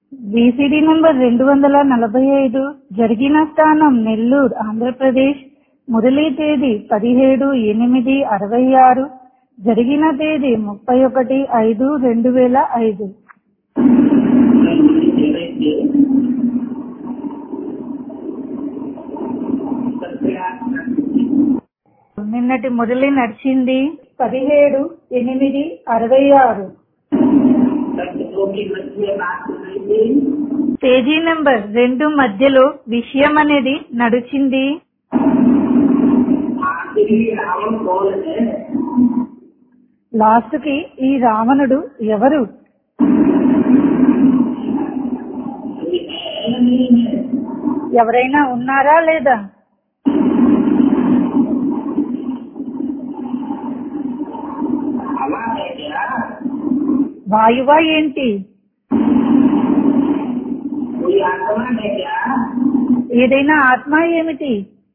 BCD number రెండు వందల నలభై ఐదు జరిగిన స్థానం నెల్లూరు ఆంధ్రప్రదేశ్ మురళీ తేదీ పదిహేడు ఎనిమిది అరవై ఆరు జరిగిన తేదీ ముప్పై ఒకటి ఐదు రెండు వేల ఐదు నిన్నటి మురళి నడిచింది పదిహేడు ఎనిమిది అరవై ఆరు పేజీ నెంబర్ రెండు మధ్యలో విషయం అనేది నడిచింది आखिरी रावण कौन है లాస్ట్ కి ఈ రావణుడు ఎవరు कोई है नहीं है ఎవరైనా ఉన్నారా లేదా हवा है क्या వాయువా ఏంటి कोई आत्मा है क्या ఏదైనా ఆత్మ ఏమిటి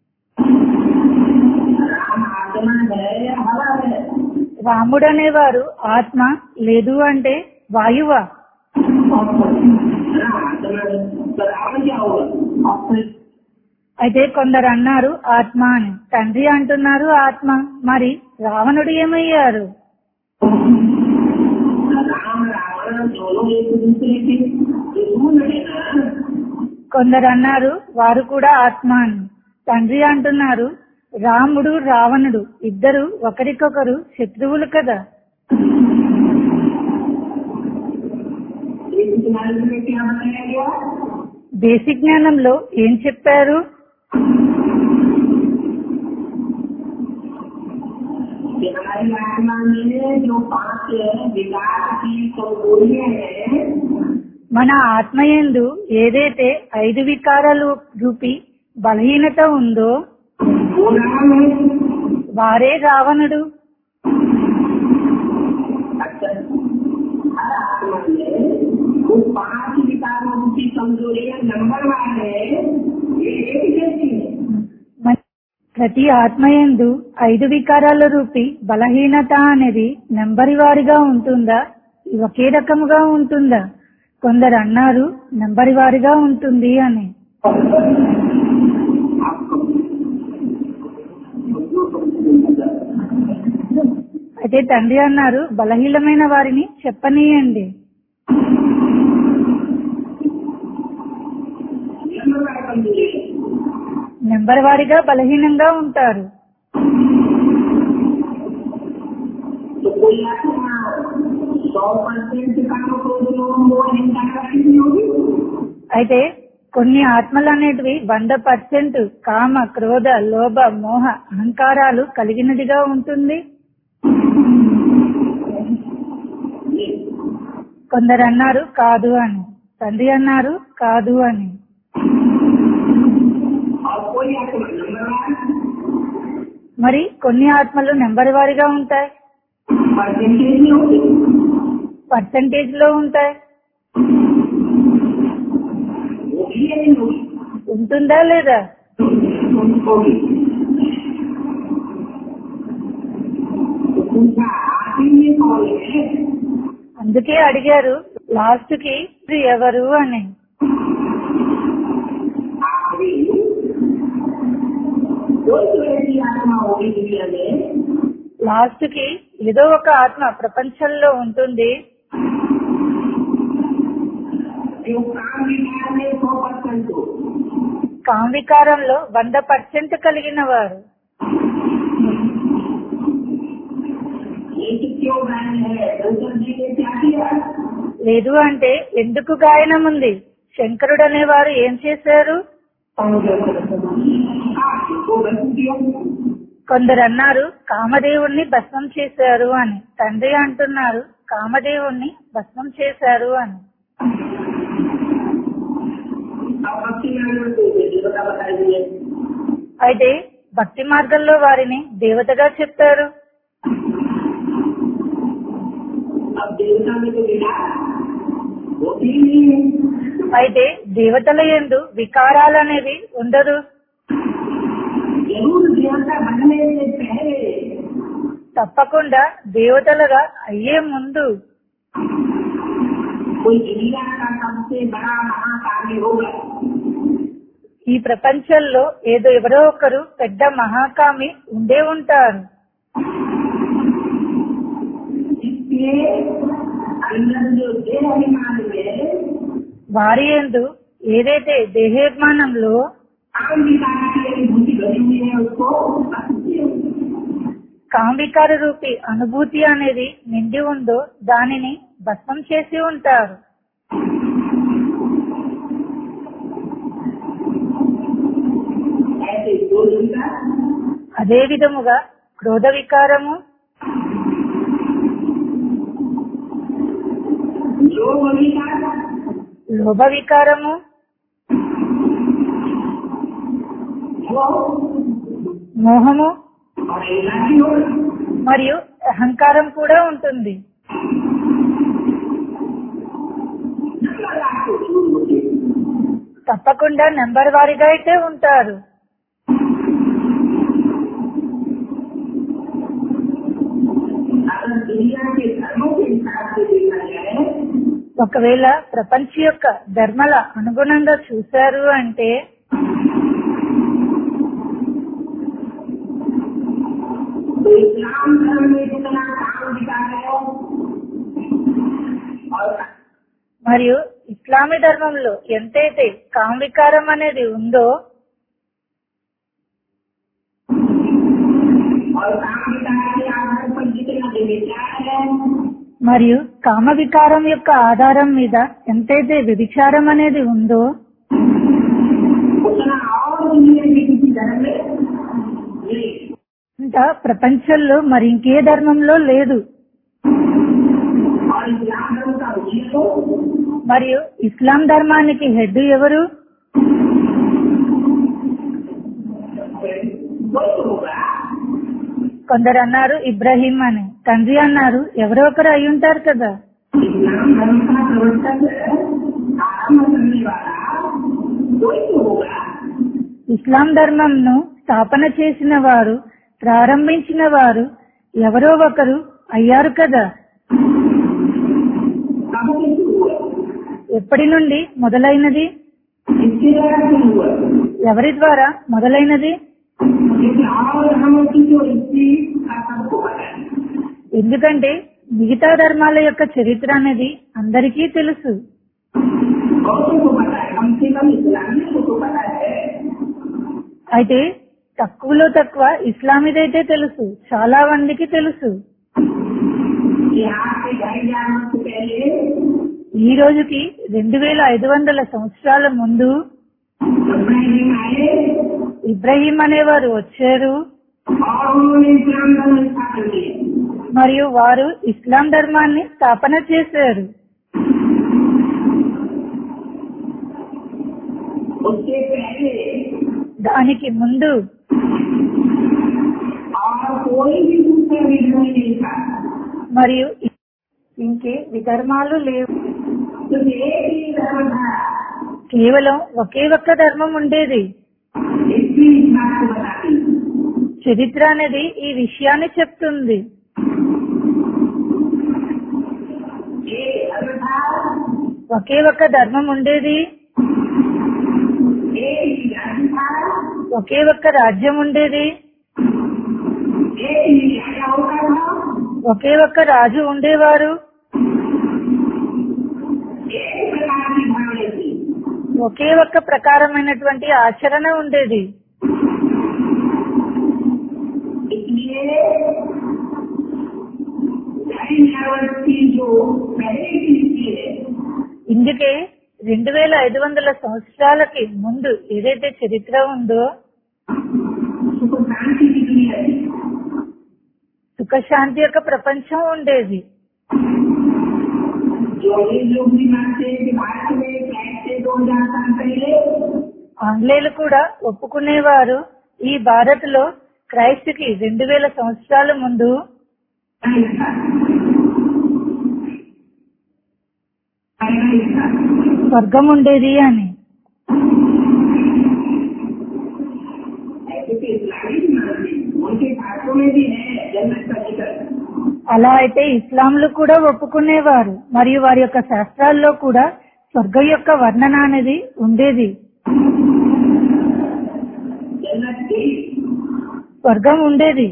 राम आत्मा है या हवा है రాముడు అనేవారు ఆత్మ లేదు అంటే వాయువా राम आत्मा है तो रावण क्या होगा అయితే కొందరు అన్నారు ఆత్మ అని తండ్రి అంటున్నారు ఆత్మ మరి రావణుడు ఏమయ్యారు राम रावण दोनों एक दूसरे के दुश्मन है ना కొందరు అన్నారు వారు కూడా ఆత్మ అని తండ్రి అంటున్నారు రాముడు రావణుడు ఇద్దరు ఒకరికొకరు శత్రువులు కదా इस ज्ञान में क्या बताया गया బేసిక్ జ్ఞానంలో ఏం చెప్పారు कि हमारी आत्मा में जो पांच विकास की कमजोरियां हैं మన ఆత్మయందు ఏదైతే ఐదు వికారాలు రూపి బలహీనత ఉందో वो राम है వారే రావణుడు अच्छा हर आत्मा में वो पांच विकारों की कमजोरियां नंबर वार है ये एक जैसी है మన ప్రతి ఆత్మయందు ఐదు వికారాల రూపి బలహీనత అనేది నెంబరి వారిగా ఉంటుందా ఒకే రకముగా ఉంటుందా కొందరు అన్నారు నెంబరి వారిగా ఉంటుంది అని అయితే తండ్రి అన్నారు బలహీనమైన వారిని చెప్పనీయండి नंबर वार कमजोरी है నెంబర్ వారిగా బలహీనంగా ఉంటారు तो कोई आत्मा सौ परसेंट काम को वो हिंसा करनी होगी అయితే కొన్ని ఆత్మలు అనేటివి వంద పర్సెంట్ కామ క్రోధ లోభ మోహ అహంకారాలు కలిగినదిగా ఉంటుంది కొందరు అన్నారు కాదు అని తండ్రి అన్నారు కాదు అని और कोई आत्मा नंबर वार మరి కొన్ని ఆత్మలు నెంబర్ వారిగా ఉంటాయి परसेंटेज में होगी పర్సంటేజ్ లో ఉంటాయి वो भी है नहीं होगी ఉంటుందా లేదా होगी तो पूछा आखिर में कौन है అందుకే అడిగారు లాస్ట్ కి "ఇది ఎవరు అని आखिरी कोई तो ऐसी आत्मा होगी दुनिया में లాస్ట్ కి ఏదో ఒక ఆత్మ ప్రపంచంలో ఉంటుంది जो काम विकार में सौ परसेंट हो కాంవికారంలో వంద పర్సెంట్ కలిగిన వారు ये कि क्यों गायन है शंकर जी ने क्या किया లేదు అంటే ఎందుకు గాయనం ఉంది శంకరుడు అనేవారు ఏం చేశారు वो बंद किया కొందరు అన్నారు కామదేవుణ్ణి భస్మం చేశారు అని తండ్రి అంటున్నారు కామదేవుణ్ణి భస్మం చేశారు అని अब भक्ति मार्ग को देवता बताइए అయితే భక్తి మార్గంలో వారిని దేవతగా చెప్తారు अब देवता में तो विकार होती ही नहीं है అయితే దేవతల ఎందు వికారాలు అనేవి ఉండదు जरूर देवता बनने से पहले తప్పకుండా దేవతలుగా అయ్యే ముందు कोई दुनिया का सबसे बड़ा महाकाव्य होगा ఈ ప్రపంచంలో ఏదో ఎవరో ఒకరు పెద్ద మహాకామి ఉండే ఉంటారు इसके अंदर जो देह अभिमान है వారి ఎందు ఏదైతే దేహాభిమానంలో काम विकार की अनुभूति बनी हुई है उसको असत्य కాంవికార రూపి అనుభూతి అనేది నిండి ఉందో దానిని భస్మం చేసి ఉంటారు ऐसे दो का అదే విధముగా క్రోధ వికారము लोभ विकार లోభ వికారము वो మోహము और ऐसा भी होगा మరియు అహంకారం కూడా ఉంటుంది नंबर आपको शुरू होते తప్పకుండా నెంబర్ వారీగా అయితే ఉంటారు अगर दुनिया के धर्मों के हिसाब से देखा जाए ఒకవేళ ప్రపంచ యొక్క ధర్మల అనుగుణంగా చూశారు అంటే तो इस्लाम धर्म में जितना काम विकार है और మరియు ఇస్లామీ ధర్మంలో ఎంతైతే కామవికారం అనేది ఉందో और काम विकार के आधार पर जितना विचार है మరియు కామ వికారం యొక్క ఆధారం మీద ఎంతైతే వ్యభిచారం అనేది ఉందో उतना और दुनिया के किसी धर्म में नहीं అంత ప్రపంచంలో మరి ఇంకే ధర్మంలో లేదు और इस्लाम धर्म का उचित हो మరియు ఇస్లాం ధర్మానికి హెడ్ ఎవరు वही तो होगा కొందరు అన్నారు ఇబ్రాహీం అని తండ్రి అన్నారు ఎవరో ఒకరు అయి ఉంటారు కదా इस्लाम धर्म का प्रवर्तक आरम्भ करने वाला वही तो होगा ఇస్లాం ధర్మంను స్థాపన చేసిన వారు ప్రారంభించిన వారు ఎవరో ఒకరు అయ్యారు కదా कब से शुरू हुआ ఎప్పటి నుండి మొదలైనది इसके द्वारा शुरू हुआ ఎవరి ద్వారా మొదలైనది क्योंकि और धर्मों की जो हिस्ट्री का सबको पता है ఎందుకంటే మిగతా ధర్మాల యొక్క చరిత్ర అనేది అందరికీ తెలుసు बहुतों को पता है कम से कम इस्लामी को तो पता है అయితే తక్కువలో తక్కువ ఇస్లామీదైతే తెలుసు చాలా మందికి తెలుసు कि आज से ढाई हजार वर्ष पहले ఈ రోజుకి రెండు వేల ఐదు వందల సంవత్సరాల ముందు इब्राहिम आए ఇబ్రహీం అనేవారు వచ్చారు और उन्होंने इस्लाम धर्म स्थापन किए మరియు వారు ఇస్లాం ధర్మాన్ని స్థాపన చేశారు उसके पहले దానికి ముందు और कोई भी दूसरा विधर्म नहीं था మరియు ఇంకే విధర్మాలు లేవు तो एक ही धर्म था కేవలం ఒకే ఒక్క ధర్మం ఉండేది इसकी इस बात को बताती చరిత్ర అనేది ఈ విషయాన్ని చెప్తుంది एक धर्म था ఒకే ఒక్క ధర్మం ఉండేది एक ही राज्य था ఒకే ఒక్క రాజ్యం ఉండేది एक ही राजा होता था ఒకే ఒక్క రాజు ఉండేవారు एक प्रकार की भावना थी ఒకే ఒక్క ప్రకారమైనటువంటి ఆచరణ ఉండేది इसलिए ढाई हजार वर्ष की जो पहले की नीति है ఇందుకే రెండు వేల ఐదు వందల సంవత్సరాలకి ముందు ఏదైతే చరిత్ర ఉందో सुख शांति की दुनिया थी సుఖశాంతి యొక్క ప్రపంచం ఉండేది जो अंग्रेज लोग भी मानते हैं कि भारत में आज से दो हजार साल पहले ఆంగ్లేయులు కూడా ఒప్పుకునేవారు ఈ భారత్ లో క్రైస్ట్ కి రెండు వేల సంవత్సరాల ముందు नहीं था नहीं था స్వర్గం ఉండేది అని ऐसे तो इस्लामी भी मानते हैं उनके शास्त्रों में भी है जन्नत का जिक्र అలా అయితే ఇస్లాంలు కూడా ఒప్పుకునేవారు మరియు వారి యొక్క శాస్త్రాల్లో కూడా స్వర్గం యొక్క వర్ణన అనేది ఉండేది जन्नत थी స్వర్గం ఉండేది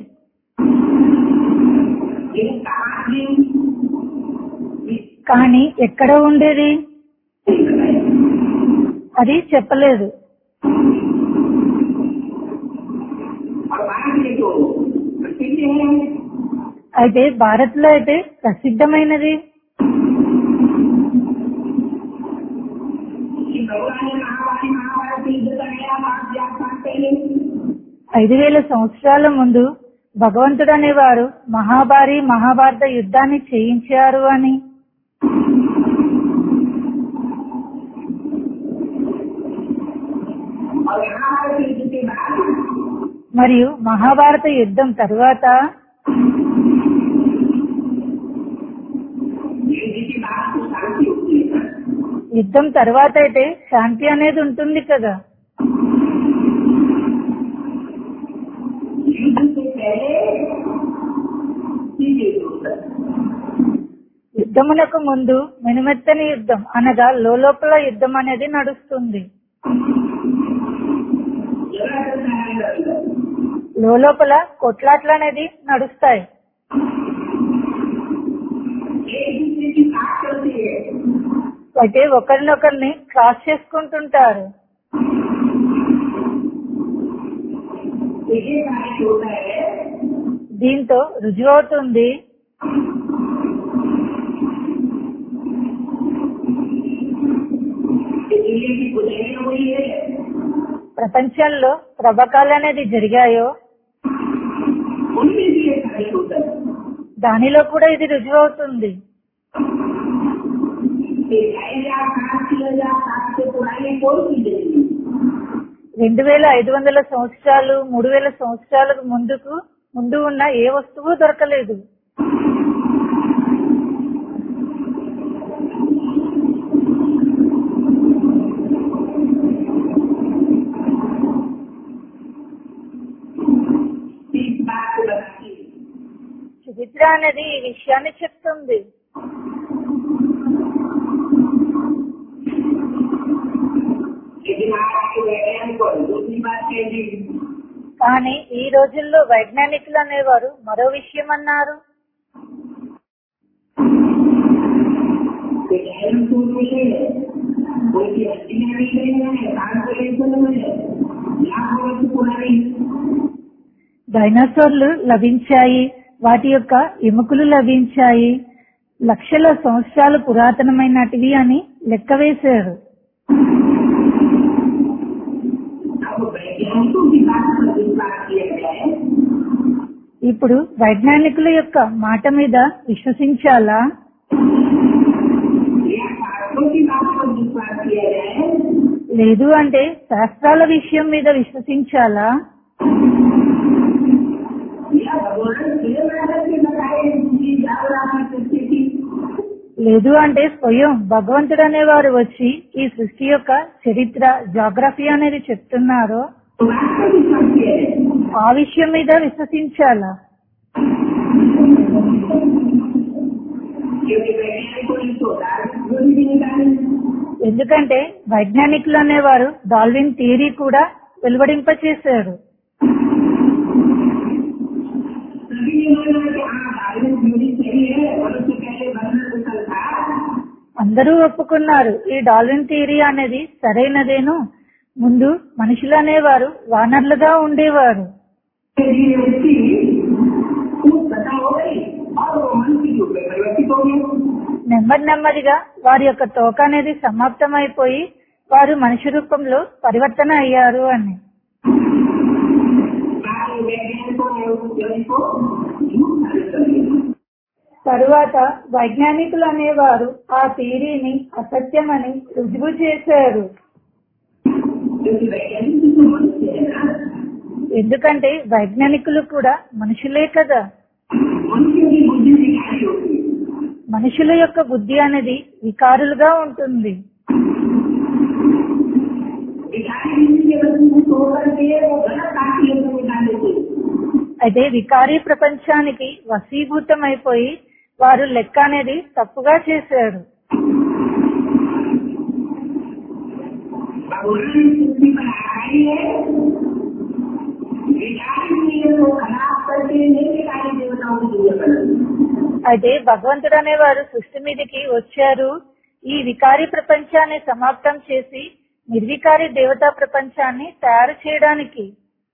लेकिन कहाँ थी ये కానీ ఎక్కడ ఉండేది नहीं बताया అది చెప్పలేదు और बाहर देखो प्रसिद्ध है అయితే భారత్ లో అయితే ప్రసిద్ధమైనది कि भगवान ने महाभारत महाभारत युद्ध कराया पांच हजार साल पहले ఐదు వేల సంవత్సరాల ముందు భగవంతుడు అనేవారు మహాభారి మహాభారత యుద్ధాన్ని చేయించారు అని और महाभारत युद्ध के बाद మరియు మహాభారత యుద్ధం తరువాత युद्ध के बाद तो शांति होती है ना యుద్ధం తర్వాత అయితే శాంతి అనేది ఉంటుంది కదా युद्ध से पहले सीधे युद्ध యుద్ధమునకు ముందు మినుమెత్తని యుద్ధం అనగా లోపల యుద్ధం అనేది నడుస్తుంది जगह चलता है इधर లోపల కొట్లాట్లు అనేది నడుస్తాయి एक दूसरे की साथ चलती है అయితే ఒకరినొకరిని క్రాస్ చేసుకుంటుంటారు तो ये कार्य होता है దీంతో రుజువవుతుంది कि दुनिया की बुराई हुई है ప్రపంచంలో ప్రభకాలు అనేది జరిగాయో उनमें भी ये कार्य होता है దానిలో కూడా ఇది రుజువవుతుంది कि ढाई हजार सात छह हजार सात से पुरानी कोई चीज नहीं రెండు వేల ఐదు వందల సంవత్సరాలు మూడు వేల సంవత్సరాలకు ముందుకు ముందు ఉన్న ఏ వస్తువు దొరకలేదు इस बात को बताती है చరిత్ర అనేది ఈ విషయాన్ని చెప్తుంది लेकिन आज के वैज्ञानिक और दूसरी बात कह दी కానీ ఈ రోజుల్లో వైజ్ఞానికులు అనేవారు మరో విషయం అన్నారు कि डायनासोर में है उनकी हड्डियां भी नहीं है ट्रांसलेशन में है लाख वर्ष पुरानी డైనోసార్లు లభించాయి వాటి యొక్క ఎముకలు లభించాయి లక్షల సంవత్సరాలు పురాతనమైనటివి అని లెక్క వేశారు अब वैज्ञानिकों की बात पर विश्वास किया जाए ఇప్పుడు వైజ్ఞానికుల యొక్క మాట మీద విశ్వసించాలా या शास्त्रों की बात पर विश्वास किया जाए లేదు అంటే శాస్త్రాల విషయం మీద విశ్వసించాలా या भगवान स्वयं आकर के बताए कि जागरा सृष्टि की లేదు అంటే స్వయం భగవంతుడు అనేవారు వచ్చి ఈ సృష్టి యొక్క చరిత్ర జాగ్రఫీ అనేది చెప్తున్నారో तो बात पर विश्वास किया जाए ఆ విషయం మీద విశ్వసించాలా क्योंकि वैज्ञानिकों ने तो धार्मिक गुण भी निकाली ఎందుకంటే వైజ్ఞానికులు అనేవారు డాల్విన్ థియరీ కూడా వెలువడింపచేశారు सभी ने माना कि हाँ धार्मिक गुण सही है मनुष्य पहले बनना कुशल था అందరూ ఒప్పుకున్నారు ఈ డాల్విన్ థియరీ అనేది సరైనదేను ముందు మనుషులు అనేవారు వానర్లుగా ఉండేవారు ये व्यक्ति खूब खत्म हो गई और वो मनुष्य के रूप में परिवर्तित हो गए నెమ్మది నెమ్మదిగా వారి యొక్క తోక అనేది సమాప్తమైపోయి వారు మనిషి రూపంలో పరివర్తన అయ్యారు అని बाकी वैज्ञानिकों ने उस theory को झूठ साबित कर दिया తరువాత వైజ్ఞానికులు అనేవారు ఆ థియరీని అసత్యమని రుజువు చేశారు क्योंकि वैज्ञानिक भी तो मनुष्य है ना ఎందుకంటే వైజ్ఞానికులు కూడా మనుషులే కదా मनुष्य की बुद्धि दिखाई होती है మనుషుల యొక్క బుద్ధి అనేది వికారులుగా ఉంటుంది दिखाई बुद्धि के वस्तु को होकर के वो गलत बात की लोगों में डाल देते हैं। అయితే వికారీ ప్రపంచానికి వశీభూతమైపోయి వారు లెక్క అనేది తప్పుగా చేశారు भगवान सृष्टि बनाई है विकारी दुनिया को खराब करके निर्विकारी देवताओं की दुनिया बनाई అయితే భగవంతుడు అనేవారు సృష్టి మీదకి వచ్చారు ఈ వికారి ప్రపంచాన్ని సమాప్తం చేసి నిర్వికారి దేవతా ప్రపంచాన్ని తయారు చేయడానికి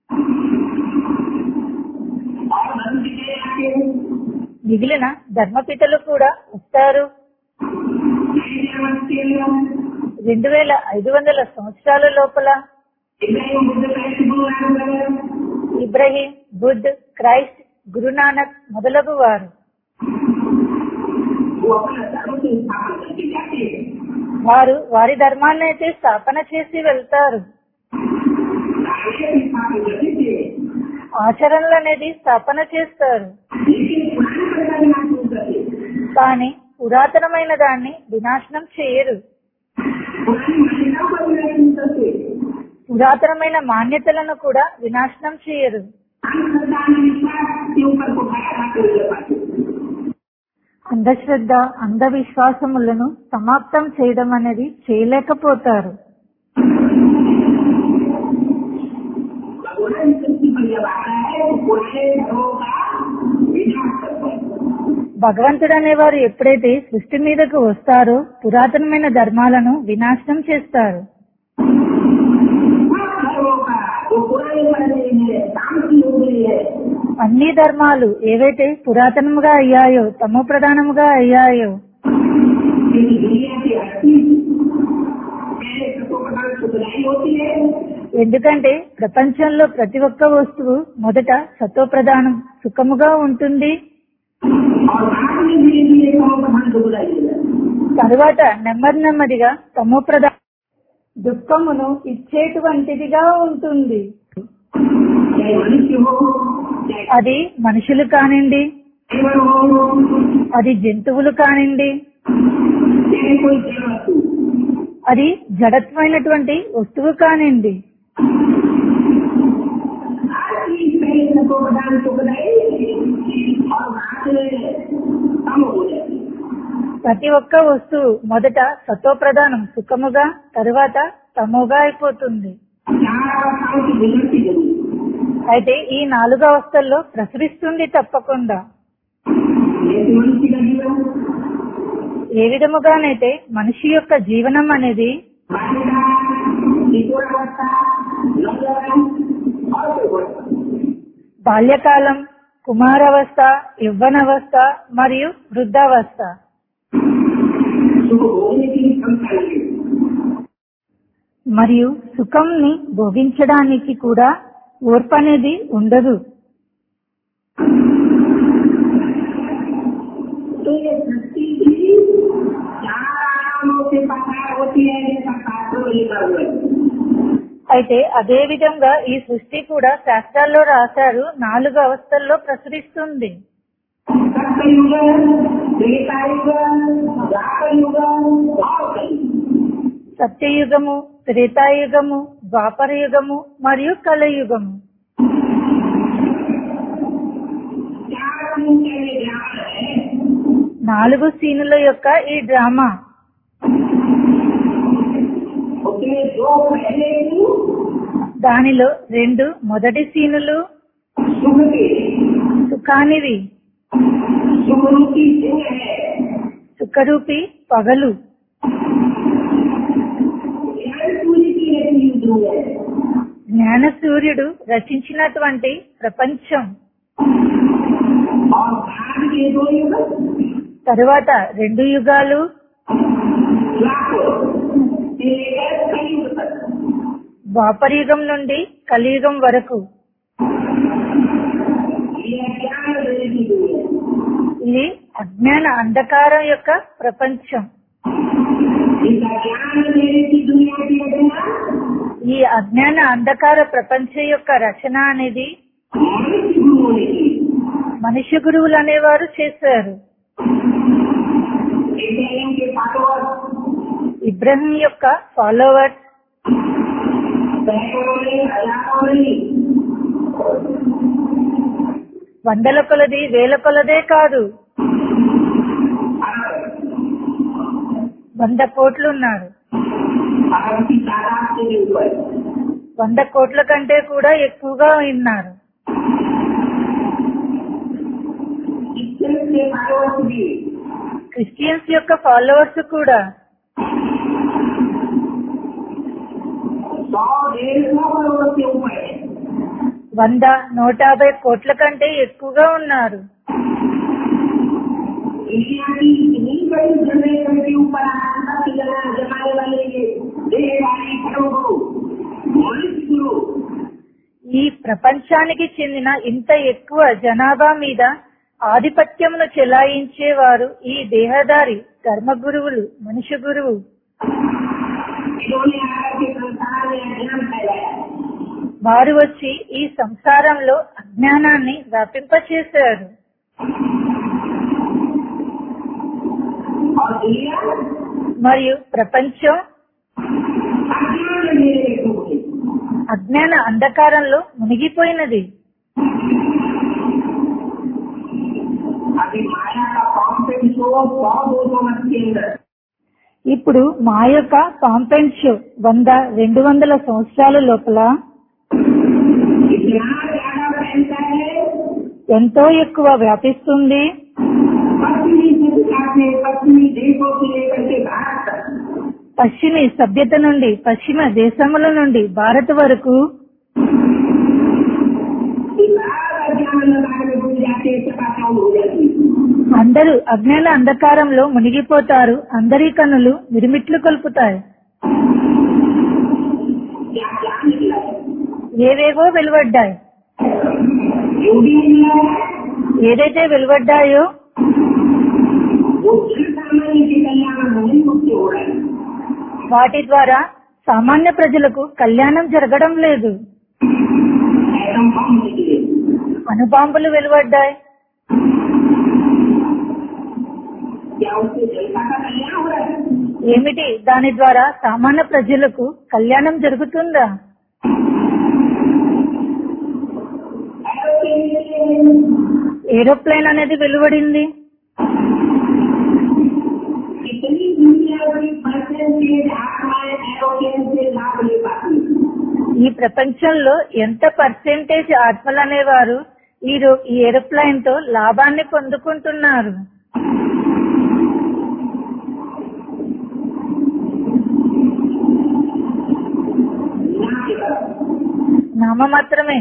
और मनुष्य के आगे మిగిలిన ధర్మపితలు కూడా వస్తారు రెండు వేల ఐదు వందల సంవత్సరాల లోపల इब्राहिम बुद्ध कैसे गुरु नानक बने ఇబ్రహీం బుద్ధ్ క్రైస్ట్ గురునానక్ మొదలగు వారు वो अपना धर्म की स्थापना करके जाते हैं వారు వారి ధర్మాన్ని అయితే స్థాపన చేసి వెళ్తారు कार्य की स्थापना करते थे ఆచరణలు అనేది స్థాపన చేస్తారు लेकिन पुरानी प्रथा नाश नहीं करते కానీ పురాతనమైన దాన్ని వినాశనం చేయరు पुरानी मान्यताओं का विनाश नहीं करते పురాతనమైన మాన్యతలను కూడా వినాశనం చేయరు अंधश्रद्धा विश्वास के ऊपर को खड़ा कर पाते అంధశ్రద్ధ అంధవిశ్వాసములను సమాప్తం చేయడం అనేది చేయలేకపోతారు भगवान सृष्टि पर जब आता है तो पुराने धर्मों का विनाश करता है భగవంతుడు అనేవారు ఎప్పుడైతే సృష్టి మీదకు వస్తారో పురాతనమైన ధర్మాలను వినాశనం చేస్తారు सब धर्मों का जो पुराने पढ़ने हैं तामसी हो गई है అన్ని ధర్మాలు ఏవైతే పురాతనముగా అయ్యాయో తమో ప్రధానముగా అయ్యాయో क्योंकि दुनिया की हस्ती पहले सबको प्रधान सुधराई होती है ఎందుకంటే ప్రపంచంలో ప్రతి ఒక్క వస్తువు మొదట సత్వ ప్రధానం సుఖముగా ఉంటుంది और बाद में धीरे धीरे कहो प्रधान सुधराई है తరువాత నెమ్మది నెమ్మదిగా తమో ప్రధాన దుఃఖమును ఇచ్చేటువంటిదిగా ఉంటుంది चाहे मनुष्य हो चाहे అది మనుషులు కానివ్వండి जीवन हो అది జంతువులు కానివ్వండి चाहे कोई जड़ वस्तु అది జడత్వమైనటువంటి వస్తువు కానివ్వండి हर चीज पहले सबको प्रधान सुधराई और बाद में कम हो जाती है ప్రతి ఒక్క వస్తువు మొదట సత్వ ప్రధానం సుఖముగా తరువాత తమోగా అయిపోతుంది चार अवस्थाओं की गुजरती जरूर అయితే ఈ నాలుగు అవస్థల్లో ప్రసరిస్తుంది తప్పకుండా जैसे मनुष्य का जीवन ఏ విధముగానైతే మనిషి యొక్క జీవనం అనేది बालिका किशोरावस्था नवजवान और प्रौढ़ावस्था బాల్యకాలం కుమారావస్థ యవ్వనవస్థ మరియు వృద్ధావస్థ सुख भोगने की क्षमता नहीं है। మరియు సుఖంని భోగించడానికి కూడా ఓర్పు అనేది ఉండదు तो ये सृष्टि की चार आयामों से पसार होती है जैसा शास्त्रों में लिखा हुआ है అయితే అదే విధంగా ఈ సృష్టి కూడా శాస్త్రాల్లో రాశారు నాలుగు అవస్థల్లో ప్రసరిస్తుంది सत्ययुग त्रेतायुग द्वापरयुग और कलयुग సత్యయుగము త్రేతాయుగము ద్వాపర యుగము మరియు కలయుగము चार दिन का ये ध्यान है నాలుగు సీనుల యొక్క ఈ డ్రామా उसमें दो पहले की దానిలో రెండు మొదటి సీనులు सुख के సుఖానివి सुख रूपी सिंह है సుఖరూపి పగలు ज्ञान सूर्य की रचनी युद्ध है జ్ఞాన సూర్యుడు రచించినటువంటి ప్రపంచం और बाद के दो युग తరువాత రెండు యుగాలు लाखों से लेकर कलयुग तक ద్వాపర యుగం నుండి కలియుగం వరకు ये ज्ञान देने की दुनिया है। ఇది అజ్ఞాన అంధకారం యొక్క ప్రపంచం इसका ज्ञान देने की दुनिया की रचना ఈ అజ్ఞాన అంధకార ప్రపంచం యొక్క రచన అనేది मनुष्य गुरुओं ने की మనుష్య గురువులు అనేవారు చేశారు इब्राहिम के फॉलोअर ఇబ్రహీం యొక్క ఫాలోవర్స్ सैकड़ों ने हजारों ने వందల కొలది వేల కొలదే కాదు अरब వంద కోట్లు ఉన్నారు अरब की तादाद से भी ऊपर వంద కోట్ల కంటే కూడా ఎక్కువగా ఉన్నారు क्रिश्चियन के फॉलोअर्स भी క్రిస్టియన్స్ యొక్క ఫాలోవర్స్ కూడా सौ डेढ़ सौ फॉलोअर्स के ऊपर है వంద నూట యాభై కోట్ల కంటే ఎక్కువగా ఉన్నారు इंडिया की इतनी बड़ी जनरेशन के ऊपर आस्था की जमा जमाने वाले ये देहवाली गुरु मनुष्य गुरु ఈ ప్రపంచానికి చెందిన ఇంత ఎక్కువ జనాభా మీద ఆధిపత్యమును చెలాయించేవారు ఈ దేహదారి ధర్మ గురువులు మనుష్య గురువు इन्होंने आकर के संसार में अज्ञान फैलाया వారు వచ్చి ఈ సంసారంలో అజ్ఞానాన్ని వ్యాపింపచేశారు और दुनिया మరియు ప్రపంచం अज्ञान में मेरे डूबे అజ్ఞాన అంధకారంలో మునిగిపోయినది अभी माया का कॉम्पेंट शो सौ दो सौ मत के अंदर ఇప్పుడు మా యొక్క కాంపెంట్ షో వంద రెండు వందల సంవత్సరాల లోపల इतना ज्यादा फैलता है ఎంతో ఎక్కువ వ్యాపిస్తుంది पश्चिमी सभ्यता से पश्चिमी देशों से लेकर के भारत तक పశ్చిమి సభ్యత నుండి పశ్చిమ దేశముల నుండి భారత్ వరకు सारा अज्ञान अंधकार में घुस जाते चकाचौंध हो जाती है అందరూ అజ్ఞాన అంధకారంలో మునిగిపోతారు అందరి కన్నులు మిరుమిట్లు కొలుపుతాయి क्या क्या निकला है ఏవేవో వెలువడ్డాయి जो भी निकला है ఏదైతే వెలువడ్డాయో वो जन सामान्य के कल्याण नहीं मुक्ति हो रहा है వాటి ద్వారా సామాన్య ప్రజలకు కళ్యాణం జరగడం లేదు एटम बम निकले అణుబాంబులు వెలువడ్డాయి क्या उससे जनता का कल्याण हो रहा है ఏమిటి దాని ద్వారా సామాన్య ప్రజలకు కళ్యాణం జరుగుతుందా एरोप्लेन ఏరోప్లేన్ అనేది వెలువడింది कितनी दुनिया बड़ी परसेंटेज आत्माएं एरोप्लेन से लाभ ले पाती हैं। ఈ ప్రపంచంలో ఎంత పర్సెంటేజ్ ఆత్మలు అనేవారు ఈ రో- ఈ ఏరోప్లేన్ తో లాభాన్ని పొందుకుంటున్నారు ना केवल నామ మాత్రమే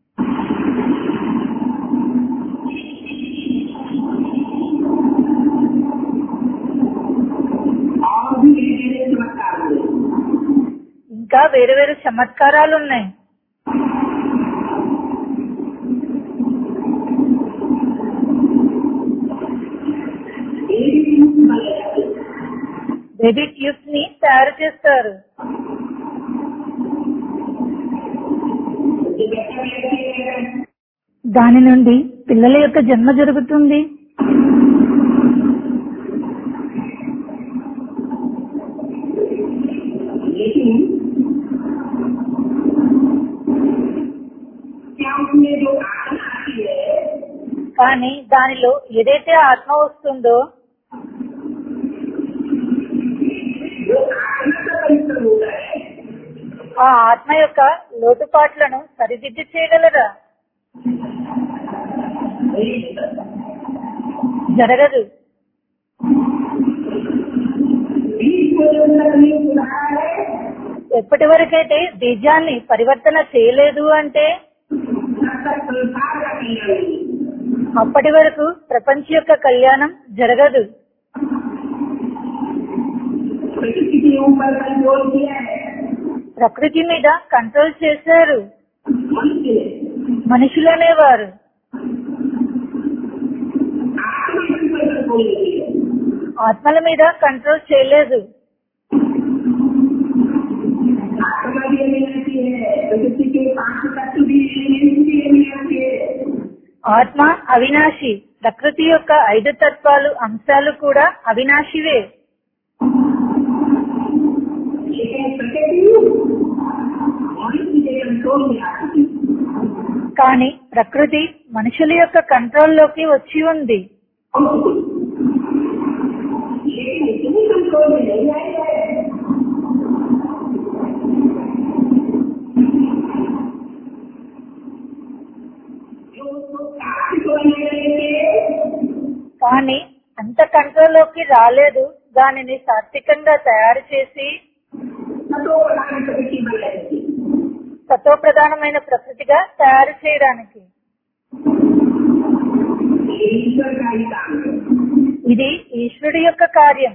और भी धीरे धीरे चमत्कार हुए ఇంకా వేరు వేరు చమత్కారాలు ఉన్నాయి एक ही रूप बने जाते हैं। బేబీ ట్యూబ్స్ ని తయారు చేస్తారు जो बच्चा लेते हैं దాని నుండి పిల్లల యొక్క జన్మ జరుగుతుంది लेकिन क्या उसमें जो आत्मा आती है కానీ దానిలో ఏదైతే ఆత్మ వస్తుందో वो आत्मा का परिश्रम होता है ఆ ఆత్మ యొక్క లోటుపాట్లను సరిదిద్ది చేయగలరా नहीं होता। జరగదు बीज को जब तक नहीं सुधारा है ఎప్పటి వరకైతే బీజాన్ని పరివర్తన చేయలేదు అంటే तब तक संसार का कल्याण नहीं అప్పటి వరకు ప్రపంచ యొక్క కళ్యాణం జరగదు प्रकृति के ऊपर कंट्रोल किया है ప్రకృతి మీద కంట్రోల్ చేశారు मनुष्य ने మనుషులు అనేవారు आत्मा के ऊपर कंट्रोल नहीं किया ఆత్మల మీద కంట్రోల్ చేయలేదు आत्मा भी अविनाशी है प्रकृति के पांच तत्व भी भी अविनाशी है ఆత్మ అవినాశి ప్రకృతి యొక్క ఐదు తత్వాలు అంశాలు కూడా అవినాశివే लेकिन प्रकृति मनुष्य के कंट्रोल में आती है కానీ ప్రకృతి మనుషుల యొక్క కంట్రోల్లోకి వచ్చి ఉంది लेकिन इतनी कंट्रोल में नहीं आई है जो उसको प्राप्त करने के लिए కానీ అంత కంట్రోల్లోకి రాలేదు దానిని సాత్వికంగా తయారు చేసి सतो प्रधान प्रकृति बन रही సతో ప్రధానమైన ప్రకృతిగా తయారు చేయడానికి ये ईश्वर का ही काम है ఇది ఈశ్వరుడి యొక్క కార్యం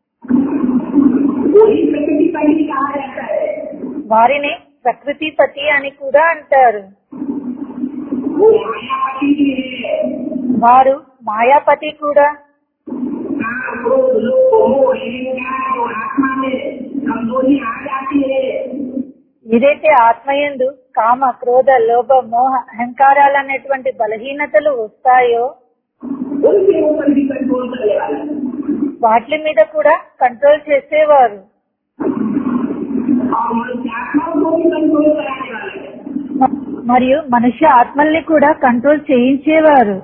वही प्रकृति पर ही कहा जाता है వారిని ప్రకృతి పతి అని కూడా అంటారు वो मायापति भी है వారు మాయాపతి కూడా काम क्रोध लोभ मोह अहंकार और आत्मा में कमजोरी आ जाती है ఏదైతే ఆత్మయందు కామ క్రోధ లోభ మోహ అహంకారాలు అనేటువంటి బలహీనతలు వస్తాయో उनके ऊपर भी कंट्रोल करने वाला है వాటి మీద కూడా కంట్రోల్ చేసేవారు और मनुष्य आत्माओं को भी कंट्रोल कराने वाला है మ- మరియు మనుష్య ఆత్మల్ని కూడా కంట్రోల్ చేయించేవారు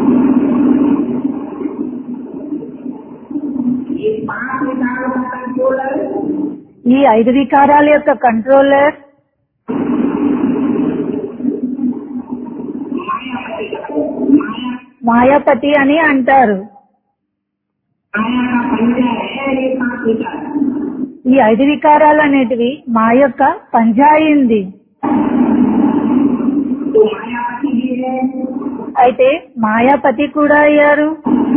ये पांच विकारों का कंट्रोलर ఈ ఐదు వికారాల యొక్క కంట్రోలర్ मायापति का माया మాయాపతి అని అంటారు माया का पंजा है ये पांच विकार ఈ ఐదు వికారాలు అనేటివి మా యొక్క పంజా అయింది तो मायापति भी है అయితే మాయాపతి కూడా అయ్యారు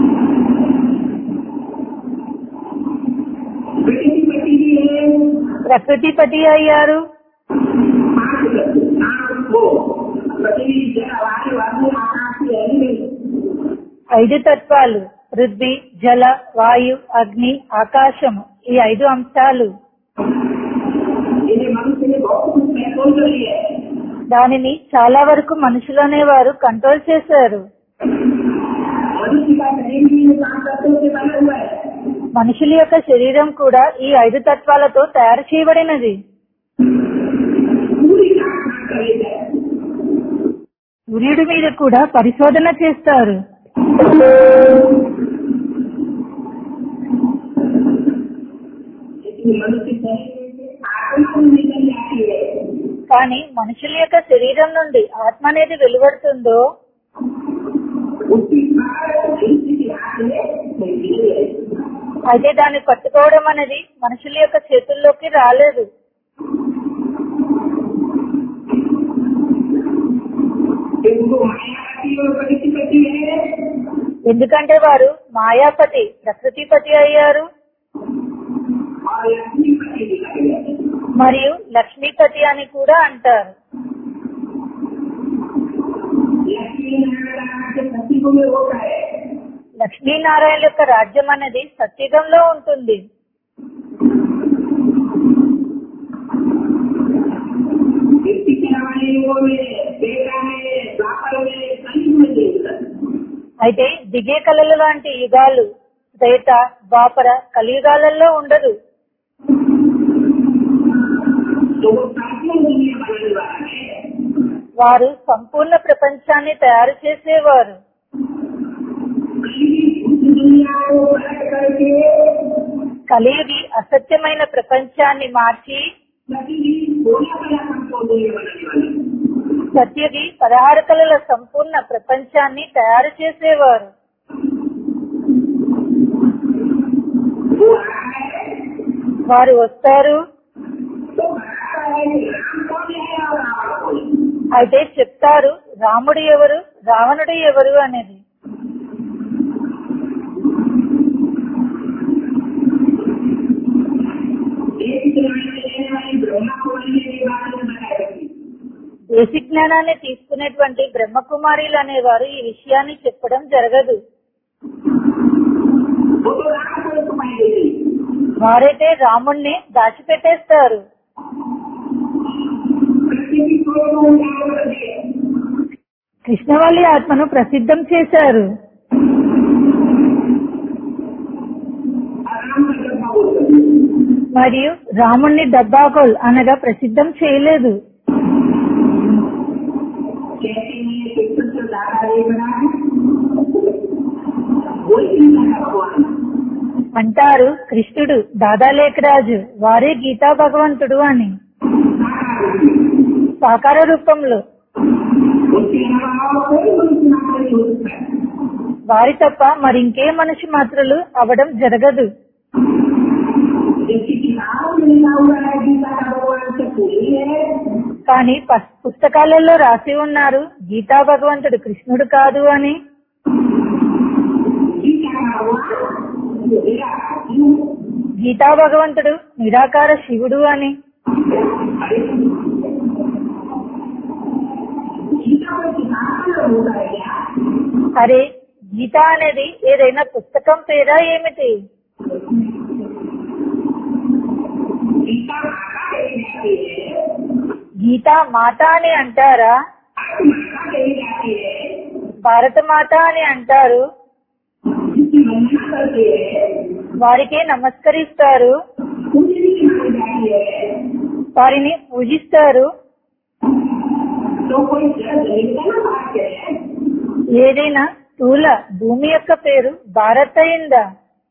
प्रकृतिपति भी है ప్రకృతిపతి అయ్యారు पांच तत्व नाम वो पृथ्वी जल वायु अग्नि आकाश की है ही नहीं ఐదు తత్వాలు పృథ్వీ జల వాయు అగ్ని ఆకాశము ఈ ఐదు అంశాలు इन्हें मनुष्य ने बहुत कुछ कंट्रोल कर लिया है దానిని చాలా వరకు మనుషులు అనేవారు కంట్రోల్ చేశారు मनुष्य का शरीर भी इन पांच तत्वों से बना हुआ है మనుషుల యొక్క శరీరం కూడా ఈ ఐదు తత్వాలతో తయారు చేయబడినది पूरी साधना कर ली जाए సూర్యుడి మీద కూడా పరిశోధన చేస్తారు लेकिन मनुष्य शरीर से आत्मा निकल जाती है కానీ మనుషుల యొక్క శరీరం నుండి ఆత్మ అనేది వెలువడుతుందో उसकी कार मनुष्य के हाथ में नहीं है అయితే దాన్ని పట్టుకోవడం అనేది మనుషుల యొక్క చేతుల్లోకి రాలేదు इनको मायापति और प्रतिपति है ఎందుకంటే వారు మాయాపతి ప్రకృతిపతి అయ్యారు और लक्ष्मीपति दिखाई है మరియు లక్ష్మీపతి అని కూడా అంటారు लक्ष्मी नारायण के सतीगुण में होता है లక్ష్మీనారాయణ యొక్క రాజ్యం అనేది సత్యుగంలో ఉంటుంది व्यक्ति चलाने युगों में बेटा में द्वापर में कलयुग में देखता है అయితే దిగే కళలు లాంటి యుగాలు త్రేత ద్వాపర కలియుగాలలో ఉండదు तो वो संपूर्ण दुनिया बनाने वाला है వారు సంపూర్ణ ప్రపంచాన్ని తయారు చేసేవారు कलयुगी उस दुनिया को अलग करके కలియుగి అసత్యమైన ప్రపంచాన్ని మార్చి सतीगी सोलह कला संपूर्ण दुनिया बनाने वाला है సత్యుగి పదహారు కళల సంపూర్ణ ప్రపంచాన్ని తయారు చేసేవారు वो आ रहा है వారు వస్తారు तो बताता है कि राम कौन है और रावण कौन है అయితే చెప్తారు రాముడు ఎవరు రావణుడు ఎవరు అనేది एक ज्ञान लेने वाली ब्रह्मा कुमारी के बारे में बताया బేసిక్ జ్ఞానాన్ని తీసుకునేటువంటి బ్రహ్మకుమారీలు అనేవారు ఈ విషయాన్ని చెప్పడం జరగదు वो तो राम को छुपाई देती వారైతే రాముణ్ణి దాచిపెట్టేస్తారు कृष्ण की सोच को उजागर कर दिए కృష్ణవల్లి ఆత్మను ప్రసిద్ధం చేశారు और राम का डब्बा बोल कर दिया మరియు రాముణ్ణి డబ్బాకోల్ అనగా ప్రసిద్ధం చేయలేదు कहते हैं कि कृष्ण दादा एक बना है वही गीता का भगवान అంటారు కృష్ణుడు దాదాలేఖరాజు వారే గీతా భగవంతుడు అని సాకార రూపంలో उसके अलावा और कोई मनुष्य मात्र नहीं हो सकता है వారి తప్ప మరింకే మనిషి మాత్రలు అవడం జరగదు जिसकी किताबों में लिखा हुआ है गीता का भगवान से पूरी है కానీ పస్- పుస్తకాలలో రాసి ఉన్నారు గీతా భగవంతుడు కృష్ణుడు కాదు అని गीता का भगवान जो मेरा जीव గీతా భగవంతుడు నిరాకార శివుడు అని अरे गीता को किताब का नाम होता है क्या అరే గీత అనేది ఏదైనా పుస్తకం పేరా ఏమిటి गीता माता कही जाती है గీతా మాత అని అంటారా भारत माता कही जाती है భారత మాత అని అంటారు जिसकी वंदना करते हैं వారికి నమస్కరిస్తారు पूजनी की मानी जाती है వారిని పూజిస్తారు तो कोई जड़ जमीन का ना भाग्य है ఏదైనా స్థూల భూమి యొక్క పేరు భారత్ అయిందా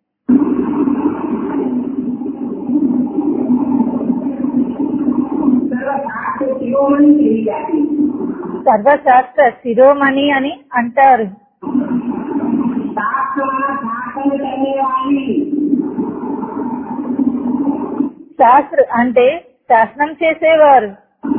सर्वशास्त्र शिरोमणि कही जाती है సర్వశాస్త్ర శిరోమణి అని అంటారు शास्त्र शासन करने वाली శాస్త్ర అంటే శాసనం చేసేవారు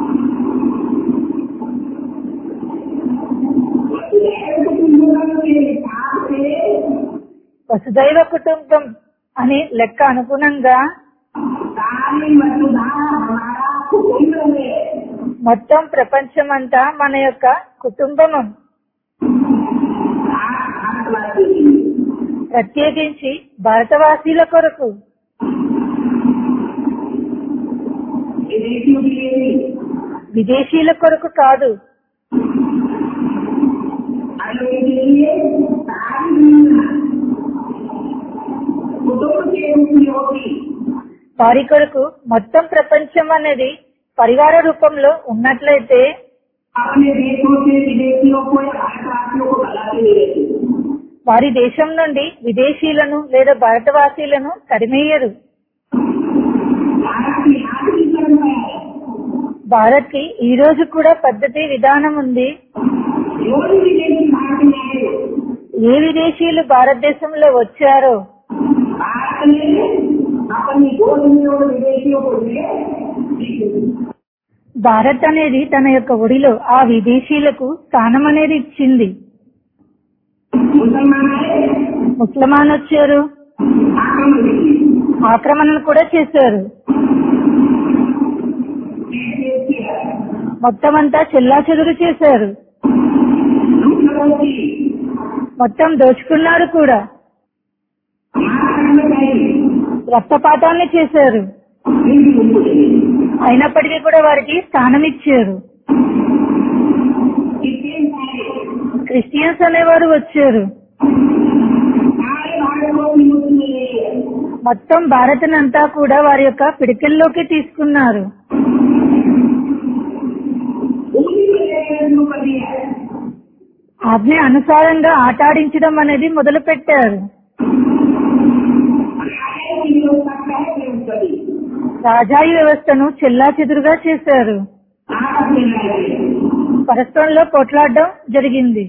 वसुधैव कुटुम्बकम के हिसाब से వసుదైవ కుటుంబం అని లెక్క అనుగుణంగా सारी वसुधा हमारा कुटुम्ब है మొత్తం ప్రపంచమంతా మన యొక్క కుటుంబము भारतवासी ప్రత్యేకించి భారతవాసీల కొరకు विदेशियों के लिए नहीं విదేశీయుల కొరకు కాదు अन्यों के लिए सारी दुनिया कुटुम्ब के रूप में होगी వారి కొరకు మొత్తం ప్రపంచం అనేది పరివార రూపంలో ఉన్నట్లయితే अपने देशों से विदेशियों को या भारतवासियों को भगाते नहीं रहते వారి దేశం నుండి విదేశీయులను లేదా భారతవాసీలను తరిమేయరు भारत की आज की परंपरा है భారత్ కి ఈ రోజు కూడా పద్ధతి విధానం ఉంది जो भी विदेशी भारत में आए ఏ విదేశీయులు భారతదేశంలో వచ్చారో भारत में अपनी गोद में और विदेशियों को ले భారత్ అనేది తన యొక్క ఒడిలో ఆ విదేశీయులకు స్థానం అనేది ఇచ్చింది मुसलमान आए ముస్లమాన్ వచ్చారు आक्रमण किए ఆక్రమణలు కూడా చేశారు कैसे किया మొత్తం అంతా చెల్లా చెదురు చేశారు लूट लूटी మొత్తం దోచుకున్నారు కూడా महाराष्ट्र में गई రక్తపాతాన్ని చేశారు फिर भी उनको ले అయినప్పటికీ కూడా వారికి స్థానం ఇచ్చారు क्रिश्चियन आए క్రిస్టియన్స్ అనేవారు వచ్చారు सारे भारत को भी मुस्लिम ले लिए మొత్తం భారత్నంతా కూడా వారి యొక్క పిడికెల్లోకి తీసుకున్నారు उसी को लेकर शुरू कर दिया ఆజ్ఞ అనుసారంగా ఆటాడించడం అనేది మొదలు పెట్టారు राजा की व्यवस्था पहले कर दी రాజాయి వ్యవస్థను చెల్లా చెదురుగా చేశారు आपस में लड़ाई పరస్పరంలో కొట్లాడడం జరిగింది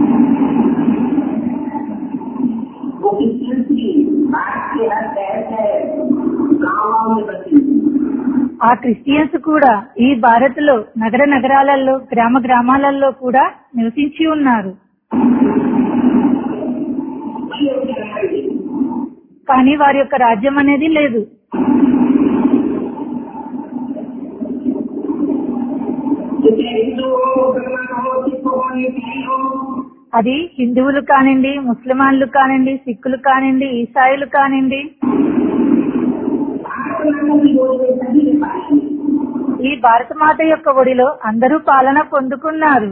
वो क्रिश्चियन की भारत के हर शहर शहर गाँव में बसी ఆ క్రిస్టియన్స్ కూడా ఈ భారత్ లో నగర నగరాలలో గ్రామ గ్రామాలలో కూడా నివసించి ఉన్నారు वही उनकी लड़ाई थी కానీ వారి యొక్క రాజ్యం అనేది లేదు चाहे हिंदू हो मुसलमान हो सिख हो ईसाई हो అది హిందువులు కానివ్వండి ముస్లిమాన్లు కానివ్వండి సిక్కులు కానివ్వండి ఈసాయిలు కానివ్వండి भारत माता की गोद में सभी ने पाई ఈ భారత మాత యొక్క ఒడిలో అందరూ పాలన పొందుకున్నారు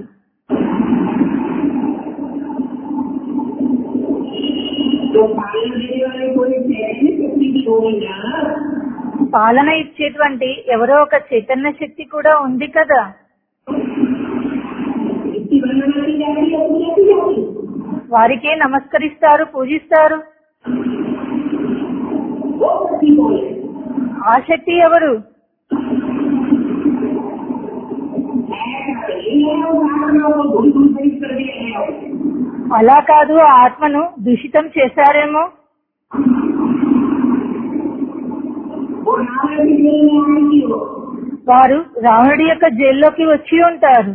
तो पालन देने वाले कोई शहरी शक्ति की होगी ना పాలన ఇచ్చేటువంటి ఎవరో ఒక చైతన్య శక్తి కూడా ఉంది కదా उसकी वंदना की जाती है पूजा की जाती है వారికే నమస్కరిస్తారు పూజిస్తారు वो शक्ति कौन है ఆ శక్తి ఎవరు ऐसा नहीं है उस आत्मा को धूल धूल खरीद कर दिया है అలా కాదు ఆ ఆత్మను దూషితం చేశారేమో वो नारायण की जेल में आएगी वो వారు రావణుడి యొక్క జైల్లోకి వచ్చి ఉంటారు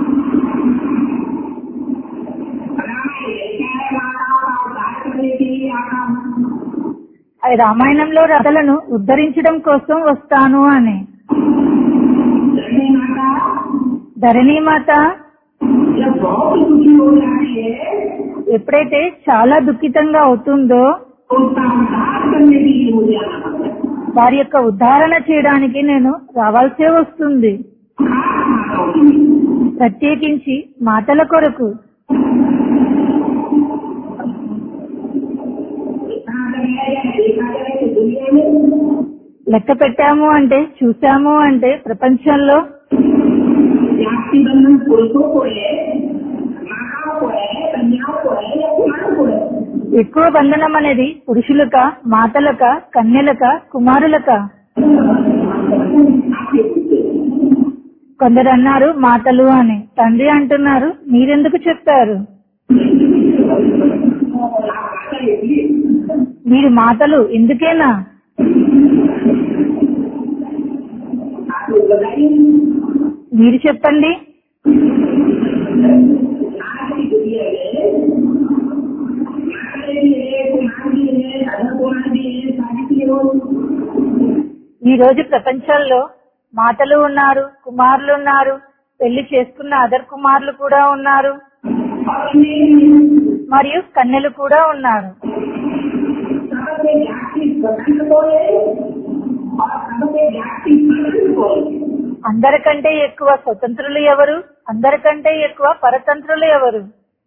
रामायण क्या है माता का उद्धार करने के लिए आता हूँ ఆ రామాయణంలో రథలను ఉద్ధరించడం కోసం వస్తాను అని धरणी माता ధరణి మాత जब बहुत दुखी हो जाती है ఎప్పుడైతే చాలా దుఃఖితంగా అవుతుందో तो उसका उद्धार करने के लिए मुझे आना पड़ता है వారి యొక్క ఉద్ధారణ చేయడానికి నేను రావాల్సే వస్తుంది खास माताओं के लिए ప్రత్యేకించి మాటల కొరకు इतना अगर है या देखा जाए तो दुनिया में లెక్క పెట్టాము అంటే చూసాము అంటే ప్రపంచంలో जाति बंधन पुरुषों को है माताओं को है कन्याओं को है या कुमारों को है ఎక్కువ బంధనం అనేది పురుషులక మాతలక కన్యలక కుమారులక आपके पूछते కొందరు అన్నారు మాతలు అని తండ్రి అంటున్నారు మీరెందుకు చెప్పారు आप माता इसलिए మీరు మాతలు ఎందుకేనా आप लोग बताइए మీరు చెప్పండి आज की दुनिया में माता भी है कुमार भी है धर्म कुमार भी है शादी के लोग ఈ రోజు ప్రపంచంలో మాతలు ఉన్నారు కుమారులు ఉన్నారు పెళ్లి చేసుకున్న అదర్ కుమారులు కూడా ఉన్నారు और अन्य మరియు కన్యలు కూడా ఉన్నారు सबसे जाति स्वतंत्र को है और सबसे जाति स्वतंत्र को है అందరికంటే ఎక్కువ స్వతంత్రులు ఎవరు అందరికంటే ఎక్కువ పరతంత్రులు ఎవరు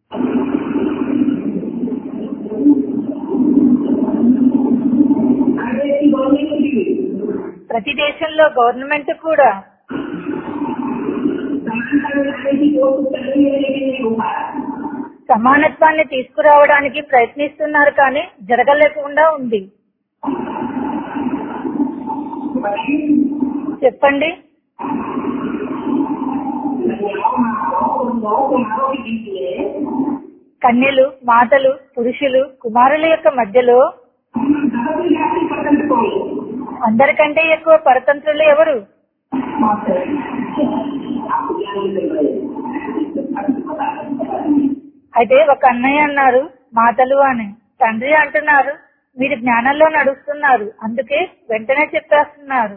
हर देश की गवर्नमेंट भी ప్రతి దేశంలో గవర్నమెంట్ కూడా समानता में लाने की कोशिश कर रही है लेकिन नहीं हो पा रहा సమానత్వాన్ని తీసుకురావడానికి ప్రయత్నిస్తున్నారు కానీ జరగలేకుండా ఉంది बताइए చెప్పండి कन्याओं माताओं और गौ कुमारों के बीच में కన్యలు మాతలు పురుషులు కుమారుల యొక్క మధ్యలో सबसे जाति स्वतंत्र कौन है అందరికంటే ఎక్కువ పరతంత్రులు ఎవరు आपको ज्ञान नहीं मिल रहे అయితే ఒక అన్నయ్య అన్నారు మాతలు అని తండ్రి అంటున్నారు మీరు జ్ఞానంలో నడుస్తున్నారు అందుకే వెంటనే చెప్పేస్తున్నారు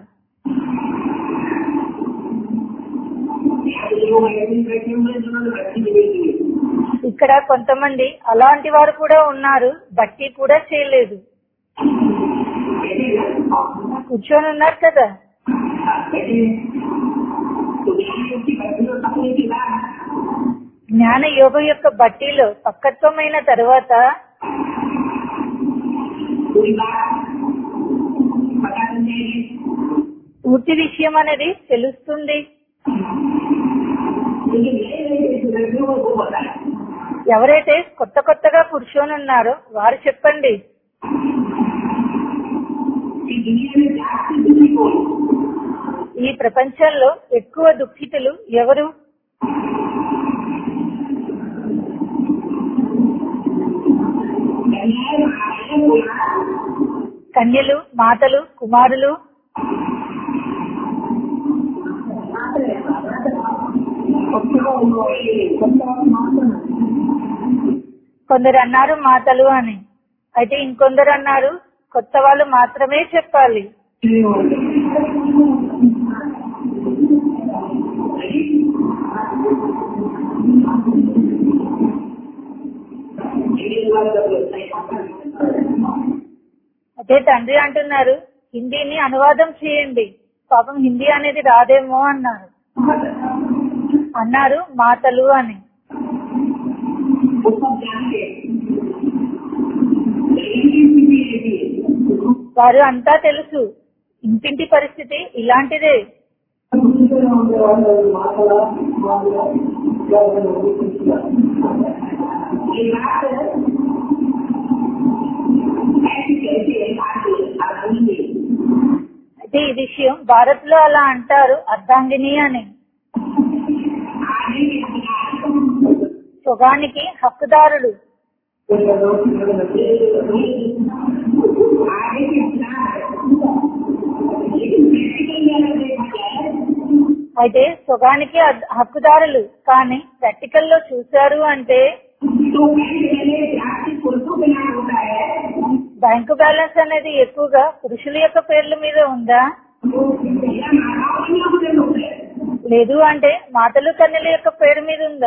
लोग ऐसे बैठे हुए हैं जिन्होंने भक्ति नहीं की ఇక్కడ కొంతమంది అలాంటి వారు కూడా ఉన్నారు బట్టి కూడా చేయలేదు बैठे हैं ना? కూర్చొని ఉన్నారు కదా बैठे हैं। तो ज्ञान की भक्ति और तकने के बाद జ్ఞాన యోగం యొక్క బట్టీలో పక్కత్వమైన తర్వాత कोई बात पता चल जाएगी పూర్తి విషయం అనేది తెలుస్తుంది लेकिन नए नए लड़कियों को वो बताया ఎవరైతే కొత్త కొత్తగా కూర్చొని ఉన్నారో వారు చెప్పండి कि दुनिया में जाति दुखी कौन ఈ ప్రపంచంలో ఎక్కువ దుఃఖితులు ఎవరు कन्याएं माताएं कुमार కన్యలు మాతలు కుమారులు కొందరు అన్నారు మాతలు అని అయితే ఇంకొందరు అన్నారు కొత్త వాళ్ళు మాత్రమే చెప్పాలి అదే తండ్రి అంటున్నారు హిందీని అనువాదం చేయండి పాపం హిందీ అనేది రాదేమో అన్నారు అన్నారు మాతలు అని वो सब जानते हैं लेकिन इनकी स्थिति ऐसी है వారు అంతా తెలుసు ఇంటింటి పరిస్థితి ఇలాంటిదే ये बात ऐसी कैसे बात अर्जुन ने అయితే ఈ విషయం భారత్ లో అలా అంటారు అర్ధాంగిని అని आगे के बिना సుగానికి హక్కుదారుడు आगे के बिना लेकिन प्रैक्टिकल में अगर देखा जाए అయితే సుగానికి అద్- హక్కుదారులు కానీ ప్రాక్టికల్ లో చూశారు అంటే तो बैंक में प्लास्टिक पुरुषों के नाम होता है బ్యాంకు బ్యాలెన్స్ అనేది ఎక్కువగా పురుషుల యొక్క పేర్ల మీద ఉందా या माताओं के नाम से होता है లేదు అంటే మాతలు కన్యల యొక్క పేరు మీద ఉందా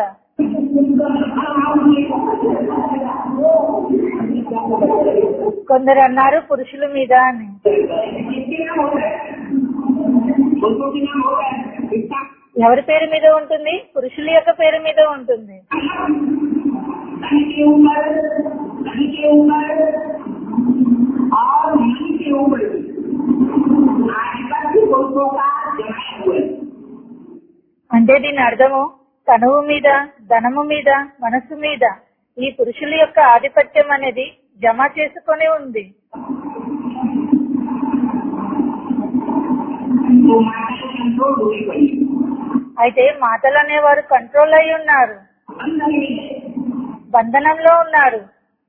కొందరు అన్నారు పురుషుల మీద అని किसके नाम होता है पुरुषों के नाम होता है इसका ఎవరి పేరు మీద ఉంటుంది పురుషుల యొక్క పేరు మీద ఉంటుంది धन के ऊपर धन के ऊपर और मन के ऊपर आधिपत्य पुरुषों का जमाया हुआ है అంటే దీని అర్థము తనువు మీద ధనము మీద మనసు మీద ఈ పురుషుల యొక్క ఆధిపత్యం అనేది జమ చేసుకొని ఉంది तो माता को कंट्रोल होनी पड़ी అయితే మాటలు అనేవారు కంట్రోల్ అయి ఉన్నారు बंद नहीं है బంధనంలో ఉన్నారు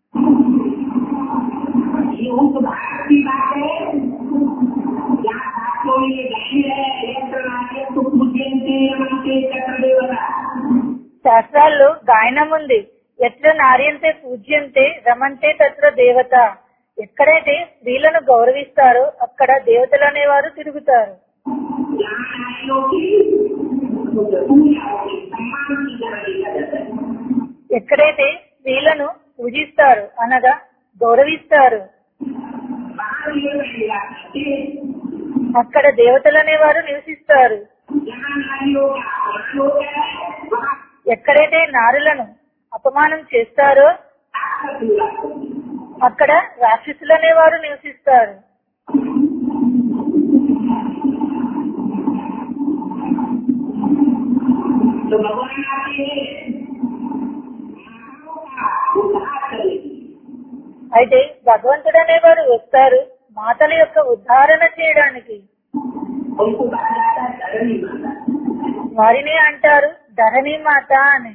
ये उस भारत की बात है जहाँ शास्त्रों में ये गाय है यत्र नाट्य तो पूज्यंते मनते चक्रदेवता శాస్త్రాల్లో గాయనం ఉంది ఎట్ల నార్యంతే పూజ్యంతే రమంతే తత్ర దేవత ఎక్కడైతే స్త్రీలను గౌరవిస్తారో అక్కడ దేవతలు అనేవారు తిరుగుతారు जहाँ नारियों की पूजा होती सम्मान की तरह देखा जाता है ఎక్కడైతే స్త్రీలను పూజిస్తారు అనగా గౌరవిస్తారు बाहर ये रहेगा कि అక్కడ దేవతలు అనేవారు నివసిస్తారు जहाँ नारियों का अपमान होता है वहाँ ఎక్కడైతే నారులను అపమానం చేస్తారో ताकत मिला होती है అక్కడ రాక్షసులు అనేవారు నివసిస్తారు तो भगवान आते हैं मानवों का उद्धार करने के लिए అయితే భగవంతుడు అనేవారు వస్తారు మాతల యొక్క ఉద్ధారణ చేయడానికి उनको कहा जाता है धरणी माता వారిని అంటారు ధరణి మాత అని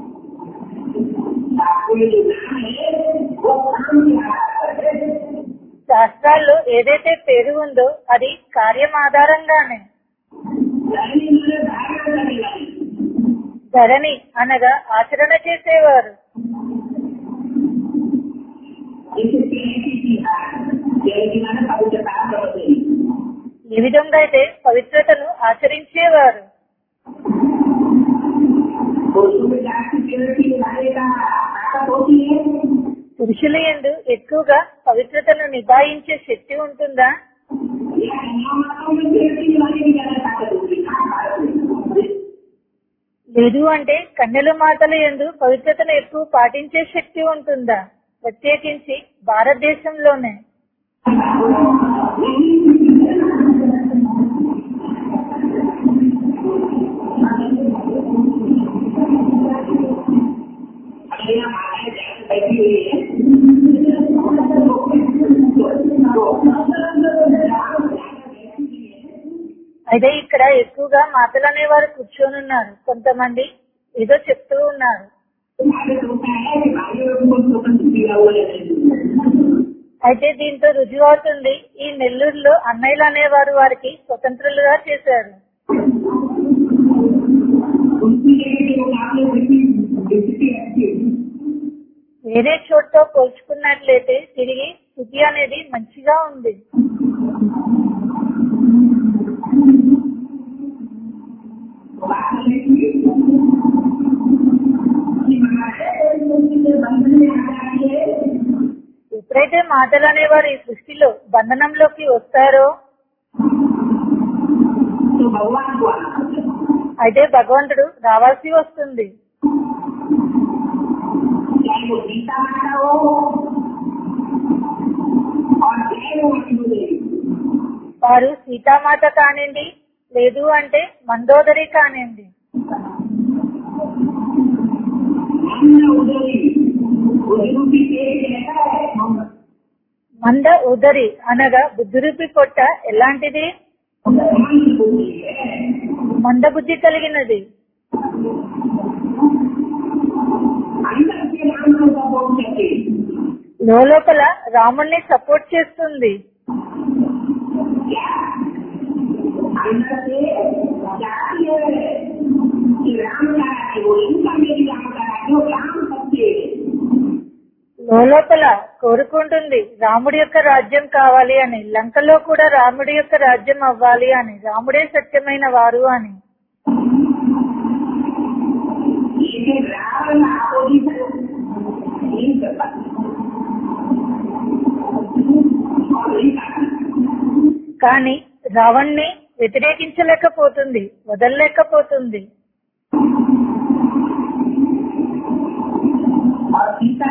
आपको ये जो नाम है वो काम के आधार पर है శాస్త్రాల్లో ఏదైతే పేరు ఉందో అది కార్యం ఆధారంగానే धरणी मतलब धारण करने वाली ధరణి అనగా ఆచరణ చేసేవారు जिससे ऐसी चीज जैसे मैंने पवित्रता बदली ఈ విధంగా అయితే పవిత్రతను ఆచరించేవారు पुरुषों में जाति प्योरिटी लाने का ताकत होती है పురుషుల ఎందు ఎక్కువగా పవిత్రతను నిభాయించే శక్తి ఉంటుందా या कन्या माताओं में प्योरिटी लाने की ज्यादा ताकत होती है कहाँ भारत में లేదు అంటే కన్యల మాతల ఎందు పవిత్రతను ఎక్కువ పాటించే శక్తి ఉంటుందా ప్రత్యేకించి భారతదేశంలోనే अगर यहाँ माताएं जाकर बैठी हुई है అయితే ఇక్కడ ఎక్కువగా మాతలు అనేవారు కూర్చొని ఉన్నారు కొంతమంది ఏదో చెప్తూ ఉన్నారు भारत होता है कि भाई को स्वतंत्र दिया हुआ है అయితే దీంతో రుజువు అవుతుంది ఈ నెల్లూరులో అన్నయ్యలు అనేవారు వారికి స్వతంత్రులుగా చేశారు उनकी जगह के मुकाबले कितनी स्थिति अच्छी है వేరే చోటుతో పోల్చుకున్నట్లయితే తిరిగి స్థితి అనేది మంచిగా ఉంది बात नहीं की कि हमारे बंधन में आ जाती है ఎప్పుడైతే మాటలు అనేవారు ఈ సృష్టిలో బంధనంలోకి వస్తారో तो भगवान को आना पड़ता है అయితే భగవంతుడు రావాల్సి వస్తుంది चाहे वो सीता माता हो और चाहे वो विष्णु देवी వారు సీతామాత కానివ్వండి లేదు అంటే మందోదరి కానివ్వండి मन उदरी उदरूपी पेट कैसा है మంద ఉదరి అనగా బుద్ధిరూపి పొట్ట ఎలాంటిది मन बुद्धि है మందబుద్ధి కలిగినది अंदर से राम को सपोर्ट करके లోపల రాముణ్ణి సపోర్ట్ చేస్తుంది क्या अंदर से जाती है कि राम का है वो इनका मेरी राम का है जो राम सत्य है లోపల కోరుకుంటుంది రాముడి యొక్క రాజ్యం కావాలి అని లంకలో కూడా రాముడి యొక్క రాజ్యం అవ్వాలి అని రాముడే సత్యమైన వారు అని लेकिन रावण अपोजिशन नहीं कर सकता और नहीं कर కానీ రావణ్ణి వ్యతిరేకించలేకపోతుంది వదలలేకపోతుంది और सीता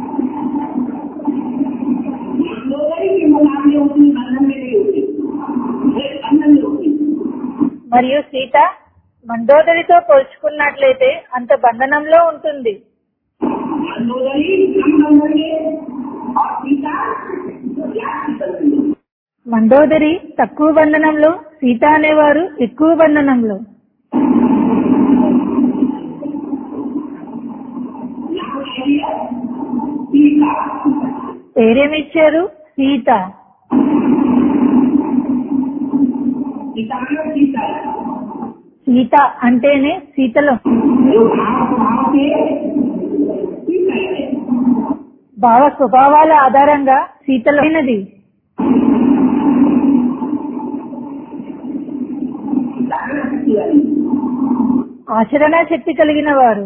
मंदोदरी के मुकाबले उतनी बंधन में नहीं होती वे बंधन में होती మరియు సీత మండోదరితో పోల్చుకున్నట్లయితే అంత బంధనంలో ఉంటుంది मंदोदरी कम बंधन में और सीता व्याप्ति बंधन में మండోదరి తక్కువ బంధనంలో సీత అనేవారు ఎక్కువ బంధనంలో नाम कह दिया सीता పేరేమిచ్చారు సీత सीता में सीता సీత అంటేనే సీతలో जो भाव स्वभाव से सीता है భావ స్వభావాల ఆధారంగా సీతలోనది धारणा शक्ति वाली ఆచరణ శక్తి కలిగిన వారు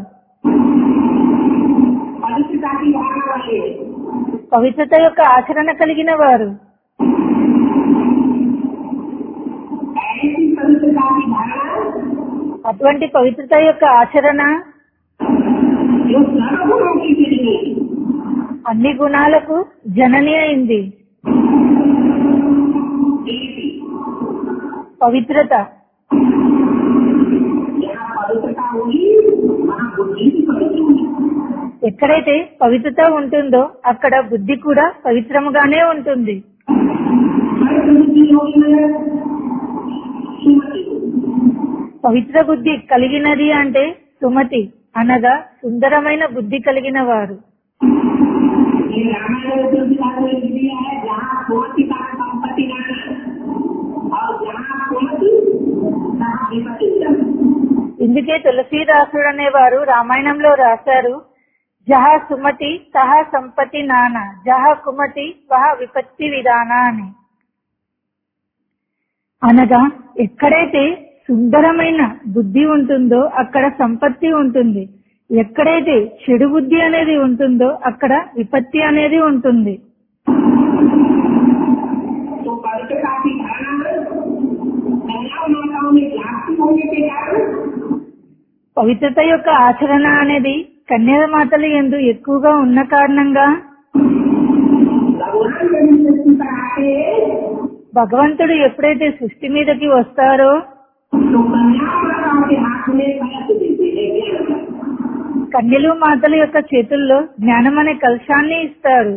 पवित्रता की भावना वाले పవిత్రత యొక్క ఆచరణ కలిగిన వారు ऐसी पवित्रता की धारणा అటువంటి పవిత్రత యొక్క ఆచరణ जो सर्वगुणों की जननी అన్ని గుణాలకు జనని అయింది देवी పవిత్రత यहाँ पवित्रता होगी वहाँ बुद्धि भी पवित्र होगी ఎక్కడైతే పవిత్రత ఉంటుందో అక్కడ బుద్ధి కూడా పవిత్రముగానే ఉంటుంది हर बुद्धि होगी मतलब सुमति పవిత్ర బుద్ధి కలిగినది అంటే సుమతి అనగా సుందరమైన బుద్ధి కలిగిన వారు ये रामायण में तुलसीदास ने लिख दिया है जहाँ सुमति का संपत्ति नाना और जहाँ सुमति वहाँ विपत्ति विजय। ఇందుకే తులసీదాసుడు అనేవారు రామాయణంలో రాశారు జహ సుమతి సహ సంపతి నాన జహ కుమతి వహ విపత్తి విధాన అని అనగా ఎక్కడైతే సుందరమైన బుద్ధి ఉంటుందో అక్కడ సంపత్తి ఉంటుంది ఎక్కడైతే చెడు బుద్ధి అనేది ఉంటుందో అక్కడ విపత్తి అనేది ఉంటుంది तो पवित्रता की धारणा कन्या माताओं में व्याप्ति होने के कारण పవిత్రత యొక్క ఆచరణ అనేది కన్యల మాతలు ఎందు ఎక్కువగా ఉన్న కారణంగా भगवान जब इस सृष्टि पर आते భగవంతుడు ఎప్పుడైతే సృష్టి మీదకి వస్తారో तो कन्या माताओं के हाथ में कलश देते हैं ज्ञान का। కన్యలు మాతల యొక్క చేతుల్లో జ్ఞానం అనే కలశాన్ని ఇస్తారు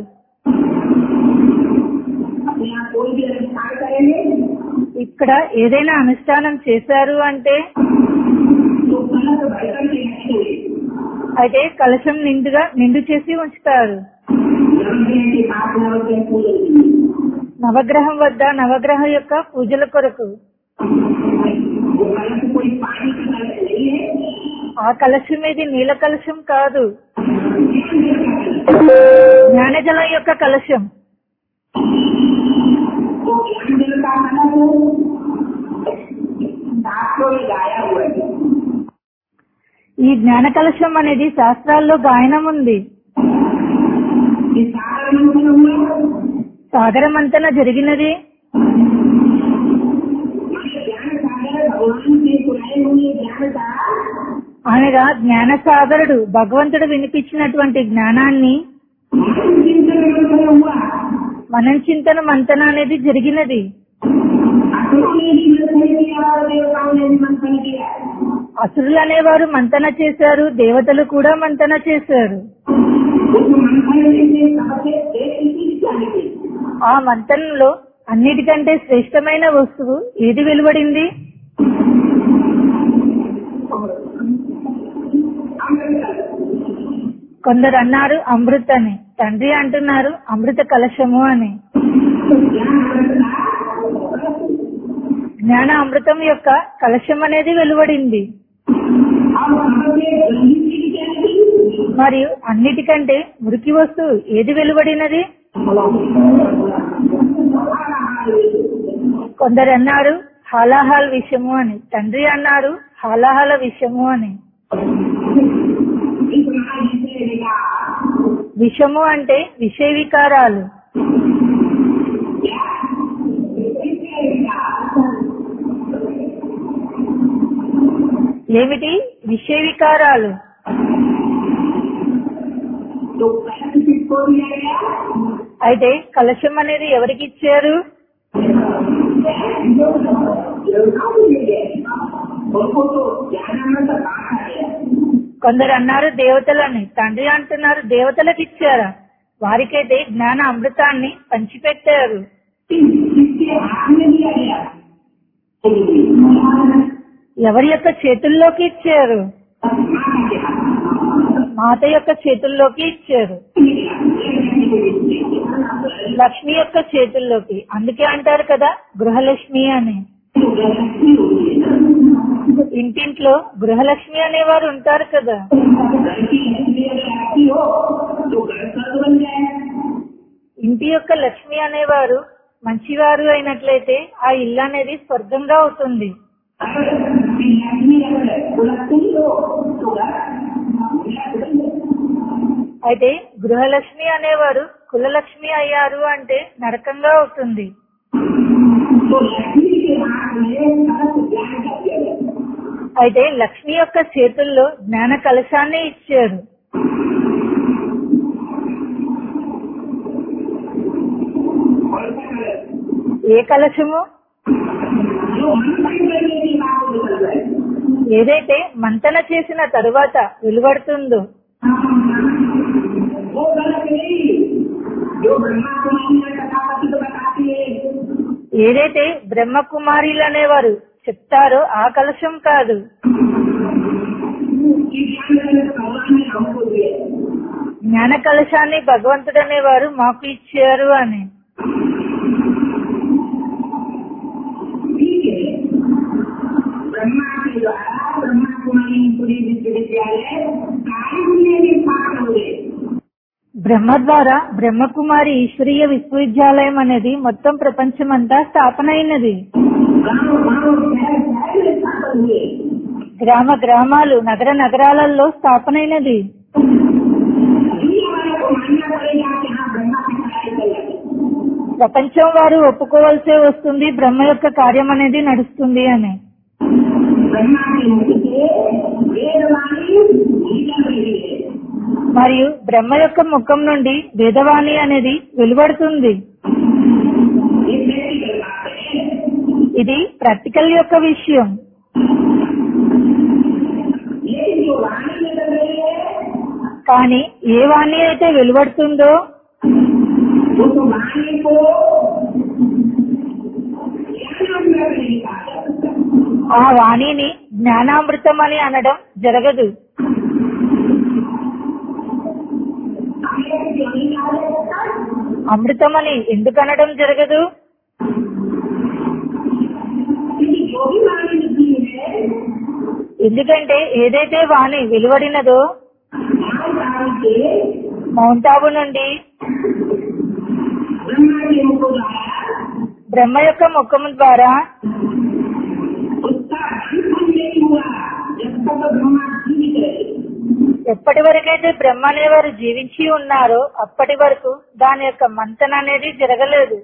अपने यहाँ कोई भी अनुष्ठान करेंगे ఇక్కడ ఏదైనా అనుష్ఠానం చేశారు అంటే तो कलश भरकर के रखेंगे అయితే కలశం నిండుగా నిండు చేసి ఉంచుతారు नवग्रह के पास नवग्रह पूजन के लिए। నవగ్రహం వద్ద నవగ్రహం యొక్క పూజల కొరకు वो कलश कोई पानी का कलश नहीं है ఆ కలశం ఇది నీల కలశం కాదు ज्ञान जल का कलश జ్ఞానజలం యొక్క కలశం वो ज्ञान जल का कलश शास्त्रों में गाया हुआ है ఈ జ్ఞాన కలశం అనేది శాస్త్రాల్లో గాయనం ఉంది ये सागर मंथन हुआ సాగరమంతన జరిగినది हमारे ज्ञान सागर भगवान से सुनाए हुए ज्ञान का అనగా జ్ఞాన సాగరుడు భగవంతుడు వినిపించినటువంటి జ్ఞానాన్ని मन चिंतन मंथन हुआ మనం చింతన మంతన అనేది జరిగినది असुरों ने भी मंथन किया और देवताओं ने भी मंथन किया అసురులు అనేవారు మంతన చేశారు దేవతలు కూడా మంతన చేశారు उस मंथन में से सबसे श्रेष्ठ चीज क्या निकली ఆ మంతనంలో అన్నిటికంటే శ్రేష్టమైన వస్తువు ఏది వెలువడింది अमृत కొందరు అన్నారు అమృత్ అని తండ్రి అంటున్నారు అమృత కలశము అని ज्ञान अमृत का జ్ఞాన అమృతం యొక్క కలశం అనేది వెలువడింది अब सबसे गंदी चीज क्या निकली మరియు అన్నిటికంటే మురికి వస్తువు ఏది వెలువడినది కొందరు అన్నారు హాలాహాల్ విషయము అని తండ్రి అన్నారు హాలాహాల విషయము అని इतना निकलेगा విషము అంటే విషయ వికారాలు ఏమిటి విషయ వికారాలు तो पैसे किसको दिया गया అయితే కలశం అనేది ఎవరికి ఇచ్చారు देवताओं को दिया गया उनको तो ज्ञान अमृत कहा गया కొందరు అన్నారు దేవతలని తండ్రి అంటున్నారు దేవతలకు ఇచ్చారా వారికైతే జ్ఞాన అమృతాన్ని పంచిపెట్టారు किसके हाथ में दिया गया ఎవరి యొక్క చేతుల్లోకి ఇచ్చారు మాత యొక్క చేతుల్లోకి ఇచ్చారు లక్ష్మి యొక్క చేతుల్లోకి అందుకే అంటారు కదా గృహలక్ష్మి అని ఇంటింట్లో గృహలక్ష్మి అనేవారు ఉంటారు కదా हो तो घर स्वर्ग बन जाए ఇంటి యొక్క లక్ష్మి అనేవారు మంచివారు అయినట్లయితే ఆ ఇల్లు అనేది స్వర్గంగా అవుతుంది अगर लक्ष्मी अगर लक्ष्मी हो तो घर बन जाए అయితే గృహలక్ష్మి అనేవారు కులలక్ష్మి అయ్యారు అంటే నరకంగా అవుతుంది तो लक्ष्मी के हाथ में सरस ज्ञान का दिया गया అయితే లక్ష్మి యొక్క చేతుల్లో జ్ఞాన కలశాన్ని ఇచ్చారు और क्या ఏ కలశము जो मंथन करने की बात निकल जाए ఏదైతే మంతన చేసిన తరువాత వెలువడుతుందో वो गलत नहीं जो ब्रह्मा कुमारी ने कथापति को बताती है ఏదైతే బ్రహ్మకుమారిలు అనేవారు చెప్తారో ఆ కలశం కాదు कि ज्ञान रत्न भगवान ने हमको दिए జ్ఞాన కలశాన్ని భగవంతుడు అనేవారు మాకు ఇచ్చారు అని ठीक है ब्रह्मा के द्वारा ब्रह्मा कुमारी पुरी विश्वविद्यालय सारी दुनिया के पास हो गए బ్రహ్మ ద్వారా బ్రహ్మకుమారి ఈశ్వరీయ విశ్వవిద్యాలయం అనేది మొత్తం ప్రపంచమంతా స్థాపన అయినది गाँव गाँव शहर शहर में स्थापन हुए గ్రామ గ్రామాలు నగర నగరాలలో స్థాపన అయినది दुनिया वाले को मानना पड़ेगा कि हाँ ब्रह्मा की पढ़ाई चल रही है ప్రపంచం వారు ఒప్పుకోవాల్సే వస్తుంది బ్రహ్మ యొక్క కార్యం అనేది నడుస్తుంది అని ब्रह्मा के मुख से वेदवाणी निकल रही है మరియు బ్రహ్మ యొక్క ముఖం నుండి వేదవాణి అనేది వెలువడుతుంది ये प्रैक्टिकल बात है ఇది ప్రాక్టికల్ యొక్క విషయం लेकिन जो वाणी निकल रही है కానీ ఏ వాణి అయితే వెలువడుతుందో वो तो वाणी को ज्ञान में नहीं कहा जा सकता ఆ వాణిని జ్ఞానామృతం అని అనడం జరగదు हमें क्यों नहीं कहा जा सकता అమృతం అని ఎందుకు అనడం జరగదు क्योंकि जो भी वाणी निकली है ఎందుకంటే ఏదైతే వాణి వెలువడినదో मानव काल के మౌంట్ ఆబు నుండి ब्रह्मा के मुख द्वारा బ్రహ్మ యొక్క ముఖము ద్వారా उसका अंत नहीं हुआ जब तक ब्रह्मा जीवित रहे ఎప్పటి వరకైతే బ్రహ్మ అనేవారు జీవించి ఉన్నారో అప్పటి వరకు దాని యొక్క మంతన అనేది జరగలేదు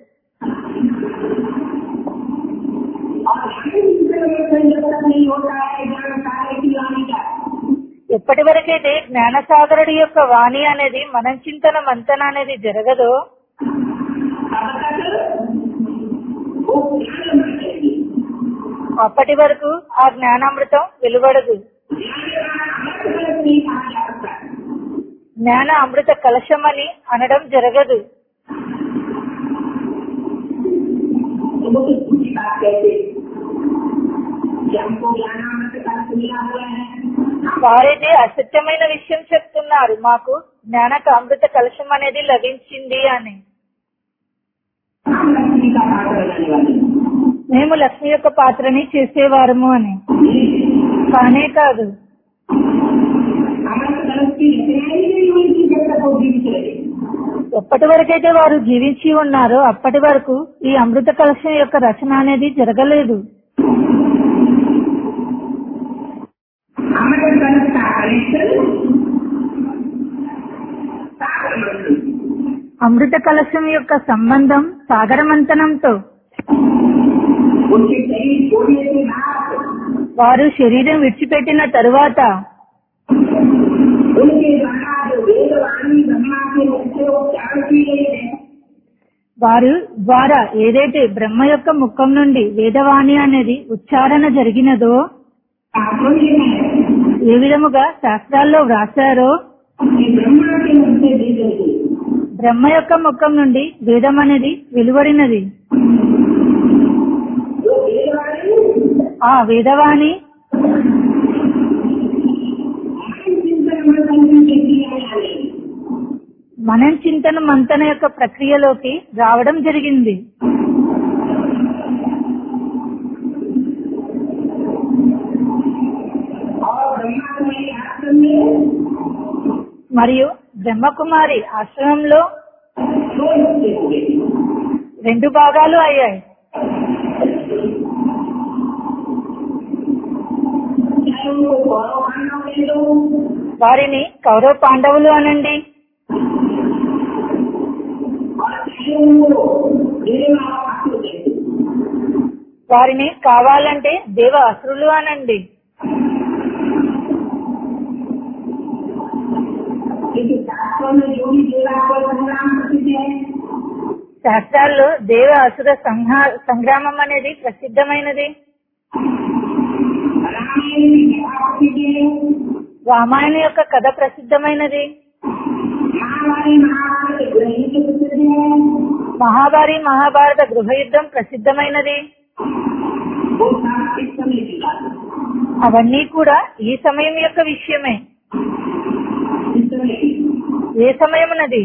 और हमें दूसरे में कोई जरूरत नहीं होता है ज्ञान कार्य की वाणी का ఎప్పటి వరకైతే జ్ఞానసాగరుడి యొక్క వాణి అనేది మనం చింతన మంతన అనేది జరగదో तब तक वो ज्ञान में रहेगी అప్పటి వరకు ఆ జ్ఞానామృతం వెలువడదు ज्ञान का अमृत कलश नहीं कहा जा सकता జ్ఞాన అమృత కలశం అని అనడం జరగదు तो वो तो दूसरी बात कहते कि हमको ज्ञानामृत कलश मिला हुआ है हम వారైతే అసత్యమైన విషయం చెప్తున్నారు మాకు జ్ఞానక అమృత కలశం అనేది లభించింది అని हम लक्ष्मी का पात्र बनाने वाले हैं। మేము లక్ష్మి యొక్క పాత్రని చేసేవారము అని కానే కాదు अमृत कलश की रचना ही नहीं हुई थी जब तक वो जीवित रहे ఎప్పటి వరకైతే వారు జీవించి ఉన్నారో అప్పటి వరకు ఈ అమృత కలశం యొక్క రచన అనేది జరగలేదు अमृत कलश का कनेक्शन सागर मंथन అమృత కలశం యొక్క సంబంధం సాగర మంతనంతో उनके शरीर छोड़ने के बाद వారు శరీరం విడిచిపెట్టిన తరువాత उनके द्वारा जो वेदवाणी ब्रह्मा के मुख से उच्चारण की गई है వారు ద్వారా ఏదైతే బ్రహ్మ యొక్క ముఖం నుండి వేదవాణి అనేది ఉచ్చారణ జరిగినదో शास्त्रों में है ఏ విధముగా శాస్త్రాల్లో వ్రాసారో कि ब्रह्मा के मुख से दी गई है బ్రహ్మ యొక్క ముఖం నుండి వేదం అనేది వెలువడినది जो वेदवाणी ఆ వేదవాణి मन चिंतन मंथन की क्रिया में आ गई మనం చింతన మంతన యొక్క ప్రక్రియలోకి రావడం జరిగింది और ब्रह्मा तुम्हारे आश्रम में మరియు బ్రహ్మకుమారి ఆశ్రమంలో दो हिस्से हो गए రెండు భాగాలు అయ్యాయి चाहे उनको गौरव पांडव कह दो వారిని కౌరవ పాండవులు అనండి और चाहे उनको देवा असुर कह दो వారిని కావాలంటే దేవ అసురులు అనండి लेकिन शास्त्रों में जो भी देवा को संग्राम प्रसिद्ध है శాస్త్రాల్లో దేవ అసుర సంహా సంగ్రామం అనేది ప్రసిద్ధమైనది रामायण में कथा प्रसिद्ध है రామాయణ యొక్క కథ ప్రసిద్ధమైనది महावारी महाभारत ग्रहित प्रसिद्ध है మహాభారి మహాభారత గృహయుద్ధం ప్రసిద్ధమైనది वो सब इस समय की बात है అవన్నీ కూడా ఈ సమయం యొక్క విషయమే इस समय की ఏ సమయమునది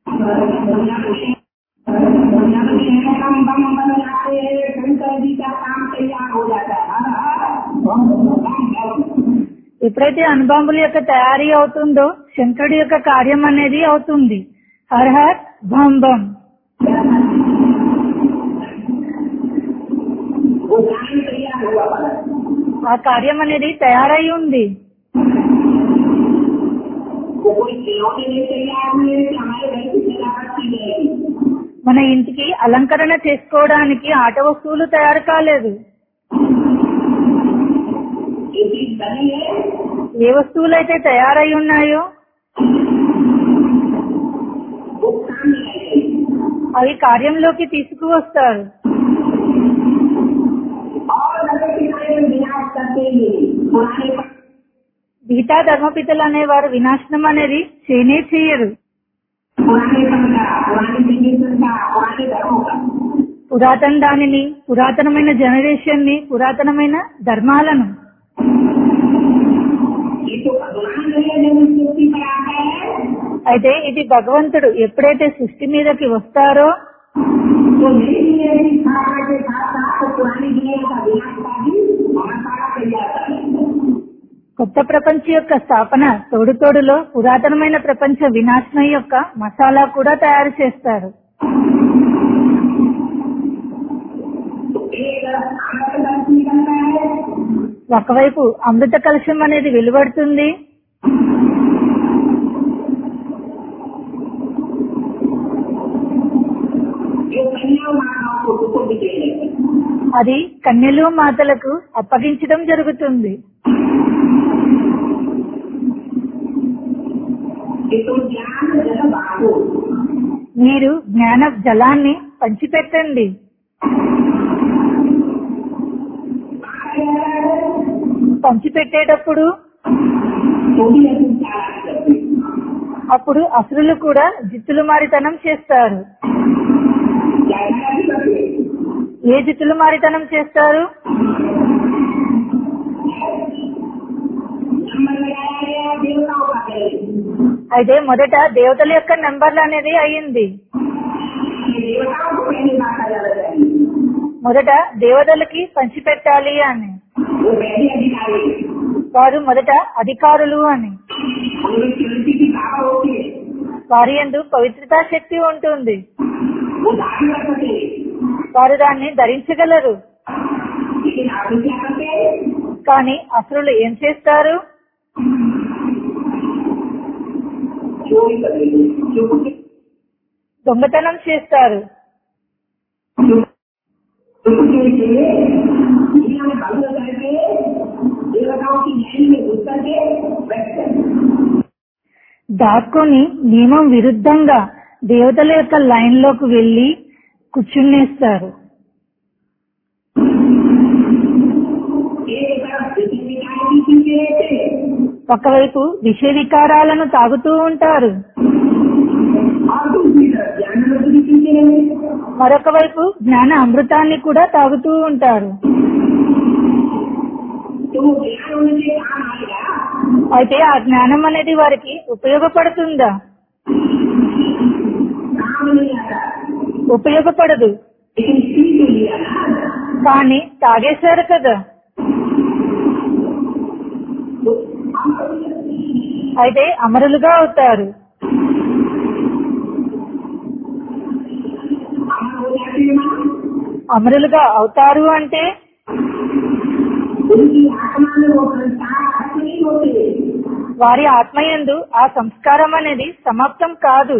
हम बम बन जाते हैं शंकर जी का काम तैयार हो जाता है हर हर बम बम बम ఎప్పుడైతే అణుబాంబుల యొక్క తయారీ అవుతుందో శంకరుడి యొక్క కార్యం అనేది అవుతుంది హర్ హర్ భం భం वो काम तैयार हुआ पड़ा ఆ కార్యం అనేది తయారై ఉంది वो कोई खिलौने नहीं तैयार हुए कि हमारे घर की सजावट की जाएगी మన ఇంటికి అలంకరణ చేసుకోవడానికి ఆట వస్తువులు తయారు కాలేదు ये चीज बनी है ఏ వస్తువులైతే తయారై ఉన్నాయో वो काम में आई गई అవి కార్యంలోకి తీసుకువస్తారు और नगर के बारे में विनाश करते ही पुराने గీతా ధర్మపితలు అనేవారు వినాశనం అనేది చేయనే చేయరు पुराने सन का पुरानी जनरेशन का पुराने धर्मों का పురాతన దానిని పురాతనమైన జనరేషన్ ని పురాతనమైన ధర్మాలను ये तो भगवान है जब इस सृष्टि पर आता है అయితే ఇది భగవంతుడు ఎప్పుడైతే సృష్టి మీదకి వస్తారో तो नई दुनिया की स्थापना के साथ साथ पुरानी दुनिया का विनाश का भी मसाला तैयार कर है కొత్త ప్రపంచ యొక్క స్థాపన తోడు తోడులో పురాతనమైన ప్రపంచ వినాశనం యొక్క మసాలా కూడా తయారు చేస్తారు एक अमृत दर्श निकलता है ఒకవైపు అమృత కలశం అనేది వెలువడుతుంది जो कन्या मानव को सुख दे रहे అది కన్యలు మాతలకు అప్పగించడం జరుగుతుంది कि तुम ज्ञान जल बांटो మీరు జ్ఞాన జలాన్ని పంచిపెట్టండి बाहर जाता है పంచిపెట్టేటప్పుడు तो भी ऐसे चालाक करते हैं। అప్పుడు అసురులు కూడా జిత్తులు మారితనం చేస్తారు क्या चालाकी करते हैं? ఏ జిత్తులు మారితనం చేస్తారు नंबर लगाया गया देवताओं का पहले అయితే మొదట దేవతల యొక్క నెంబర్లు అనేది అయ్యింది ये देवताओं को पहले बांटा जाना चाहिए మొదట దేవతలకి పంచిపెట్టాలి అని वो पहले अधिकारी है। వారు మొదట అధికారులు అని उनमें चलती की पावर होती है వారి యందు పవిత్రతా శక్తి ఉంటుంది वो धारण कर सकते हैं వారు దాన్ని ధరించగలరు लेकिन आप लोग क्या करते हैं కానీ అసురులు ఏం చేస్తారు चोरी करेंगे चोरी దొంగతనం చేస్తారు चोरी के लिए दुनिया में भंग करके देवताओं की लाइन में घुस करके बैठ गए దాక్కుని నియమం విరుద్ధంగా దేవతల యొక్క లైన్ లోకి వెళ్లి కూర్చునేస్తారు एक तरफ विधि विधान की पीछे रहते हैं ఒకవైపు విషయ వికారాలను తాగుతూ ఉంటారు और दूसरी तरफ ज्ञान अमृत की पीछे रहते हैं మరొక వైపు జ్ఞాన అమృతాన్ని కూడా తాగుతూ ఉంటారు तो वो ज्ञान उनसे काम आएगा అయితే ఆ జ్ఞానం అనేది వారికి ఉపయోగపడుతుందా काम नहीं आता ఉపయోగపడదు लेकिन पी तो लिया ना కానీ తాగేశారు కదా तो हम कर लिया। అయితే అమరులుగా అవుతారు हम हो जाते हैं ना అమరులుగా అవుతారు అంటే उनकी आत्मा में वो संस्कार नहीं होते వారి ఆత్మయందు ఆ సంస్కారం అనేది సమాప్తం కాదు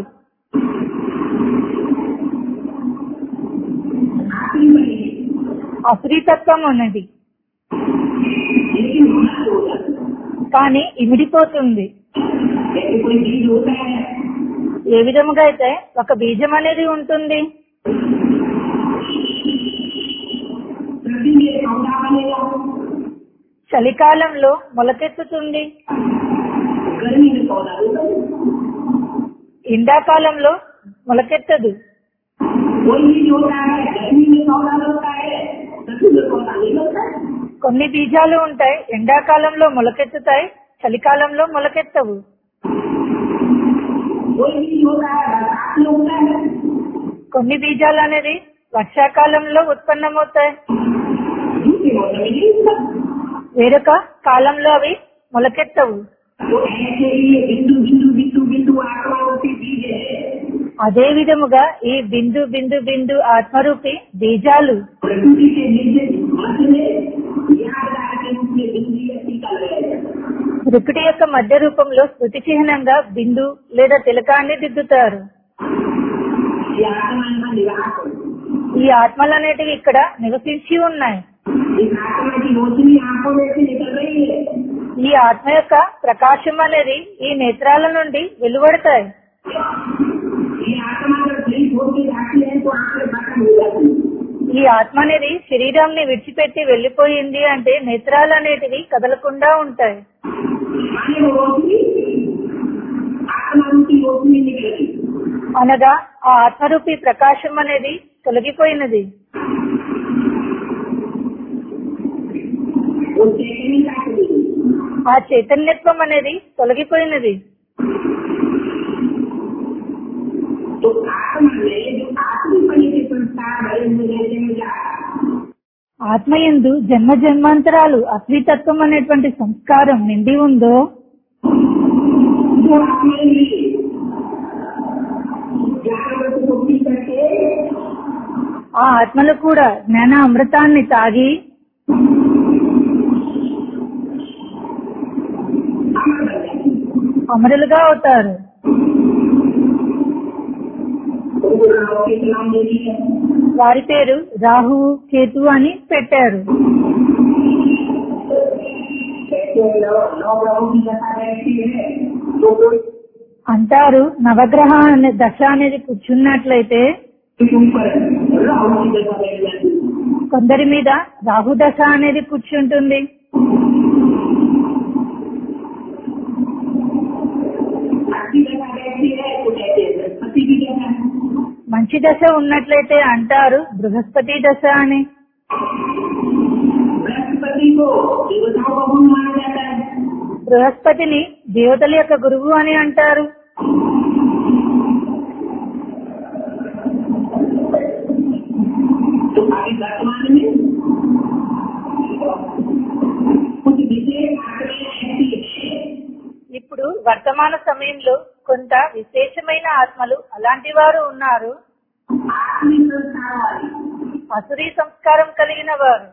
आखिरी बनेगी అసురీతత్వం ఉన్నది लेकिन नष्ट हो जाती है। కానీ ఇమిడిపోతుంది जैसे कोई बीज होता है ఏ విధముగా అయితే ఒక బీజం అనేది ఉంటుంది प्रकृति में पौधा बनेगा చలికాలంలో మొలకెత్తుతుంది गर्मी में पौधा होता है ఎండాకాలంలో మొలకెత్తదు कोई बीज होता है गर्मी में पौधा होता है प्रकृति में पौधा नहीं होता है కొన్ని బీజాలు ఉంటాయి ఎండాకాలంలో మొలకెత్తుతాయి చలికాలంలో మొలకెత్తవు कोई बीज होता है बरसात में होता है కొన్ని బీజాలు అనేది వర్షాకాలంలో ఉత్పన్నమవుతాయి दूसरे मौसम में नहीं होता వేరొక కాలంలో అవి మొలకెత్తవు तो ऐसे ही ये बिंदु बिंदु बिंदु बिंदु आत्मा होती बीज है అదే విధముగా ఈ బిందు బిందు బిందు ఆత్మరూపి బీజాలు प्रकृति के निर्देश मध्य में यादगार के रूप में बिंदु या टीका लगाया जाता है ప్రకృతి యొక్క మధ్య రూపంలో స్మృతి చిహ్నంగా బిందు లేదా తిలకాన్ని దిద్దుతారు ये आत्मा यहाँ निवास है ఈ ఆత్మలనేటివి ఇక్కడ నివసించి ఉన్నాయి इस आत्मा की रोशनी आंखों में से निकल रही है ఈ ఆత్మ యొక్క ప్రకాశం అనేది ఈ నేత్రాల నుండి వెలువడతాయి ये आत्मा जब शरीर छोड़ के जाती है तो आंखें खत्म हो जाती है ఈ ఆత్మ అనేది శరీరాన్ని విడిచిపెట్టి వెళ్లిపోయింది అంటే నేత్రాలు అనేటివి కదలకుండా ఉంటాయి माने वो रोशनी आत्मा की रोशनी निकलेगी అనగా ఆ ఆత్మరూపి ప్రకాశం అనేది తొలగిపోయినది वो चेतनी का चलेगी ఆ చైతన్యత్వం అనేది తొలగిపోయినది तो आत्मा में जो आत्मपनी के संस्कार भरे हुए रहते हैं क्या ఆత్మయందు జన్మ జన్మాంతరాలు అస్మితత్వం అనేటువంటి సంస్కారం నిండి ఉందో जो आत्मा ही ज्ञान अमृत को पी करके ఆ ఆత్మలు కూడా జ్ఞాన అమృతాన్ని తాగి अमर बन जाती है అమరులుగా అవుతారు उनको राम के नाम दे दिए వారి పేరు రాహువు కేతు అని పెట్టారు कहते हैं नौ नौ ग्रहों की दशा रहती है तो कोई అంటారు నవగ్రహ అనే దశ అనేది కూర్చున్నట్లయితే के ऊपर राहु की दशा बैठ जाती है కొందరి మీద రాహుదశ అనేది కూర్చుంటుంది अच्छी जगह बैठती है तो कहते हैं बृहस्पति की जगह है మంచి దశ ఉన్నట్లయితే అంటారు బృహస్పతి దశ అని बृहस्पति को देवताओं का गुण माना जाता है బృహస్పతిని దేవతల యొక్క గురువు అని అంటారు तो अभी वर्तमान में कुछ विशेष आंकड़े ऐसी है ఇప్పుడు వర్తమాన సమయంలో కొంత విశేషమైన ఆత్మలు అలాంటి వారు ఉన్నారు आत्मी संस्कार वाली అసురీ సంస్కారం కలిగిన వారు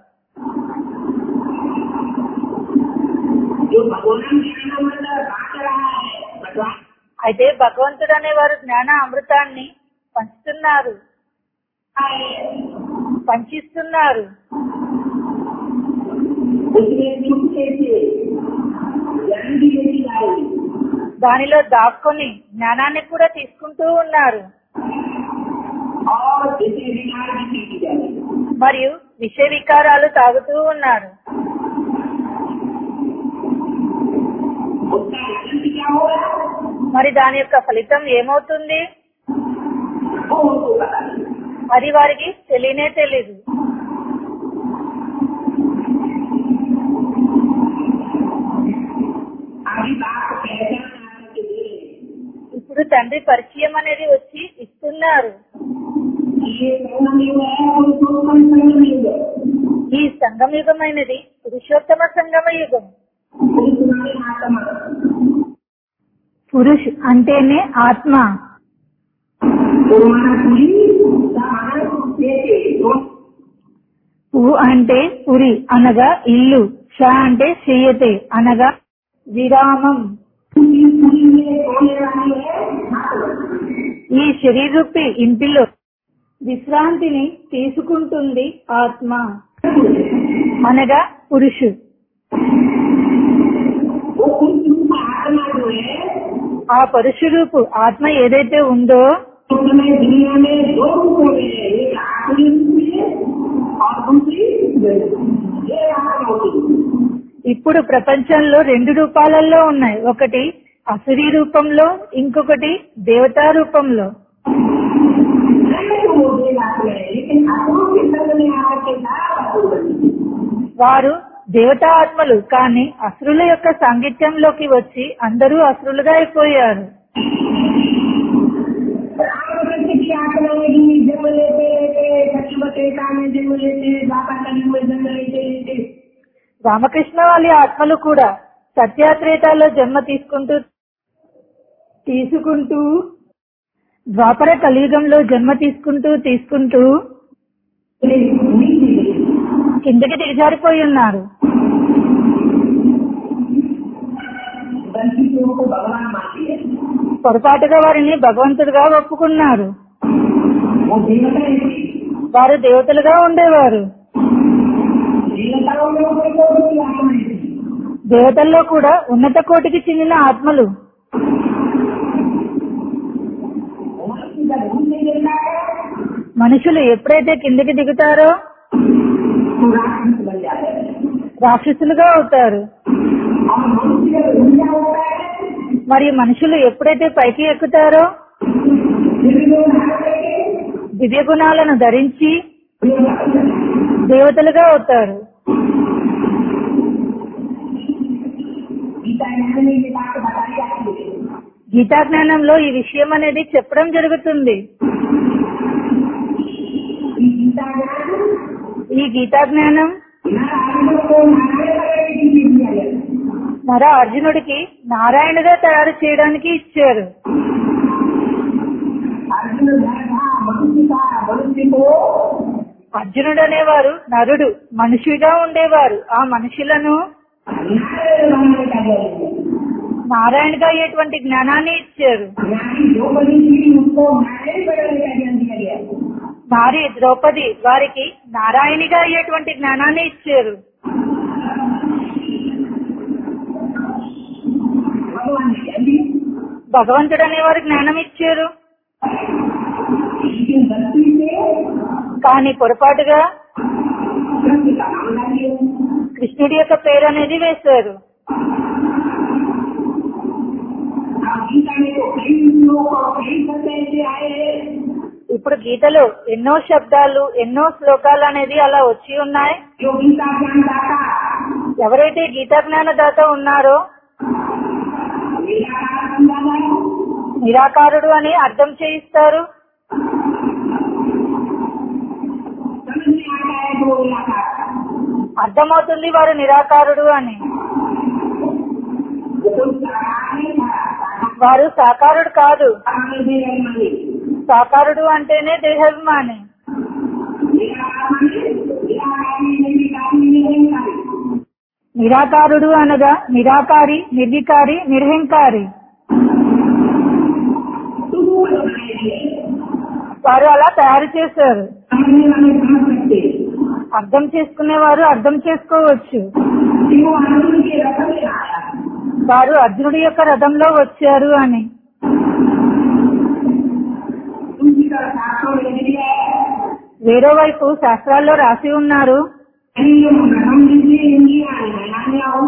जो भगवान ज्ञान मतलब बांट रहा है भगवान అయితే భగవంతుడు అనేవారు జ్ఞాన అమృతాన్ని పంచుతున్నారు పంచిస్తున్నారు उसमें चुपके से ज्ञान भी लेती जाएगी దానిలో దాక్కొని జ్ఞానాన్ని కూడా తీసుకుంటూ ఉన్నారు और विषय विकार भी पीती जाएगी మరియు విషయ వికారాలు తాగుతూ ఉన్నారు उसका रिजल्ट क्या होगा మరి దాని యొక్క ఫలితం ఏమవుతుంది वो उनको पता नहीं అది వారికి తెలియనే తెలీదు अभी बात पहचान आने के लिए ఇప్పుడు తండ్రి పరిచయం అనేది వచ్చి ఇస్తున్నారు ये संगम युग है और पुरुषोत्तम संगम युग है ఈ సంగమయుగమైనది పురుషోత్తమ సంగమ యుగం पुरुष माने आत्मा పురుష్ అంటేనే ఆత్మ तुम्हारा पूरी समान देते పు అంటే పురి అనగా ఇల్లు ష అంటే శ్రీయతే అనగా విరామం पूरी पूरी में सोने वाली है आत्मा ఈ శరీరూపి ఇంటిలో విశ్రాంతిని తీసుకుంటుంది ఆత్మ అనగా పురుషు वो पुरुष रूप आत्मा जो है ఆ పరుషురూపు ఆత్మ ఏదైతే ఉందో उस समय दुनिया में दो रूप हो गए हैं। एक आखिरी रूप है और दूसरी ये आत्मा होती है ఇప్పుడు ప్రపంచంలో రెండు రూపాలలో ఉన్నాయి ఒకటి అసురీ రూపంలో ఇంకొకటి దేవతా రూపంలో मैंने तो वो दे आत्मा है लेकिन आत्मा के संग में आकर के सारा बात बनी వారు దేవతా ఆత్మలు కానీ అసురుల యొక్క సాంగిత్యంలోకి వచ్చి అందరూ అసురులుగా అయిపోయారు रामकृष्ण की आत्मा में जन्म लेते लेते सचिवतेता में जन्म लेते बाबा कली में जन्म लेते लेते రామకృష్ణ వాళ్ళ ఆత్మలు కూడా సత్యాత్రేతాల్లో జన్మ తీసుకుంటూ తీసుకుంటూ ద్వాపర కలియుగంలో జన్మ తీసుకుంటూ తీసుకుంటూ కిందకి దిగజారిపోయి ఉన్నారు गलती से उनको भगवान मानती है పొరపాటుగా వారిని భగవంతుడిగా ఒప్పుకున్నారు वो देवता है వారు దేవతలుగా ఉండేవారు देवताओं में उनके को भी आत्मा है దేవతల్లో కూడా ఉన్నత కోటికి చెందిన ఆత్మలు मनुष्य जब घूमने गिरता है మనుషులు ఎప్పుడైతే కిందకి దిగుతారో तो राक्षस बन जाते हैं రాక్షసులుగా అవుతారు और मनुष्य जब ऊंचा होता है మరియు మనుషులు ఎప్పుడైతే పైకి ఎక్కుతారో फिर भी वो नहा करके దివ్య గుణాలను ధరించి देवता बन जाते हैं దేవతలుగా అవుతారు गीता ज्ञान में ये बात बताई जाती है గీతా జ్ఞానంలో ఈ విషయం అనేది చెప్పడం జరుగుతుంది कि गीता ज्ञान ఈ గీతా జ్ఞానం नारायण को नारायण करने के लिए दिया गया నర అర్జునుడికి నారాయణగా తయారు చేయడానికి ఇచ్చారు अर्जुन धन था मनुष्य था मनुष्य को అర్జునుడు అనేవారు నరుడు మనిషిగా ఉండేవారు ఆ మనుషులను नारायण बनाने का दिया నారాయణగా అయ్యేటువంటి జ్ఞానాన్ని ఇచ్చారు ज्ञानी द्रौपदी थी उनको नारायण बनाने का ज्ञान दिया गया నారి ద్రౌపది వారికి నారాయణిగా అయ్యేటువంటి జ్ఞానాన్ని ఇచ్చారు भगवान ने ज्ञान दिया భగవంతుడు అనేవారు జ్ఞానం ఇచ్చారు लेकिन गलती से కానీ పొరపాటుగా कृष्ण का नाम डालिए కృష్ణుడి యొక్క పేరు అనేది వేశారు अब गीता में तो कई लोग और कई शब्द ऐसे आए हैं ఇప్పుడు గీతలో ఎన్నో శబ్దాలు ఎన్నో శ్లోకాలు అనేది అలా వచ్చి ఉన్నాయి जो गीता ज्ञानदाता ఎవరైతే గీతా జ్ఞానదాత ఉన్నారో निराकार समझा जाए నిరాకారుడు అని అర్థం చేయిస్తారు समझ में आता है जो निराकार అర్థమవుతుంది వారు నిరాకారుడు అని वो कोई साकार नहीं था వారు సాకారుడు కాదు साकार दे रहे मानी సాకారుడు అంటేనే దేహాభిమాని निराकार माने निराकारी निर्विकारी निरंकारी నిరాకారుడు అనగా నిరాకారి నిర్వికారి నిర్హంకారి तुम वो बनाए गए వారు అలా తయారు చేశారు समझने वाले समझ सकते हैं। అర్థం చేసుకునేవారు అర్థం చేసుకోవచ్చు कि वो अर्जुन के रथ में आया వారు అర్జునుడి యొక్క రథంలో వచ్చారు అని दूसरी तरफ शास्त्रों में लिख दिया है వేరే వైపు శాస్త్రాల్లో రాసి ఉన్నారు शरीर रथम दीजिए इंद्रिया नयाने आओ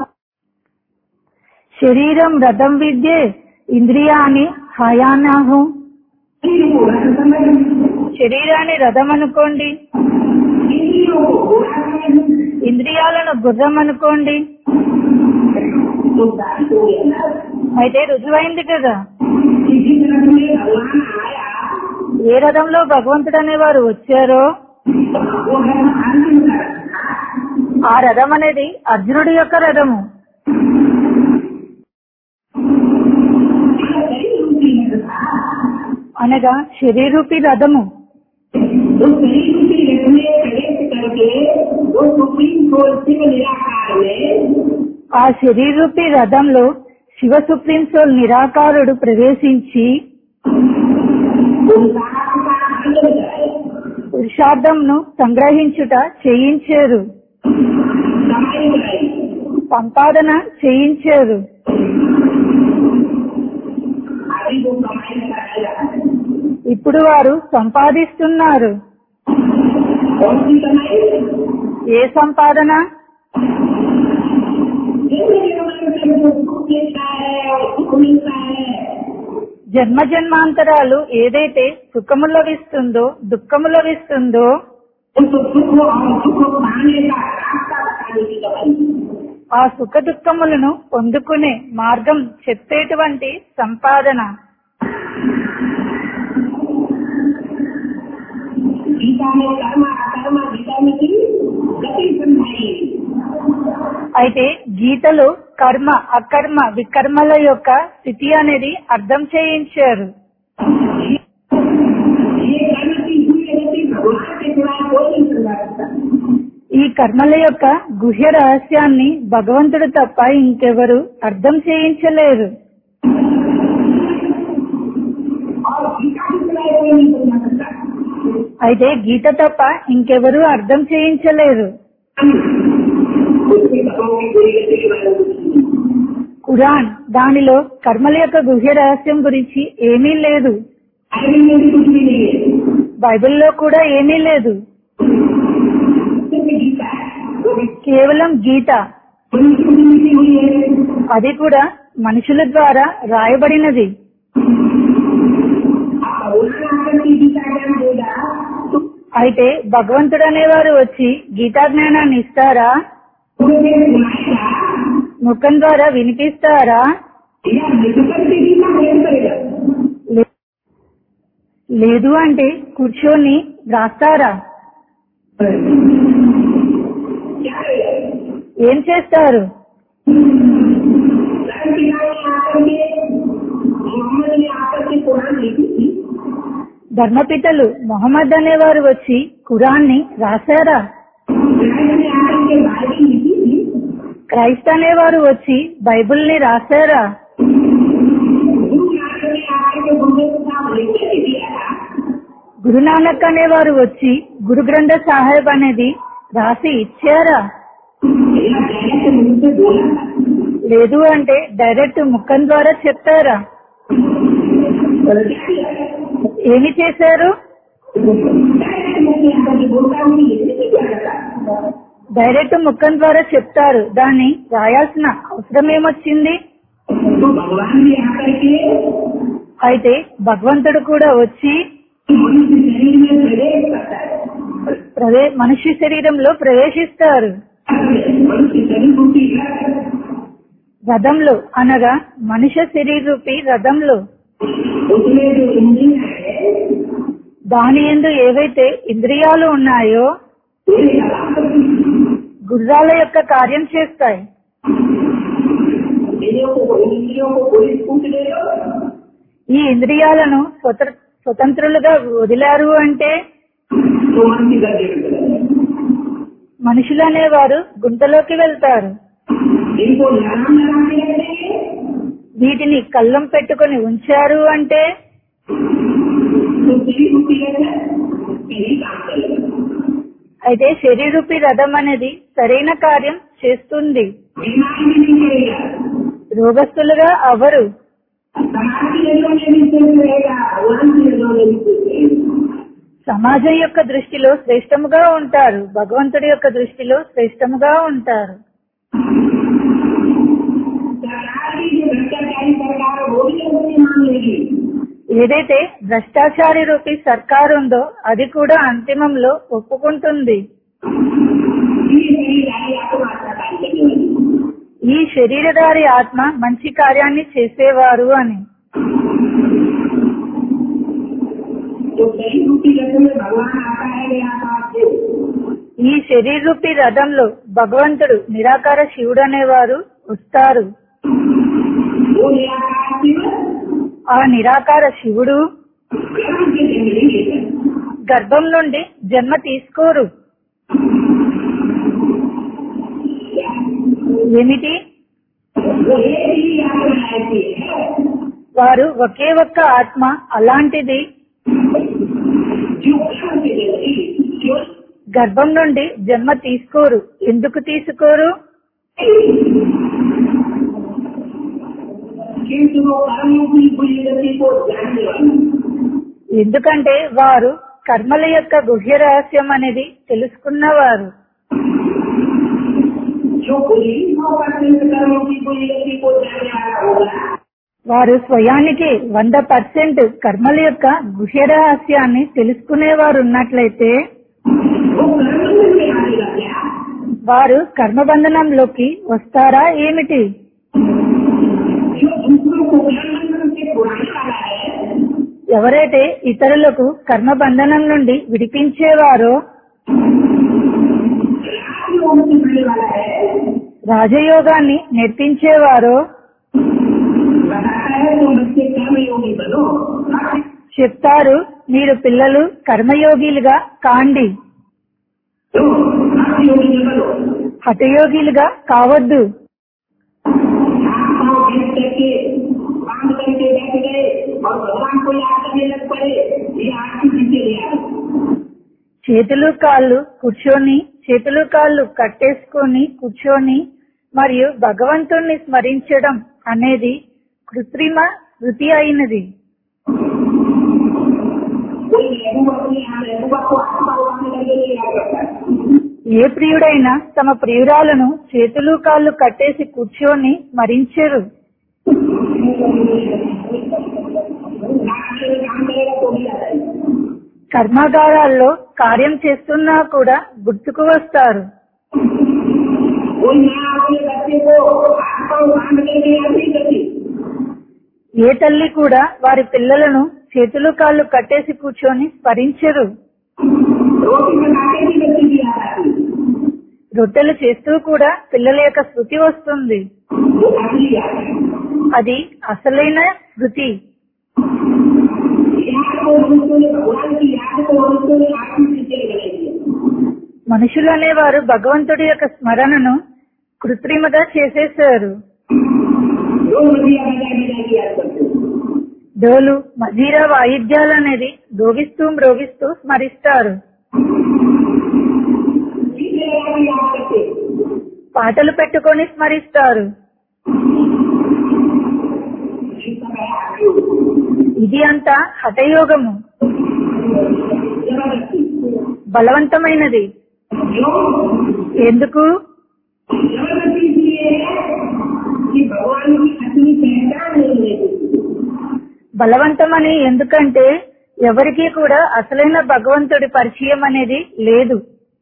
శరీరం రథం విద్యే ఇంద్రియాన్ని హయానాహు शरीर को रथ समझ శరీరాన్ని రథం అనుకోండి इंद्रियों को घोड़ा समझ ఇంద్రియాలను గుర్రం అనుకోండి तो साबित हो गया ना అయితే రుజువైంది కదా कि जिस रथ में भगवान आया ఏ రథంలో భగవంతుడు అనేవారు వచ్చారో वो है अर्जुन का रथ था ఆ రథం అనేది అర్జునుడి యొక్క రథము ये शरीर रूपी रथ था అనగా శరీరూపి రథము तो शरीर रूपी रथ में प्रवेश करके वो सुप्रीम कोर्ट शिव निराकार में ఆ శరీరూపి రథంలో శివ సుప్రీం సోల్ నిరాకారుడు ప్రవేశించి उनका का आनंद कराए పురుషార్థంను సంగ్రహించుట చేయించారు कमाई कराई సంపాదన చేయించారు अभी वो कमाई कराया ఇప్పుడు వారు సంపాదిస్తున్నారు कौन सी कमाई ఏ సంపాదన जिंदगी में जो सुख मिलता है और सुख मिलता है జన్మ జన్మాంతరాలు ఏదైతే సుఖము లభిస్తుందో దుఃఖము లభిస్తుందో उस सुख और सुख पाने का रास्ता बताने की कमाई ఆ సుఖ దుఃఖములను పొందుకునే మార్గం చెప్పేటువంటి సంపాదన गीता में कर्म अकर्म गीता में की गति समझाई అయితే గీతలో కర్మ అకర్మ వికర్మల యొక్క స్థితి అనేది అర్థం చేయించారు ये कर्म की हुई गति भगवान के सिवाय कोई नहीं समझा सकता ఈ కర్మల యొక్క గుహ్య రహస్యాన్ని భగవంతుడు తప్ప ఇంకెవరు అర్థం చేయించలేరు और गीता के सिवाय कोई नहीं समझा सकता అయితే గీత తప్ప ఇంకెవరు అర్థం చేయించలేరు उसके कर्मों की पूरी गति के बारे में ఖురాన్ దానిలో కర్మల యొక్క గుహ్య రహస్యం గురించి ఏమీ లేదు बाइबल में भी कुछ भी नहीं है బైబిల్లో కూడా ఏమీ లేదు सिर्फ गीता है वो भी కేవలం గీత मनुष्य की लिखी हुई है అది కూడా మనుషుల ద్వారా రాయబడినది आप भगवान आकर के गीता ज्ञान देगा तो అయితే భగవంతుడు అనేవారు వచ్చి గీతా జ్ఞానాన్ని ఇస్తారా तुम्हें सुनाएगा ముఖం ద్వారా వినిపిస్తారా या निकल के गीता भेद करेगा లే- లేదు అంటే కూర్చొని రాస్తారా क्या करेगा ఏం చేస్తారు धर्म पिता ने आकर के मोहम्मद ने आकर के कुरान लिखी थी ధర్మపితలు మొహమ్మద్ అనేవారు వచ్చి ఖురాన్ని రాశారా क्राइस्ट ने आकर के बाइबल लिखी थी క్రైస్త అనేవారు వచ్చి బైబిల్ని రాశారా गुरु नानक ने आकर के गुरुदेव साहब लिख के दिया था గురునానక్ అనేవారు వచ్చి గురు గ్రంథ సాహెబ్ అనేది రాసి ఇచ్చారా या डायरेक्ट मुंह से बोला था లేదు అంటే డైరెక్ట్ ముఖం ద్వారా చెప్పారా क्या किया ఏమి చేశారు डायरेक्ट मुंह से आकर के बोलता हूँ लिखने से क्या करता డైరెక్ట్ ముఖం ద్వారా చెప్తారు దాన్ని రాయాల్సిన అవసరం ఏమొచ్చింది तो भगवान भी आकर के అయితే భగవంతుడు కూడా వచ్చి मनुष्य शरीर में प्रवेश करता है ప్రవే మనుష్య శరీరంలో ప్రవేశిస్తారు मनुष्य शरीर रूपी रथ రథంలో అనగా మనుష్య శరీర రూపి రథంలో उसमें जो इंजन है దాని ఎందు ఏవైతే ఇంద్రియాలు ఉన్నాయో वो चला గుర్రాల యొక్క కార్యం చేస్తాయి इंद्रियों को इंद्रियों को कोई छूट दे दो ఈ ఇంద్రియాలను స్వత- స్వతంత్రులుగా వదిలారు అంటే तो मन की गति మనుషులు అనేవారు గుంటలోకి వెళ్తారు इनको लगाम लगा के रखेंगे వీటిని కళ్ళం పెట్టుకొని ఉంచారు అంటే तो शरीर रूपी रथ यही काम करेगा అయితే శరీరూపి రథం అనేది సరైన కార్యం చేస్తుంది बीमारी भी नहीं करेगा రోగస్తులుగా అవరు समाज की नजरों में भी सुख रहेगा भगवान की नजरों में भी सुख रहेगा సమాజం యొక్క దృష్టిలో శ్రేష్టముగా ఉంటారు భగవంతుడి యొక్క దృష్టిలో శ్రేష్టముగా ఉంటారు सरकार की जो भ्रष्टाचारी सरकार है, वो भी अपनी मान लेगी ఏదైతే భ్రష్టాచారి రూపీ సర్కారు ఉందో అది కూడా అంతిమంలో ఒప్పుకుంటుంది ये शरीर आई आपको अच्छा कार्य करने वाली ఈ శరీరధారి ఆత్మ మంచి కార్యాన్ని చేసేవారు అని तो शरीर रूपी रथ में भगवान आता है या आकाश से ఈ శరీర రూపీ రథంలో భగవంతుడు నిరాకార శివుడు అనేవారు వస్తారు वो निराकार शिव ఆ నిరాకార శివుడు गर्भ के जन्म नहीं लेता గర్భం నుండి జన్మ తీసుకోరు ఏమిటి वो एक ही यात्रा ऐसी है వారు ఒకే ఒక్క ఆత్మ అలాంటిది जो गर्भ के जन्म नहीं लेती क्यों గర్భం నుండి జన్మ తీసుకోరు ఎందుకు తీసుకోరు क्योंकि वो कर्मों की बुरी गति को जानने वाली ఎందుకంటే వారు కర్మల యొక్క గుహ్య రహస్యం అనేది తెలుసుకున్నవారు जो बुरी सौ परसेंट कर्मों की बुरी गति को जानने वाला होगा వారు స్వయానికి వంద పర్సెంట్ కర్మల యొక్క గుహ్య రహస్యాన్ని తెలుసుకునేవారు ఉన్నట్లయితే वो कर्म में आएगा क्या వారు కర్మబంధనంలోకి వస్తారా ఏమిటి जो दूसरों को कर्म से छुड़ाने वाला है ఎవరైతే ఇతరులకు కర్మబంధనం నుండి విడిపించేవారో राजयोग सिखाने वाला है రాజయోగాన్ని నేర్పించేవారో बताता है तुम बच्चे कर्म योगी बनो చెప్తారు మీరు పిల్లలు కర్మయోగిలుగా కాండి तो कर्म योगी न बनो హఠయోగిలుగా కావద్దు हाथ पाँव भेज करके काम करके बैठ गए और भगवान को याद करने लग पड़े ये आपकी पीछे ले आए చేతులు కాళ్ళు కూర్చొని చేతులు కాళ్ళు కట్టేసుకొని కూర్చొని మరియు భగవంతుణ్ణి స్మరించడం అనేది కృత్రిమ శృతి అయినది कोई महबूब अपने यहाँ महबूबा को हाथ पाँव बांधने करके ले आया करता है ఏ ప్రియుడైనా తమ ప్రియురాలను చేతులు కాళ్ళు కట్టేసి కూర్చొని స్మరించరు नाश्ते में काम करेगा तो भी आता है కర్మాగారాల్లో కార్యం చేస్తున్నా కూడా గుర్తుకు వస్తారు कोई माँ अपने बच्चे को हाथ पाँव बांध करके याद नहीं करती ఏ తల్లి కూడా వారి పిల్లలను చేతులు కాళ్ళు కట్టేసి కూర్చొని స్మరించరు रोटी बनाते भी बच्चे की याद आती రొట్టెలు చేస్తూ కూడా పిల్లల యొక్క శృతి వస్తుంది वो असली याद है అది అసలైన శృతి याद को मनुष्यों ने भगवान की याद को मनुष्यों ने आपकी पीछे लगाई है మనుషులు అనేవారు భగవంతుడి యొక్క స్మరణను కృత్రిమగా చేసేసారు लोग बढ़िया बजा बजा की याद करते हैं డోలు మజీరా వాయిద్యాలు అనేది రోగిస్తూ మ్రోగిస్తూ స్మరిస్తారు पीछे लगा के याद करते हैं పాటలు పెట్టుకొని స్మరిస్తారు ये सब है आयोग ఇది అంతా హఠయోగము जबरदस्ती బలవంతమైనది क्यों ఎందుకు जबरदस्ती इसलिए है कि भगवान की असली पहचान नहीं है బలవంతమని ఎందుకంటే ఎవరికీ కూడా అసలైన భగవంతుడి పరిచయం అనేది లేదు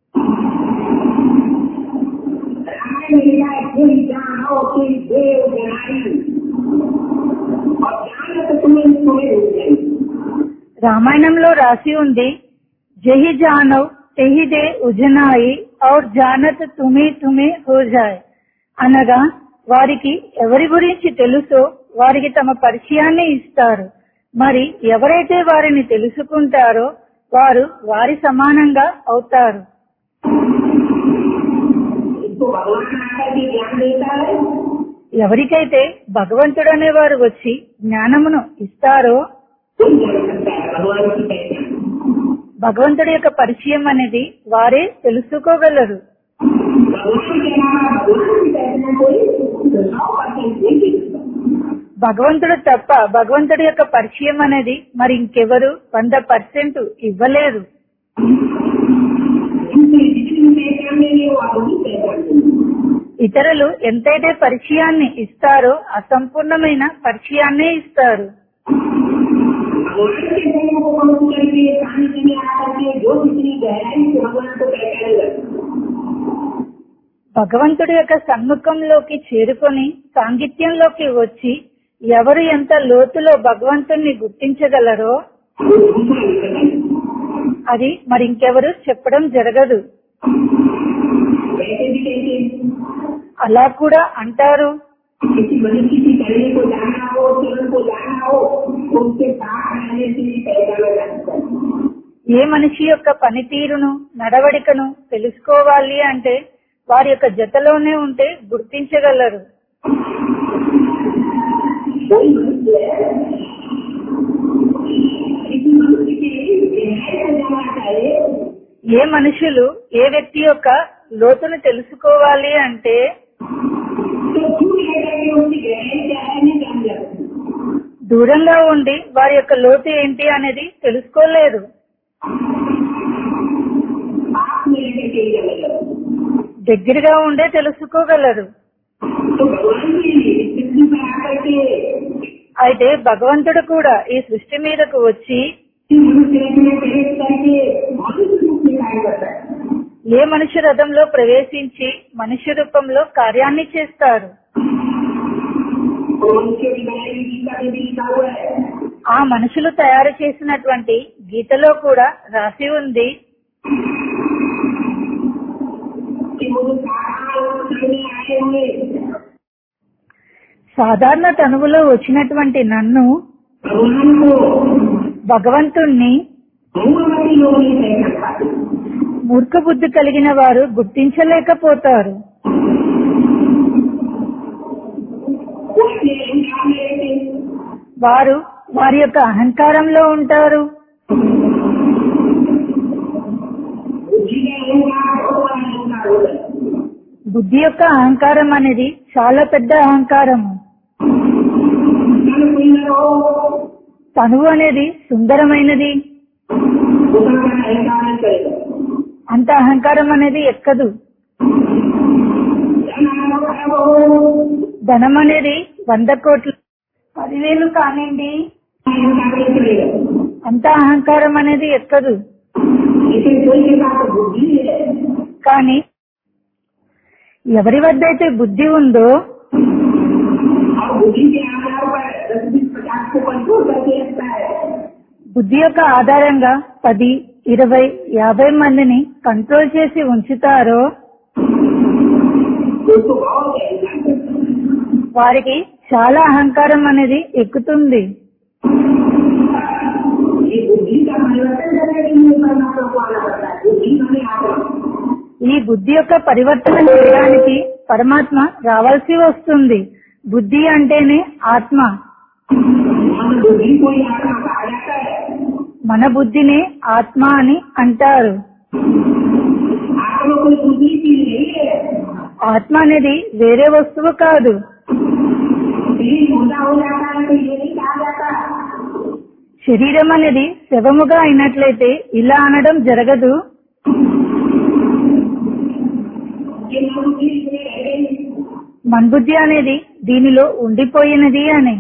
रामायण में लिखा है तुम जानो कि देव जनाई और जानत तुम्हें तुम्हें हो जाएगी రామాయణంలో రాసి ఉంది జహి జానవ్ తెహి దే ఉజనాయి ఔర్ జానత్ తుమి తుమి హో జాయ్ అనగా వారికి ఎవరి గురించి తెలుసో వారికి తమ పరిచయాన్ని ఇస్తారు మరి ఎవరైతే వారిని తెలుసుకుంటారో వారు వారి సమానంగా అవుతారు इसको भगवान आकर के ज्ञान देता है ఎవరికైతే భగవంతుడు అనేవారు వచ్చి జ్ఞానమును ఇస్తారో कोई जान सकता है भगवान की पहचान భగవంతుడి యొక్క పరిచయం అనేది వారే తెలుసుకోగలరు भगवान के अलावा भगवान की पहचान कोई सौ परसेंट नहीं दे सकता భగవంతుడు తప్ప భగవంతుడి యొక్క పరిచయం అనేది మరి ఇంకెవరు వంద పర్సెంట్ ఇవ్వలేరు दूसरे जितनी पहचान देंगे वो आगे पहचान देंगे ఇతరులు ఎంతైతే పరిచయాన్ని ఇస్తారో అసంపూర్ణమైన పరిచయాన్నే ఇస్తారు भगवान के जन्म को पहुंच करके सानिध्य में आकर के जो जितनी गहराई से भगवान को पहचानेगा భగవంతుడి యొక్క సన్ముఖంలోకి చేరుకొని సాంగిత్యంలోకి వచ్చి ఎవరు ఎంత లోతులో భగవంతుణ్ణి గుర్తించగలరో वो दूसरा निकल అది మరి ఇంకెవరు చెప్పడం జరగదు वैसे भी कहते हैं అలా కూడా అంటారు किसी मनुष्य की करने को जाना हो चरण को जाना हो तो उसके साथ रहने से भी पहचाना जा सकता है ఏ మనిషి యొక్క పనితీరును నడవడికను తెలుసుకోవాలి అంటే వారి యొక్క జతలోనే ఉంటే గుర్తించగలరు कोई मनुष्य किसी मनुष्य की गहराई को जाना चाहे ఏ మనుషులు ఏ వ్యక్తి యొక్క లోతును తెలుసుకోవాలి అంటే तो दूर रह करके उसकी गहराई क्या है नहीं जान जा सकती దూరంగా ఉండి వారి యొక్క లోతు ఏంటి అనేది తెలుసుకోలేరు पास में रह करके ही जाएगा దగ్గరగా ఉండే తెలుసుకోగలరు तो भगवान की इस पृथ्वी पर आकर के అయితే భగవంతుడు కూడా ఈ సృష్టి మీదకు వచ్చి मनुष्य रथ में प्रवेश करके मनुष्य रूप में कार्य करता है ఏ మనుష్య రథంలో ప్రవేశించి మనుష్య రూపంలో కార్యాన్ని చేస్తారు तो मनुष्य की बनाई हुई गीता में भी लिखा हुआ है ఆ మనుషులు తయారు చేసినటువంటి గీతలో కూడా రాసి ఉంది कि मुझे साधारण करने आए हुए సాధారణ తనువులో వచ్చినటువంటి నన్ను भगवान को భగవంతుణ్ణి बहुमती लोग नहीं पहचान पाते మూర్ఖ బుద్ధి కలిగిన వారు గుర్తించలేకపోతారు वो अपने अहंकार में रहते हैं వారు వారి యొక్క అహంకారంలో ఉంటారు बुद्धि का अहंकार बहुत बड़ा अहंकार होता है బుద్ధి యొక్క అహంకారం అనేది చాలా పెద్ద అహంకారము मन सुंदर हो తనువు అనేది సుందరమైనది उतना बड़ा अहंकार नहीं करेगा అంత అహంకారం అనేది ఎక్కదు धन आना खराब हो ధనం అనేది వంద కోట్లు పదివేలు కానివ్వండి अहंकार नहीं करेगा అంత అహంకారం అనేది ఎక్కదు लेकिन कोई के पास बुद्धि है కానీ ఎవరి వద్ద అయితే బుద్ధి ఉందో और बुद्धि के आधार पर दस बीस पचास को कंट्रोल करके रखता है బుద్ధి యొక్క ఆధారంగా పది ఇరవై యాభై మందిని కంట్రోల్ చేసి ఉంచుతారో तो उसको बहुत अहंकार करता है వారికి చాలా అహంకారం అనేది ఎక్కుతుంది ये बुद्धि का परिवर्तन करने के लिए परमात्मा को आना पड़ता है बुद्धि हमें आत्मा ఈ బుద్ధి యొక్క పరివర్తన చేయడానికి పరమాత్మ రావాల్సి వస్తుంది బుద్ధి అంటేనే ఆత్మ मन बुद्धि को ही आत्मा कहा जाता है మన బుద్ధినే ఆత్మ అని అంటారు आत्मा कोई दूसरी चीज नहीं है ఆత్మ అనేది వేరే వస్తువు కాదు शरीर मुर्दा हो जाता है तो ये नहीं कहा जाता శరీరం అనేది శవముగా అయినట్లయితే ఇలా అనడం జరగదు ये मनुष्य इसमें रह गई మన్బుద్ధి అనేది దీనిలో ఉండిపోయినది అని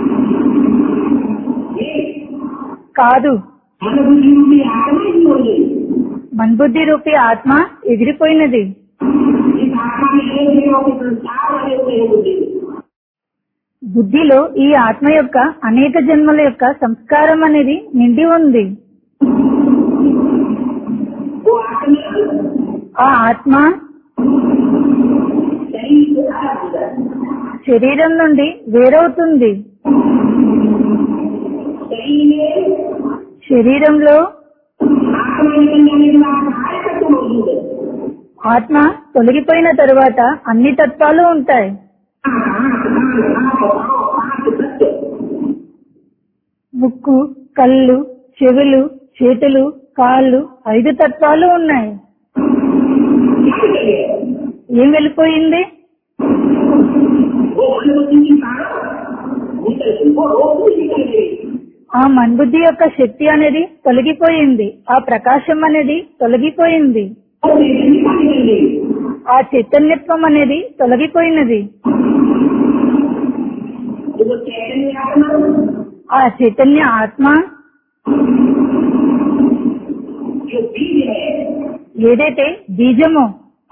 ये కాదు मनुबुद्धि रूपी आत्मा ही हो गई మన్బుద్ధి రూపి ఆత్మ ఎగిరిపోయినది इस आत्मा में एक जीवों के संसार वाले हुए हैं बुद्धि బుద్ధిలో ఈ ఆత్మ యొక్క అనేక జన్మల యొక్క సంస్కారం అనేది నిండి ఉంది वो आत्मा ఆ ఆత్మ शरीर से अलग हो जाए శరీరం నుండి వేరవుతుంది शरीर में శరీరంలో आत्मा निकल जाने के बाद सारे तत्व मौजूद है ఆత్మ తొలగిపోయిన తరువాత అన్ని తత్వాలు ఉంటాయి ముక్కు కళ్ళు చెవులు చేతులు కాళ్ళు ఐదు తత్వాలు ఉన్నాయి ఏం వెళ్ళిపోయింది ఆ మన్బుద్ధి యొక్క శక్తి అనేది తొలగిపోయింది ఆ ప్రకాశం అనేది తొలగిపోయింది ఆ చైతన్యత్వం అనేది తొలగిపోయినది ఆ చైతన్య ఆత్మ ఏదైతే బీజమో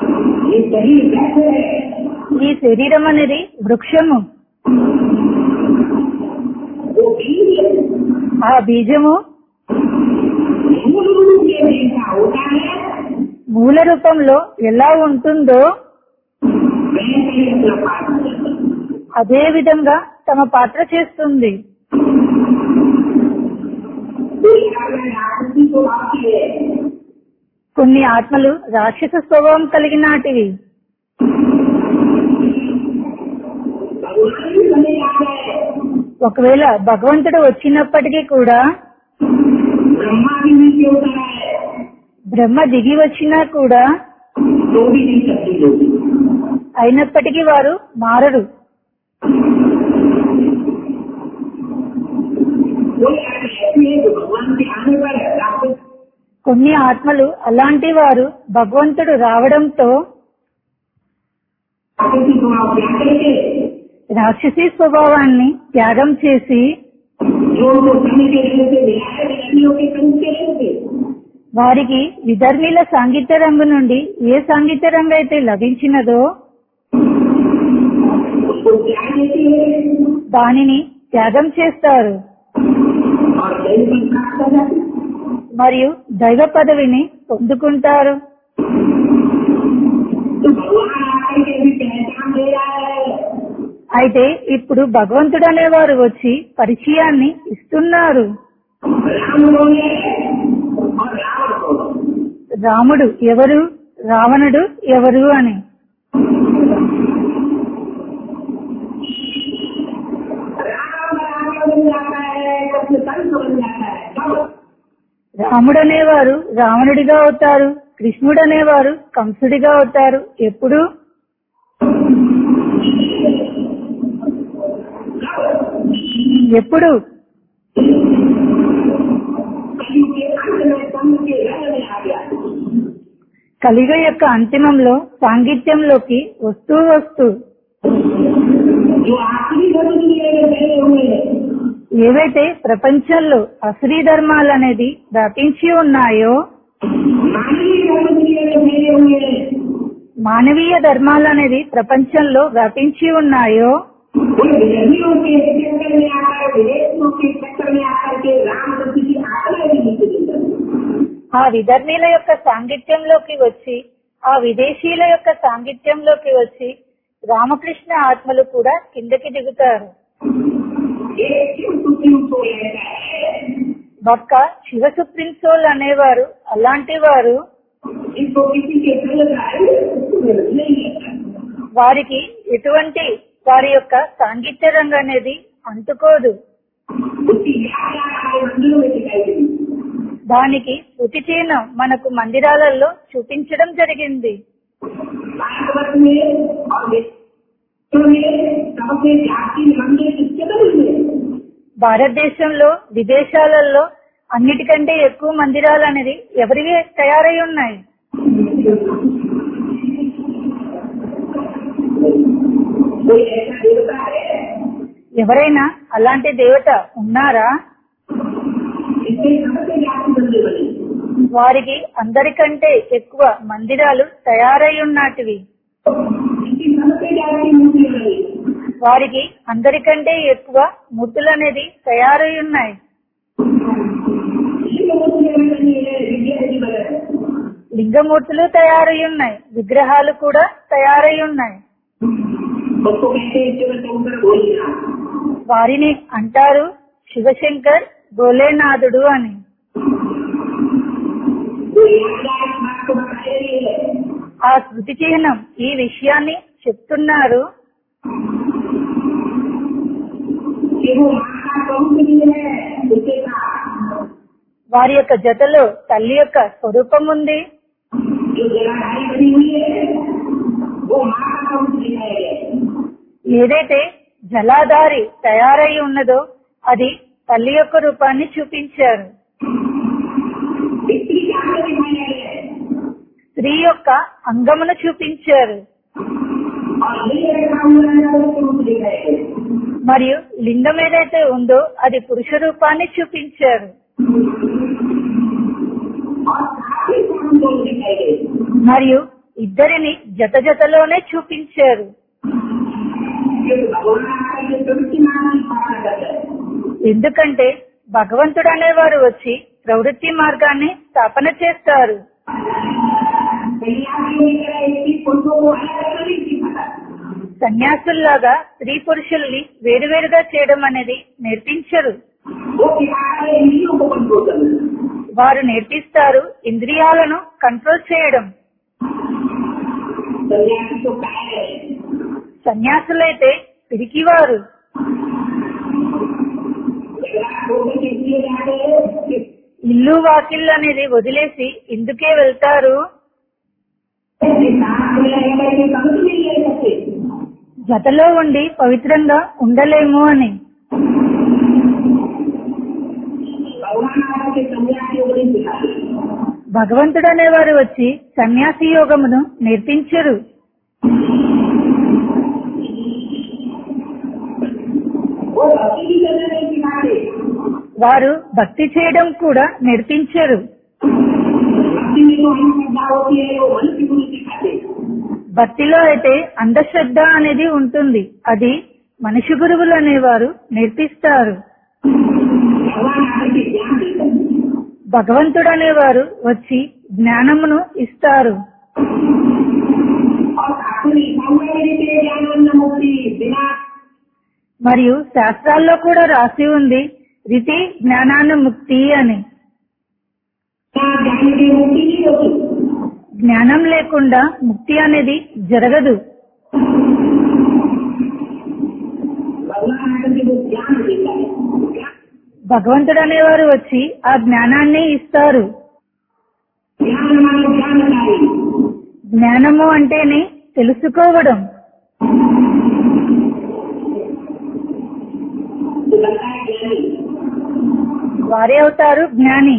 ఈ శరీరం అనేది వృక్షము ఆ బీజము మూల రూపంలో ఎలా ఉంటుందో అదే విధంగా తమ పాత్ర చేస్తుంది కొన్ని ఆత్మలు రాక్షస స్వభావం కలిగినాటివి ఒకవేళ భగవంతుడు వచ్చినప్పటికీ కూడా ब्रह्मा भी नीचे उतरा है బ్రహ్మ దిగి వచ్చినా కూడా तो भी नहीं तब्दील होगी అయినప్పటికీ వారు మారరు कोई आदमी ऐसी है जो भगवान के आने पर राक्षस కొన్ని ఆత్మలు అలాంటి వారు భగవంతుడు రావడంతో राक्षसी स्वभाव त्याग करके రాక్షసీ స్వభావాన్ని త్యాగం చేసి जो उनको समय के लिए से मिला है लड़कियों के संग के रहते వారికి విధర్మీల సాంగీత్య రంగు నుండి ఏ సాంగీత్య రంగు అయితే లభించినదో उसको त्याग देते हैं దానిని త్యాగం చేస్తారు और दैव की प्राप्त कर जाते हैं। మరియు దైవ పదవిని పొందుకుంటారు तो भगवान आकर के भी पहचान दे रहा है అయితే ఇప్పుడు భగవంతుడు అనేవారు వచ్చి పరిచయాన్ని ఇస్తున్నారు राम बोले और रावण बोलो రాముడు ఎవరు రావణుడు ఎవరు అని राम रावण बन जाता है कृष्ण कंस बन जाता है कब రాముడు అనేవారు రావణుడిగా అవుతారు కృష్ణుడు అనేవారు కంసుడిగా అవుతారు ఎప్పుడు ఎప్పుడు कलयुग के अंत में संघ के रंग में आ गया కలిగ యొక్క అంతిమంలో సాంగిత్యంలోకి వస్తూ వస్తూ जो आखिरी धर्म दुनिया में फैले हुए हैं ఏవైతే ప్రపంచంలో అశ్రీ ధర్మాలు అనేది వ్యాపించి ఉన్నాయో मानवीय धर्म दुनिया में फैले हुए हैं మానవీయ ధర్మాలు అనేది ప్రపంచంలో వ్యాపించి ఉన్నాయో उन विधर्मियों के चक्कर में आकर विदेशियों के चक्कर में आकर के रामदत्त की आत्मा भी नीचे गिर जाती है। ఆ విధర్మీల యొక్క సాంగిత్యంలోకి వచ్చి ఆ విదేశీయుల యొక్క సాంగిత్యంలోకి వచ్చి రామకృష్ణ ఆత్మలు కూడా కిందకి దిగుతారు एक शिव सुप्रीम सोल ऐसा है ఒక్క శివ సుప్రీం సోల్ అనేవారు అలాంటి వారు जिसको किसी के संग का नहीं है వారికి ఎటువంటి వారి యొక్క సాంగిత్య రంగు అనేది అంటుకోదు उसकी यात्रा हमारे मंदिरों में दिखाई देती है। దానికి శృతి చిహ్నం మనకు మందిరాలలో చూపించడం జరిగింది भारतवर्ष में और विश्व में सबसे प्राचीन मंदिर किसके बने हुए हैं? భారతదేశంలో విదేశాలలో అన్నిటికంటే ఎక్కువ మందిరాలు అనేది ఎవరివి తయారై ఉన్నాయి कोई ऐसा देवता है ఎవరైనా అలాంటి దేవత ఉన్నారా इसके सबसे ज्यादा मंदिर बने వారికి అందరికంటే ఎక్కువ మందిరాలు తయారై ఉన్నటివి इसकी सबसे ज्यादा मूर्ति बनी వారికి అందరికంటే ఎక్కువ మూర్తులు అనేది తయారై ఉన్నాయి शिव मूर्ति बनी है विद्या जी बने లింగమూర్తులు తయారై ఉన్నాయి విగ్రహాలు కూడా తయారై ఉన్నాయి उसको कहते हैं शिव शंकर भोलेनाथ వారిని అంటారు శివశంకర్ భోలేనాథుడు అని वो यादगार बात को बता रही है ఆ స్మృతి చిహ్నం ఈ విషయాన్ని చెప్తున్నారు कि वो माता प्रमुख जी है उसके साथ వారి యొక్క జతలో తల్లి యొక్క స్వరూపం ఉంది जो जलाधारी बनी हुई है वो माता प्रमुख जी है ఏదైతే జలాధారి తయారై ఉన్నదో అది తల్లి యొక్క రూపాన్ని చూపించారు स्त्री का अंग दिखाया गया है స్త్రీ యొక్క అంగమును చూపించారు और लिंग रखा हुआ है वो पुरुष दिखाया गया మరియు లింగం ఏదైతే ఉందో అది పురుష రూపాన్ని చూపించారు और काफी पुरुष को दिखाए गए మరియు ఇద్దరిని జత జతలోనే చూపించారు क्योंकि भगवान आकर के प्रवृत्ति मार्ग की पालन करते हैं ఎందుకంటే భగవంతుడు అనేవారు వచ్చి ప్రవృత్తి మార్గాన్ని స్థాపన చేస్తారు सन्यासी लेकर स्त्री पुरुषों को अलग अलग नहीं सिखाता సన్యాసుల్లాగా స్త్రీ పురుషుల్ని వేరువేరుగా చేయడం అనేది నేర్పించరు वो सिखाता है इंद्रियों को कंट्रोल करना వారు నేర్పిస్తారు ఇంద్రియాలను కంట్రోల్ చేయడం सन्यासी को कहा है సన్యాసులైతే పిరికివారు जगह छोड़ने के लिए जाते हैं कि ఇల్లు వాకిళ్ళు అనేది వదిలేసి ఇందుకే వెళ్తారు ऐसे साथ में रहकर के कभी नहीं ले सकते జతలో ఉండి పవిత్రంగా ఉండలేము అని भगवान आकर के सन्यासियों को नहीं सिखाते భగవంతుడు అనేవారు వచ్చి సన్యాసి యోగమును నేర్పించరు वो भक्ति भी करना नहीं सिखाते వారు భక్తి చేయడం కూడా నేర్పించరు भक्ति में जो हम श्रद्धा होती है वो मनुष्य को नहीं सिखाते భక్తిలో అయితే అంధశ్రద్ధ అనేది ఉంటుంది అది మనిషి గురువులు అనేవారు నేర్పిస్తారు भगवान आकर के ज्ञान देते हैं భగవంతుడు అనేవారు వచ్చి జ్ఞానమును ఇస్తారు और शास्त्र में लिखा हुआ है कि ज्ञान मुक्ति बिना మరియు శాస్త్రాల్లో కూడా రాసి ఉంది రితి జ్ఞానానుముక్తి అని ज्ञान की मुक्ति नहीं होती జ్ఞానం లేకుండా ముక్తి అనేది జరగదు भगवान आकर के वो ज्ञान देता है ज्ञान భగవంతుడు అనేవారు వచ్చి ఆ జ్ఞానాన్ని ఇస్తారు ज्ञान हमारे ज्ञानकारी జ్ఞానము అంటేనే తెలుసుకోవడం तो बनता है ज्ञानी వారే అవుతారు జ్ఞాని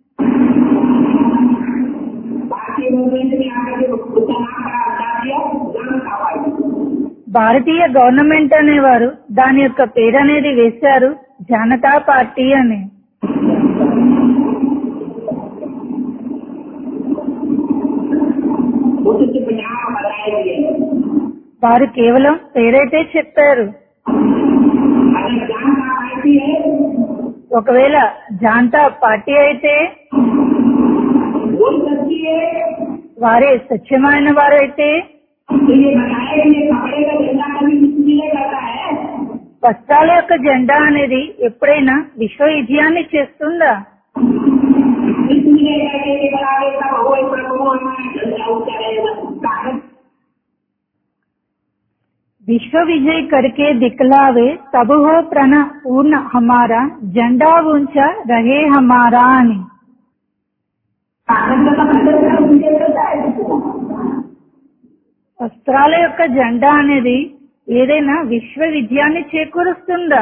भारतीय मूवमेंट में आकर के उसका नाम बड़ा बता दिया ज्ञान का वायु భారతీయ గవర్నమెంట్ అనేవారు దాని యొక్క పేరు అనేది వేశారు జనతా పార్టీ అని वो तो सिर्फ नाम बताए दिए వారు కేవలం పేరైతే చెప్పారు अगर ज्ञान का पार्टी है ఒకవేళ జాంతా పార్టీ అయితే वो सच्ची है వారే స్వచ్ఛమైన వారైతే तो ये बताए कि कपड़े का झंडा कभी इसलिए करता है వస్త్రాల యొక్క జెండా అనేది ఎప్పుడైనా విశ్వ విజయాన్ని చేస్తుందా इसलिए कहते कि बराबर तब हो प्रभु हमारा झंडा ऊंचा रहेगा कारण विश्व विजय करके दिखलावे तब हो प्रण पूर्ण हमारा झंडा ऊंचा रहे हमारा అని कारण का मतलब ऊंचे करता है వస్త్రాల యొక్క జెండా అనేది ఏదైనా విశ్వ విజయాన్ని చేకూరుస్తుందా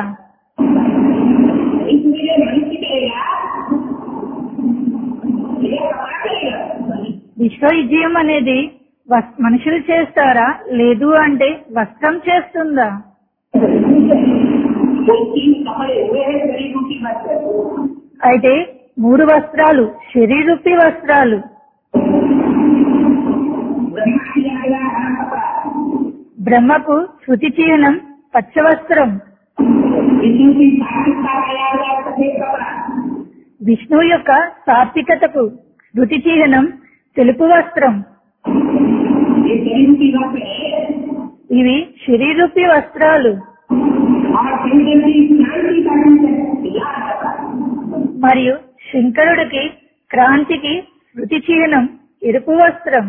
इसलिए मनुष्य कहेगा ये कपड़ा करेगा విశ్వ విజయం అనేది వస్- మనుషులు చేస్తారా లేదు అంటే వస్త్రం చేస్తుందా कोई तीन कपड़े हुए हैं गरीबों की मत అయితే మూడు వస్త్రాలు శరీరూపి వస్త్రాలు ब्रह्मा किया गया हरा कपड़ा బ్రహ్మకు శృతి చిహ్నం పచ్చ వస్త్రం विष्णु की सात्विकता गया गया सफेद कपड़ा విష్ణువు యొక్క సాత్వికతకు శృతి చిహ్నం తెలుపు వస్త్రం ये शरीर की बात है ఇవి శరీరూపి వస్త్రాలు और शंकर की क्रांति करने से लाल कपड़ा మరియు శంకరుడికి క్రాంతికి శృతి చిహ్నం ఎరుపు వస్త్రం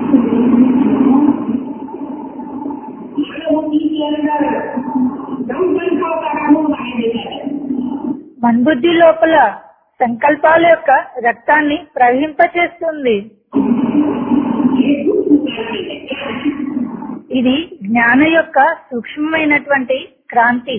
मानव बुद्धि के अंदर दम संख्याओं का कानून बनाए देता है మన్బుద్ధి లోపల సంకల్పాల యొక్క రక్తాన్ని ప్రవహింపచేస్తుంది ये सूक्ष्म क्रांति है क्या है ఇది జ్ఞాన యొక్క సూక్ష్మమైనటువంటి క్రాంతి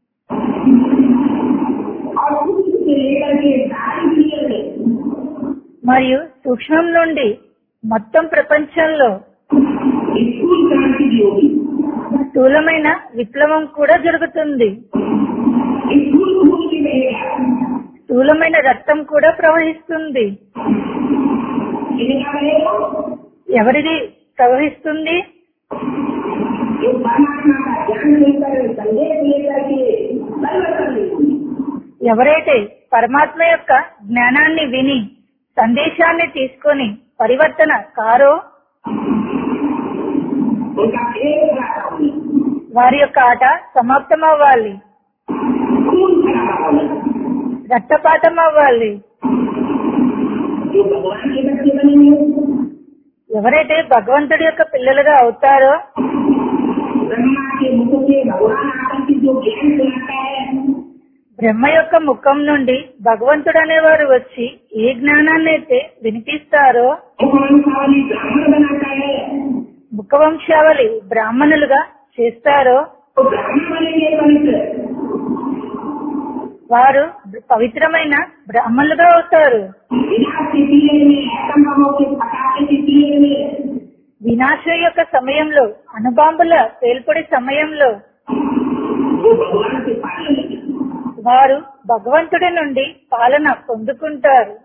और सूक्ष्म से लेकर के सारी दुनिया में మరియు సూక్ష్మం నుండి మొత్తం ప్రపంచంలో स्कूल क्रांति भी होगी స్థూలమైన విప్లవం కూడా జరుగుతుంది स्कूल खून भी बहेगा స్థూలమైన రక్తం కూడా ప్రవహిస్తుంది किसका बहेगा ఎవరిది ప్రవహిస్తుంది जो परमात्मा का ज्ञान लेकर संदेश लेकर के परिवर्तन लेगी ఎవరైతే పరమాత్మ యొక్క జ్ఞానాన్ని విని సందేశాన్ని తీసుకొని పరివర్తన కారో उनका खेल खराब होगी వారి యొక్క ఆట సమాప్తం అవ్వాలి खून खराब होगी రక్తపాతం అవ్వాలి जो भगवान के बच्चे बनेंगे ఎవరైతే భగవంతుడి యొక్క పిల్లలుగా అవుతారో ब्रह्मा के मुख से भगवान आकर के जो ज्ञान सुनाता है బ్రహ్మ యొక్క ముఖం నుండి భగవంతుడు అనేవారు వచ్చి ఏ జ్ఞానాన్ని అయితే వినిపిస్తారో मुखवंशावली ब्राह्मण बनाता है ముఖవంశావళి బ్రాహ్మణులుగా చేస్తారో तो ब्राह्मण बनेंगे पवित्र వారు పవిత్రమైన బ్రాహ్మణులుగా అవుతారు विनाश के पीले में अतंबमों के पटाखे के पीले में వినాశం యొక్క సమయంలో అణుబాంబుల పేల్పొడి సమయంలో वो भगवान से पाने लगे వారు భగవంతుడి నుండి పాలన పొందుకుంటారు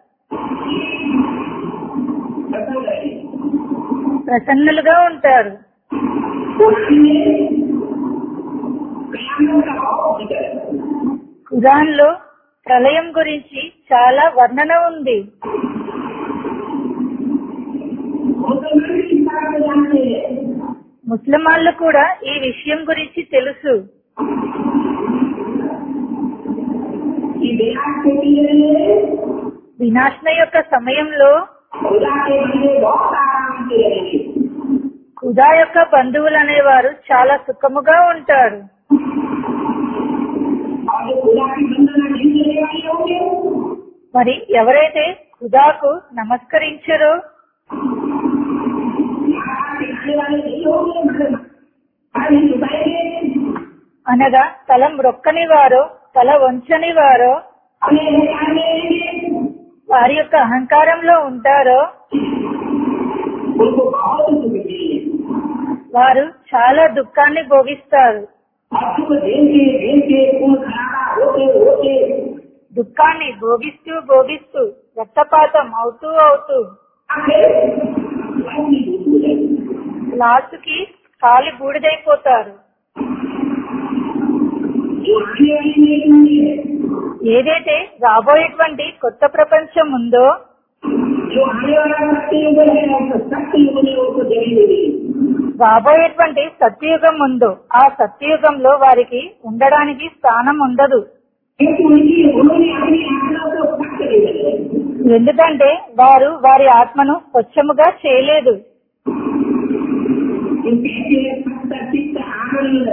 प्रसन्न रहे ప్రసన్నులుగా ఉంటారు कुरान में कयामत का भाव जिक्र है ఖురాన్ లో ప్రళయం గురించి చాలా వర్ణన ఉంది मुसलमान भी इस तरह से जानते हैं ముస్లిమాన్లు కూడా ఈ విషయం గురించి తెలుసు कि विनाश के पीले में వినాశన యొక్క సమయంలో खुदा के बंदे बहुत आराम से रहेंगे ఖుదా యొక్క బంధువులు అనేవారు చాలా సుఖముగా ఉంటారు और जो खुदा की वंदना नहीं करने वाले होंगे మరి ఎవరైతే ఖుదాకు నమస్కరించరో महाराज दिखाने वाले नहीं होंगे मतलब हाथ नहीं झुकाएंगे అనగా తల మ్రొక్కని వారో తల వంచని వారో अपने अहंकार में रहेंगे వారి యొక్క అహంకారంలో ఉంటారో उनको बहुत सुख मिलेंगे వారు చాలా దుఃఖాన్ని భోగిస్తారు और सुख देते देते खून खराबा होते होते దుఃఖాన్ని భోగిస్తూ భోగిస్తూ రక్తపాతం అవుతూ అవుతూ आखिर अपनी दूर हो जाएगी లాస్ట్ కి కాలి బూడిదైపోతారు जो आने वाली नई दुनिया है ఏదైతే రాబోయేటువంటి కొత్త ప్రపంచం ఉందో जो आने वाला सत्य युग है तो सत्य युग ने उनको जगह दे दी రాబోయేటువంటి సత్యయుగం ఉందో ఆ సత్యయుగంలో వారికి ఉండడానికి స్థానం ఉండదు क्योंकि उनकी उन्होंने अपनी आत्मा को सत्य दे दिया ఎందుకంటే వారు వారి ఆత్మను స్వచ్ఛముగా చేయలేదు कहते हैं सत्य चित्त आनंद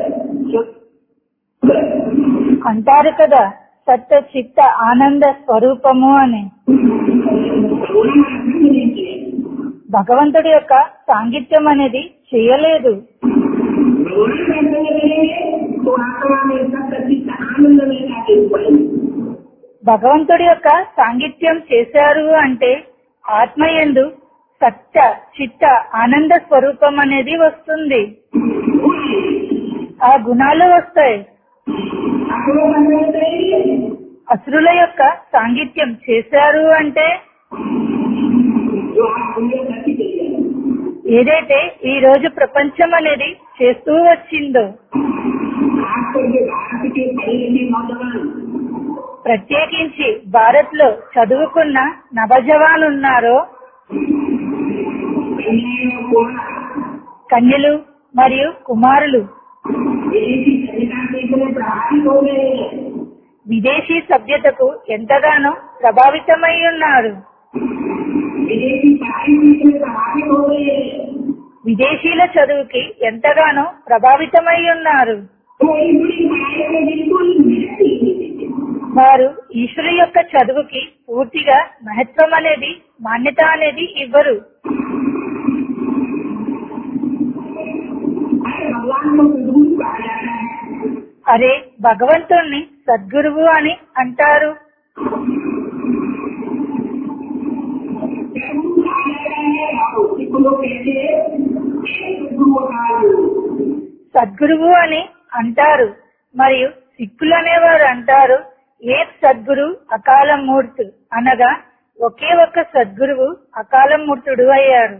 అంటారు కదా సత్య చిత్త ఆనంద స్వరూపము అని भगवान संग नहीं किए భగవంతుడి యొక్క సాంగిత్యం అనేది చేయలేదు भगवान का संग करेंगे तो आत्मा में सत्य चित्त आनंद में जाके पड़ेंगे భగవంతుడి యొక్క సాంగిత్యం చేశారు అంటే ఆత్మయందు సత్య చిత్త ఆనంద స్వరూపం అనేది వస్తుంది ఆ గుణాలు వస్తాయి అప్పుడు కనిపిస్తాయి అసురుల యొక్క సాంగిత్యం చేశారు అంటే जो आप दुनिया करती चाहिए ఏదైతే ఈ రోజు ప్రపంచం అనేది చేస్తూ వచ్చిందో आपको जो भारत के पढ़े लिखे नौजवान ప్రత్యేకించి భారత్ లో చదువుకున్న నవజవాన్ ఉన్నారో कन्याएं और कुमार కన్యలు మరియు కుమారులు विदेशी सभ्यता से इतने प्रभावित हो गए हैं విదేశీ సభ్యతకు ఎంతగానో ప్రభావితమై ఉన్నారు विदेशी पढ़ाई से इतने प्रभावित हो गए हैं విదేశీల చదువుకి ఎంతగానో ప్రభావితమై ఉన్నారు तो इस बड़ी पढ़ाई को बिल्कुल महत्व ही नहीं देते వారు ఈశ్వరు యొక్క చదువుకి పూర్తిగా మహత్వం అనేది మాన్యత అనేది ఇవ్వరు अरे भगवान को सदगुरु कहा जाता है అరే భగవంతుణ్ణి సద్గురువు అని అంటారు सदगुरु कहा जाता है और सिख लोग कहते हैं एक गुरु का సద్గురువు అని అంటారు మరియు సిక్కులు అనేవారు అంటారు ఏ సద్గురు అకాల మూర్తు అనగా ఒకే ఒక్క సద్గురువు అకాల మూర్తుడు అయ్యారు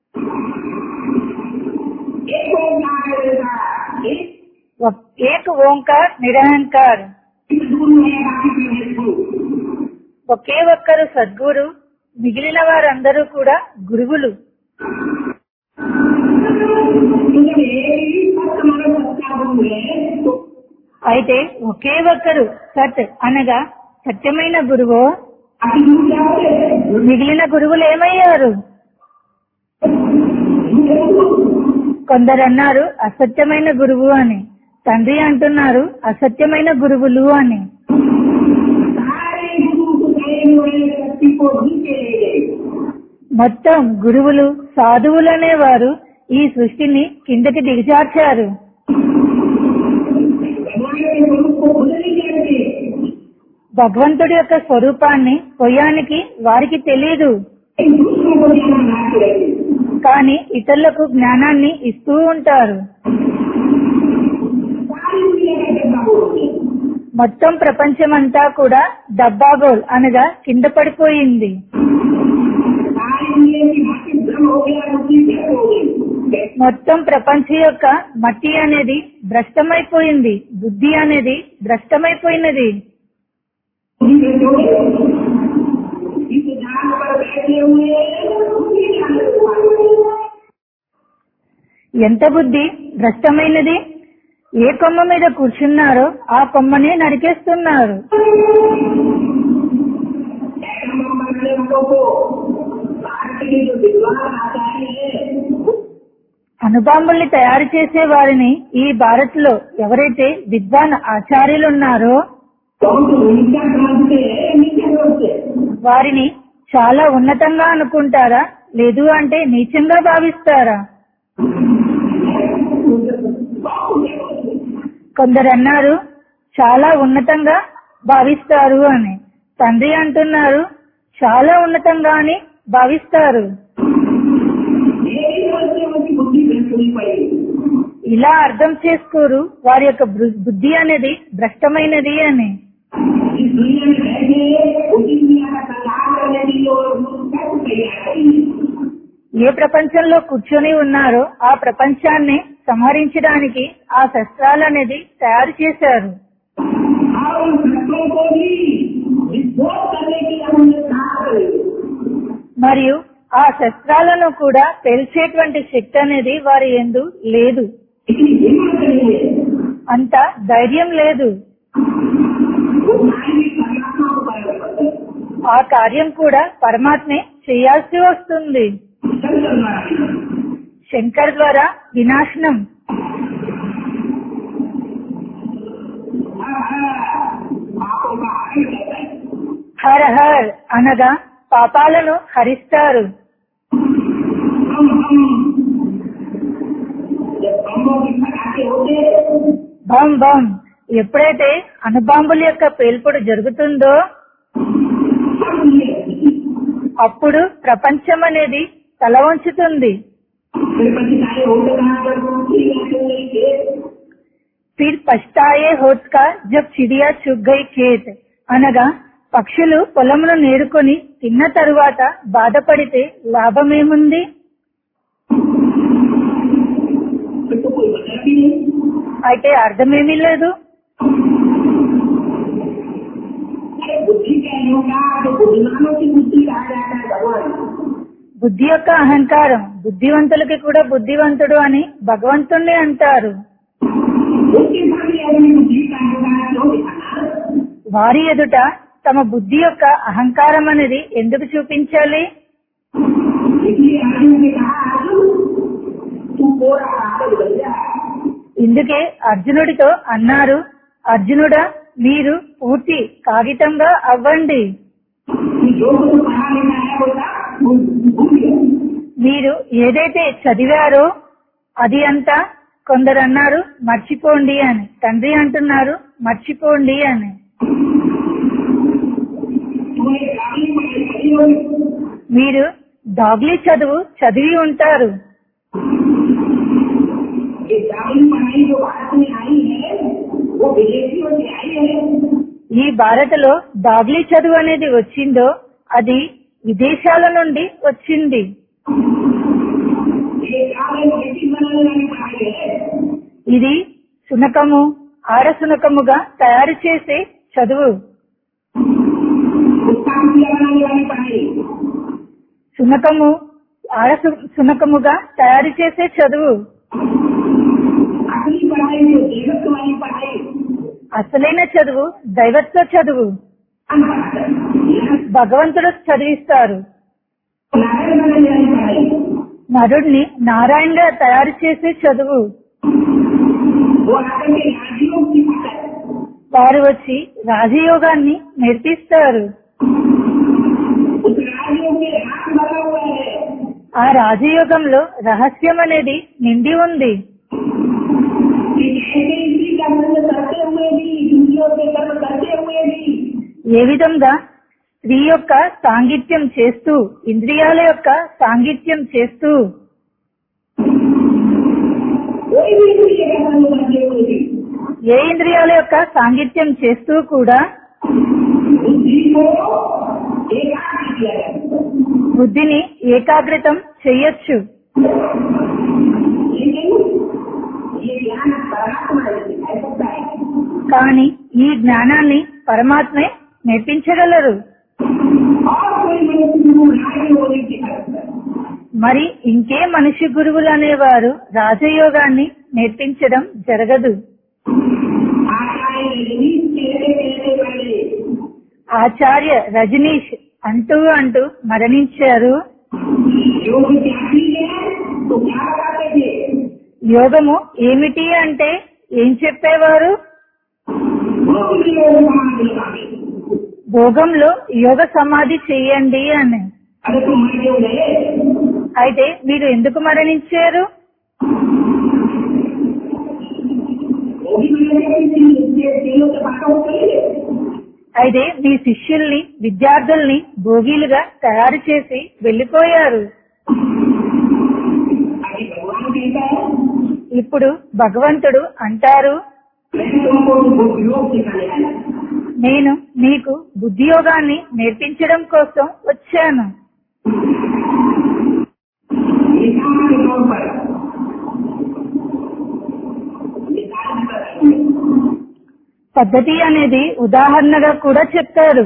एक ओंकार का एक ఒక్- ఏక్ ఓంకార్ నిరహంకార్ गुरु है बाकी के गुरु ఒకే ఒక్కరు సద్గురు మిగిలిన వారందరూ కూడా గురువులు అయితే ఒకే ఒక్కరు సత్ అనగా సత్యమైన గురువు మిగిలిన గురువులు ఏమయ్యారు కొందరు అన్నారు అసత్యమైన గురువు అని తండ్రి అంటున్నారు అసత్యమైన గురువులు అని सारे गुरु को गए हुए शक्ति को नीचे ले गए మొత్తం గురువులు సాధువులు అనేవారు ఈ సృష్టిని కిందకి దిగజార్చారు भगवान के स्वरूप को खुद नहीं जानते భగవంతుడి యొక్క స్వరూపాన్ని పొయ్యానికి వారికి తెలియదు एक दूसरों को ज्ञान बनाते रहते కానీ ఇతరులకు జ్ఞానాన్ని ఇస్తూ ఉంటారు सारी दुनिया का डब्बा बोलते మొత్తం ప్రపంచమంతా కూడా డబ్బాగోల్ అనగా కింద పడిపోయింది सारी दुनिया की मట్టి भ्रम हो गया बुद्धि भ्रम हो गई మొత్తం ప్రపంచం యొక్క మట్టి అనేది భ్రష్టమైపోయింది బుద్ధి అనేది భ్రష్టమైపోయినది बुद्धि भ्रम हो गई इस जान पर बैठे हुए बुद्धि जान ఎంత బుద్ధి భ్రష్టమైనది ఏ కొమ్మ మీద కూర్చున్నారో ఆ కొమ్మనే నరికేస్తున్నారు एटम बनाने वालों को भारत के जो विद्वान आचार्य है అణుబాంబుల్ని తయారు చేసే వారిని ఈ భారత్ లో ఎవరైతే విద్వాన్ ఆచార్యులు ఉన్నారో तो उनको नीचा समझते हैं नीचे समझते हैं వారిని చాలా ఉన్నతంగా అనుకుంటారా లేదు అంటే నీచంగా భావిస్తారా కొందరు అన్నారు చాలా ఉన్నతంగా భావిస్తారు అని తండ్రి అంటున్నారు చాలా ఉన్నతంగా అని భావిస్తారు यही समझते हैं उनकी बुद्धि भ्रष्ट हुई पड़ी ఇలా అర్థం చేసుకోరు వారి యొక్క బు- బుద్ధి అనేది భ్రష్టమైనది అని इस दुनिया में रहते उसी दुनिया का संहार करने के लिए और वो सब तैयार करेंगे ఏ ప్రపంచంలో కూర్చొని ఉన్నారో ఆ ప్రపంచాన్ని సంహరించడానికి ఆ శస్త్రాలు అనేది తయారు చేశారు और उन शस्त्रों को भी विस्फोट करने की हमने कहा మరియు ఆ శస్త్రాలను కూడా పేల్చేటువంటి శక్తి అనేది వారి ఎందు లేదు इतनी हिम्मत नहीं है అంత ధైర్యం లేదు वो कार्य परमात्मा को करना पड़ता है ఆ కార్యం కూడా పరమాత్మే చేయాల్సి వస్తుంది शंकर द्वारा శంకర్ ద్వారా వినాశనం पापों का हरण करता है హర్ హర్ అనగా పాపాలను హరిస్తారు हम हम जब बम्बों की फटाके होते బం బం ఎప్పుడైతే అణుబాంబుల యొక్క పేల్పుడు జరుగుతుందో हम उन्हें అప్పుడు ప్రపంచం అనేది తల వంచుతుంది फिर पछताए होते कहा जब चिड़िया चुन गई थे ఫిర్ పస్తాయే హోత్కా జబ్ చిడియా చుగ్ గై ఖేత్ అనగా పక్షులు పొలంలో నేరుకొని తిన్న తరువాత బాధపడితే లాభమేముంది फिर तो कोई मतलब भी नहीं అయితే అర్థమేమీ లేదు अरे बुद्धि क्या होगा तो बुद्धिमानों की बुद्धि कहा जाता है भगवान బుద్ధి యొక్క అహంకారం బుద్ధివంతులకి కూడా బుద్ధివంతుడు అని భగవంతుణ్ణి అంటారు उसके सामने अपनी बुद्धि का अहंकार क्यों दिखाना వారి ఎదుట తమ బుద్ధి యొక్క అహంకారం అనేది ఎందుకు చూపించాలి इसलिए अर्जुन ने कहा अर्जुन तू पूरा कागज बन जा ఇందుకే అర్జునుడితో అన్నారు అర్జునుడా మీరు పూర్తి కాగితంగా అవ్వండి कि जो कुछ पढ़ा लिखा है वो सब भूल गया మీరు ఏదైతే చదివారో అది అంతా కొందరు అన్నారు మర్చిపోండి అని తండ్రి అంటున్నారు మర్చిపోండి అని तूने गाली पढ़ाई पढ़ी होगी మీరు డాగ్లీ చదువు చదివి ఉంటారు ये गाली पढ़ाई जो भारत में आई है वो विदेशियों से आई है ఈ భారతలో డాగ్లీ చదువు అనేది వచ్చిందో అది విదేశాల నుండి వచ్చింది ये गाली बेटी बनाने वाली पढ़ाई है ఇది సునకము ఆడ సునకముగా తయారు చేసే చదువు कुत्ता मुखिया बनाने वाली पढ़ाई సునకము ఆడ సు- సునకముగా తయారు చేసే చదువు असली पढ़ाई जो देवत्व वाली पढ़ाई అసలైన చదువు దైవత్వ చదువు अनपढ़ భగవంతుడు చదివిస్తారు नारायण बनाने वाली पढ़ाई నరుడిని నారాయణగా తయారు చేసే చదువు वो आकर के राजयोग सिखाता है వారు వచ్చి రాజయోగాన్ని నేర్పిస్తారు उस राजयोग में हाथ भरा हुआ है ఆ రాజయోగంలో రహస్యం అనేది నిండి ఉంది कि कैसे इसी का कर्म करते हुए भी इंद्रियों से कर्म करते हुए भी ఏ విధంగా స్త్రీ యొక్క సాంగిత్యం చేస్తూ ఇంద్రియాల యొక్క సాంగిత్యం చేస్తూ कोई भी इंद्रिय का कर्म करते हुए भी ఏ ఇంద్రియాల యొక్క సాంగిత్యం చేస్తూ కూడా बुद्धि को एकाग्र किया जाए బుద్ధిని ఏకాగ్రతం చెయ్యొచ్చు लेकिन ये ज्ञान परमात्मा ने सिखा सकता है కానీ ఈ జ్ఞానాన్ని పరమాత్మే నేర్పించగలరు और कोई मनुष्य गुरु राज होने सिखा सकता है మరి ఇంకే మనిషి గురువులు అనేవారు రాజయోగాన్ని నేర్పించడం జరగదు आचार्य रजनीश कहते कहते पहले ఆచార్య రజనీష్ అంటూ అంటూ మరణించారు योग त्यागी है तो क्या बताते थे యోగము ఏమిటి అంటే ఏం చెప్పేవారు बहुत योग समाधि लगावे భోగంలో యోగ సమాధి చెయ్యండి అని अरे तुम मर क्यों गए అయితే మీరు ఎందుకు మరణించారు वो भी मैंने तीनों से बातों को कही అయితే మీ శిష్యుల్ని విద్యార్థుల్ని భోగిలుగా తయారు చేసి వెళ్లిపోయారు अभी भगवान कहता है ఇప్పుడు భగవంతుడు అంటారు मैं तुमको बुद्ध योग सिखाने आया నేను మీకు బుద్ధి యోగాన్ని నేర్పించడం కోసం వచ్చాను मिसाल के तौर पर मिसाल पर పద్ధతి అనేది ఉదాహరణగా కూడా చెప్తారు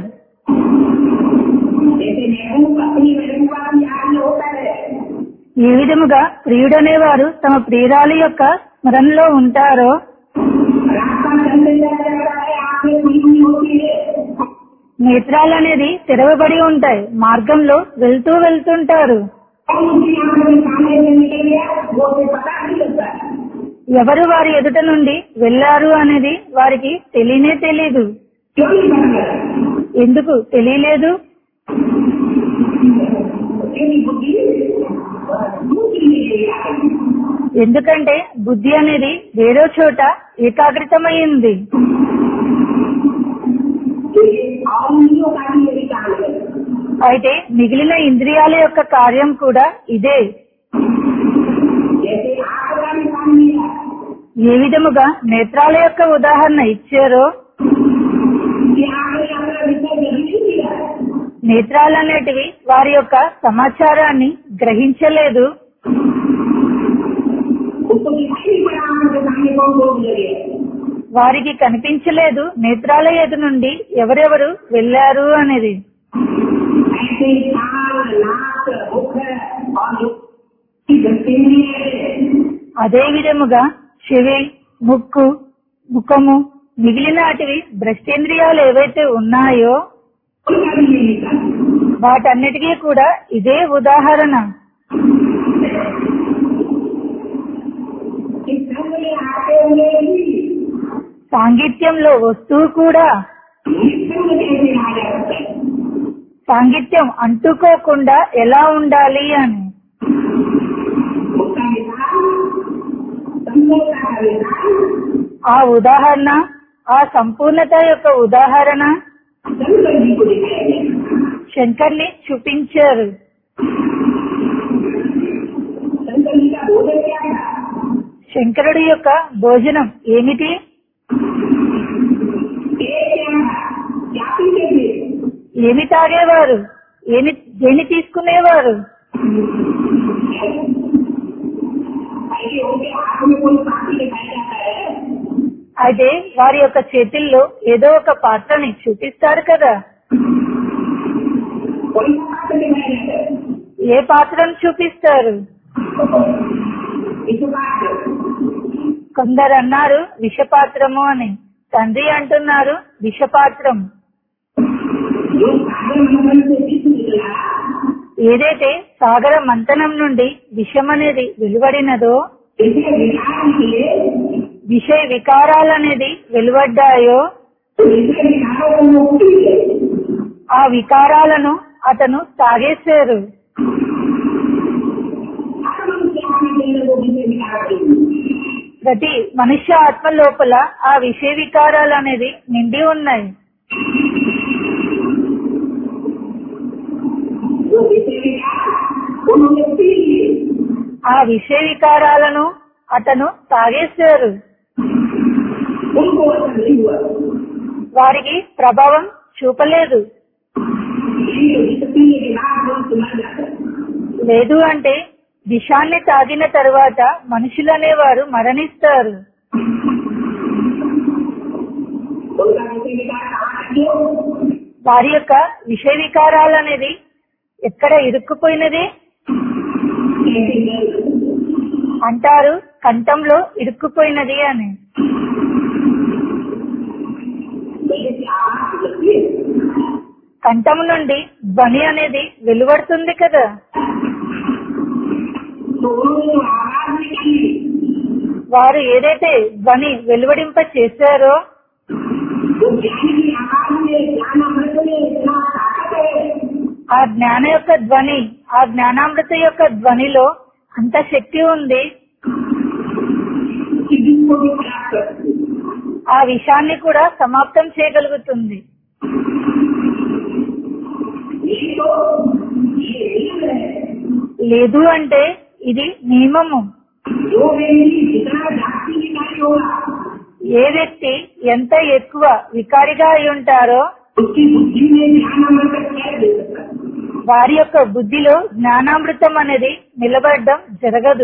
जैसे महबूब अपनी महबूबा की याद में होता है ఏ విధముగా ప్రియుడనేవారు తమ ప్రియురాలి యొక్క స్మరణలో ఉంటారో रास्ता चलते जाता है आंखें खुली हुई होती है నేత్రాలు అనేది తెరవబడి ఉంటాయి మార్గంలో వెళ్తూ వెళ్తుంటారు और उसकी आंखों के सामने से निकल गया वो उसे पता नहीं लगता है ఎవరు వారి ఎదుట నుండి వెళ్లారు అనేది వారికి తెలియనే తెలీదు क्यों नहीं पता लगा ఎందుకు తెలియలేదు क्योंकि बुद्धि दूसरी जगह आ गई ఎందుకంటే బుద్ధి అనేది వేరే చోట ఏకాగ్రతమైంది तो ये और उंगलियों का भी यही काम है అయితే మిగిలిన ఇంద్రియాల యొక్క కార్యం కూడా ఇదే जैसे आंख का निशान मिला ఏ విధముగా నేత్రాల యొక్క ఉదాహరణ ఇచ్చారో कि आंख ने अपना विषय नहीं किया నేత్రాలనేటివి వారి యొక్క సమాచారాన్ని గ్రహించలేదు उसको दिखाई नहीं पड़ा आंख के सामने कौन लोग लगे వారికి కనిపించలేదు నేత్రాల ఎదు నుండి ఎవరెవరు వెళ్లారు అనేది ऐसे ही कान नाक मुख और जो की गतिविधि అదే విధముగా చెవి ముక్కు ముఖము మిగిలిన వాటివి భ్రష్టేంద్రియాలు ఏవైతే ఉన్నాయో उनका भी नहीं निकला వాటన్నిటికీ కూడా ఇదే ఉదాహరణ इस संग में आते हुए भी సాంగిత్యంలో వస్తువు కూడా निसंग कैसे आ जाता है సాంగిత్యం అంటుకోకుండా ఎలా ఉండాలి అని उसका विधान संगोता का विधान ఆ ఉదాహరణ ఆ సంపూర్ణత యొక్క ఉదాహరణ शंकर जी को दिखाया गया శంకర్ని చూపించారు शंकर जी का भोजन क्या था శంకరుడి యొక్క భోజనం ఏమిటి एक क्या था क्या पीते थे ఏమి తాగేవారు ఏమి దేని తీసుకునేవారు ऐसे उनके हाथ में कोई पानी दिखाया जाता है అయితే వారి యొక్క చేతిల్లో ఏదో ఒక పాత్రని చూపిస్తారు కదా कोई सा पात्र दिखाया जाता है ఏ పాత్రను చూపిస్తారు इस पात्र కొందరు అన్నారు విషపాత్రము అని తండ్రి అంటున్నారు విషపాత్రం जो सागर मंथन से विष निकला ఏదైతే సాగర మంతనం నుండి విషం అనేది వెలువడినదో इसे विकार निकले విషయ వికారాలనేది వెలువడ్డాయో तो इसे विकारों को मुक्ति है ఆ వికారాలను అతను తాగేశారు हर मनुष्य आने के लिए वो विषय विकार देंगे ప్రతి మనుష్య ఆత్మ లోపల ఆ విషయ వికారాలు అనేది నిండి ఉన్నాయి वो विषय विकार उन्होंने पी लिए ఆ విషయ వికారాలను అతను తాగేశారు उनको असर नहीं हुआ వారికి ప్రభావం చూపలేదు नहीं तो विष पीने के बाद मनुष्य मर जाता है లేదు అంటే విషాన్ని తాగిన తర్వాత మనుషులు అనేవారు మరణిస్తారు उनका विषय विकार कहाँ रखियो వారి యొక్క విషయ వికారాలు అనేది ఎక్కడ ఇరుక్కుపోయినది कैसे नहीं అంటారు కంఠంలో ఇరుక్కుపోయినది అని जैसे आवाज निकलती है కంఠం నుండి ధ్వని అనేది వెలువడుతుంది కదా तो उन्होंने जो आवाज निकाली వారు ఏదైతే ధ్వని వెలువడింప చేశారో वो ज्ञान की आवाज में ज्ञान अमृत में इतना ताकत है ఆ జ్ఞాన యొక్క ధ్వని ఆ జ్ఞానామృత యొక్క ధ్వనిలో అంత శక్తి ఉంది कि जिसको भी खराब कर सकती है। ఆ విషయాన్ని కూడా సమాప్తం చేయగలుగుతుంది ये तो ये नियम है లేదు అంటే ఇది నియమము जो व्यक्ति जितना जाति विकारी होगा ఏ వ్యక్తి ఎంత ఎక్కువ వికారిగా అయి ఉంటారో उसकी बुद्धि में ज्ञान अमृत कैसे दे सकता है వారి యొక్క బుద్ధిలో జ్ఞానామృతం అనేది నిలబడడం జరగదు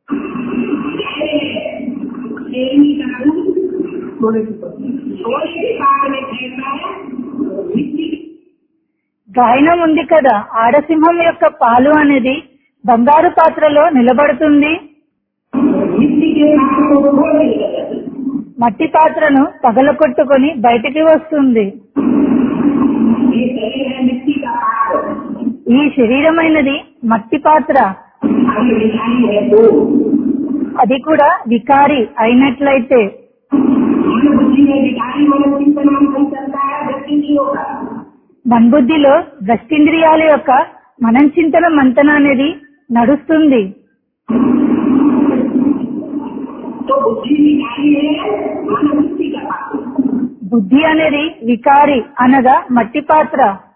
शेरनी का दूध सोने की पत्नी सोने के बाद में कहता है मिट्टी గాయనం ఉంది కదా ఆడసింహం యొక్క పాలు అనేది బంగారు పాత్రలో నిలబడుతుంది मिट्टी के पात्र को वो बोल नहीं सकता మట్టి పాత్రను పగలకొట్టుకొని బయటికి వస్తుంది ये शरीर है मिट्टी का पात्र ఈ శరీరమైనది మట్టి పాత్ర अभी विकारी है तो అది కూడా వికారి అయినట్లయితే मन बुद्धि में विकारी मन चिंतन मंथन चलता है व्यक्ति नहीं होगा మన్బుద్ధిలో దృష్టింద్రియాల యొక్క మనం చింతన మంతన అనేది నడుస్తుంది तो बुद्धि विकारी है मन मिट्टी का पात्र బుద్ధి అనేది వికారి అనగా మట్టి పాత్ర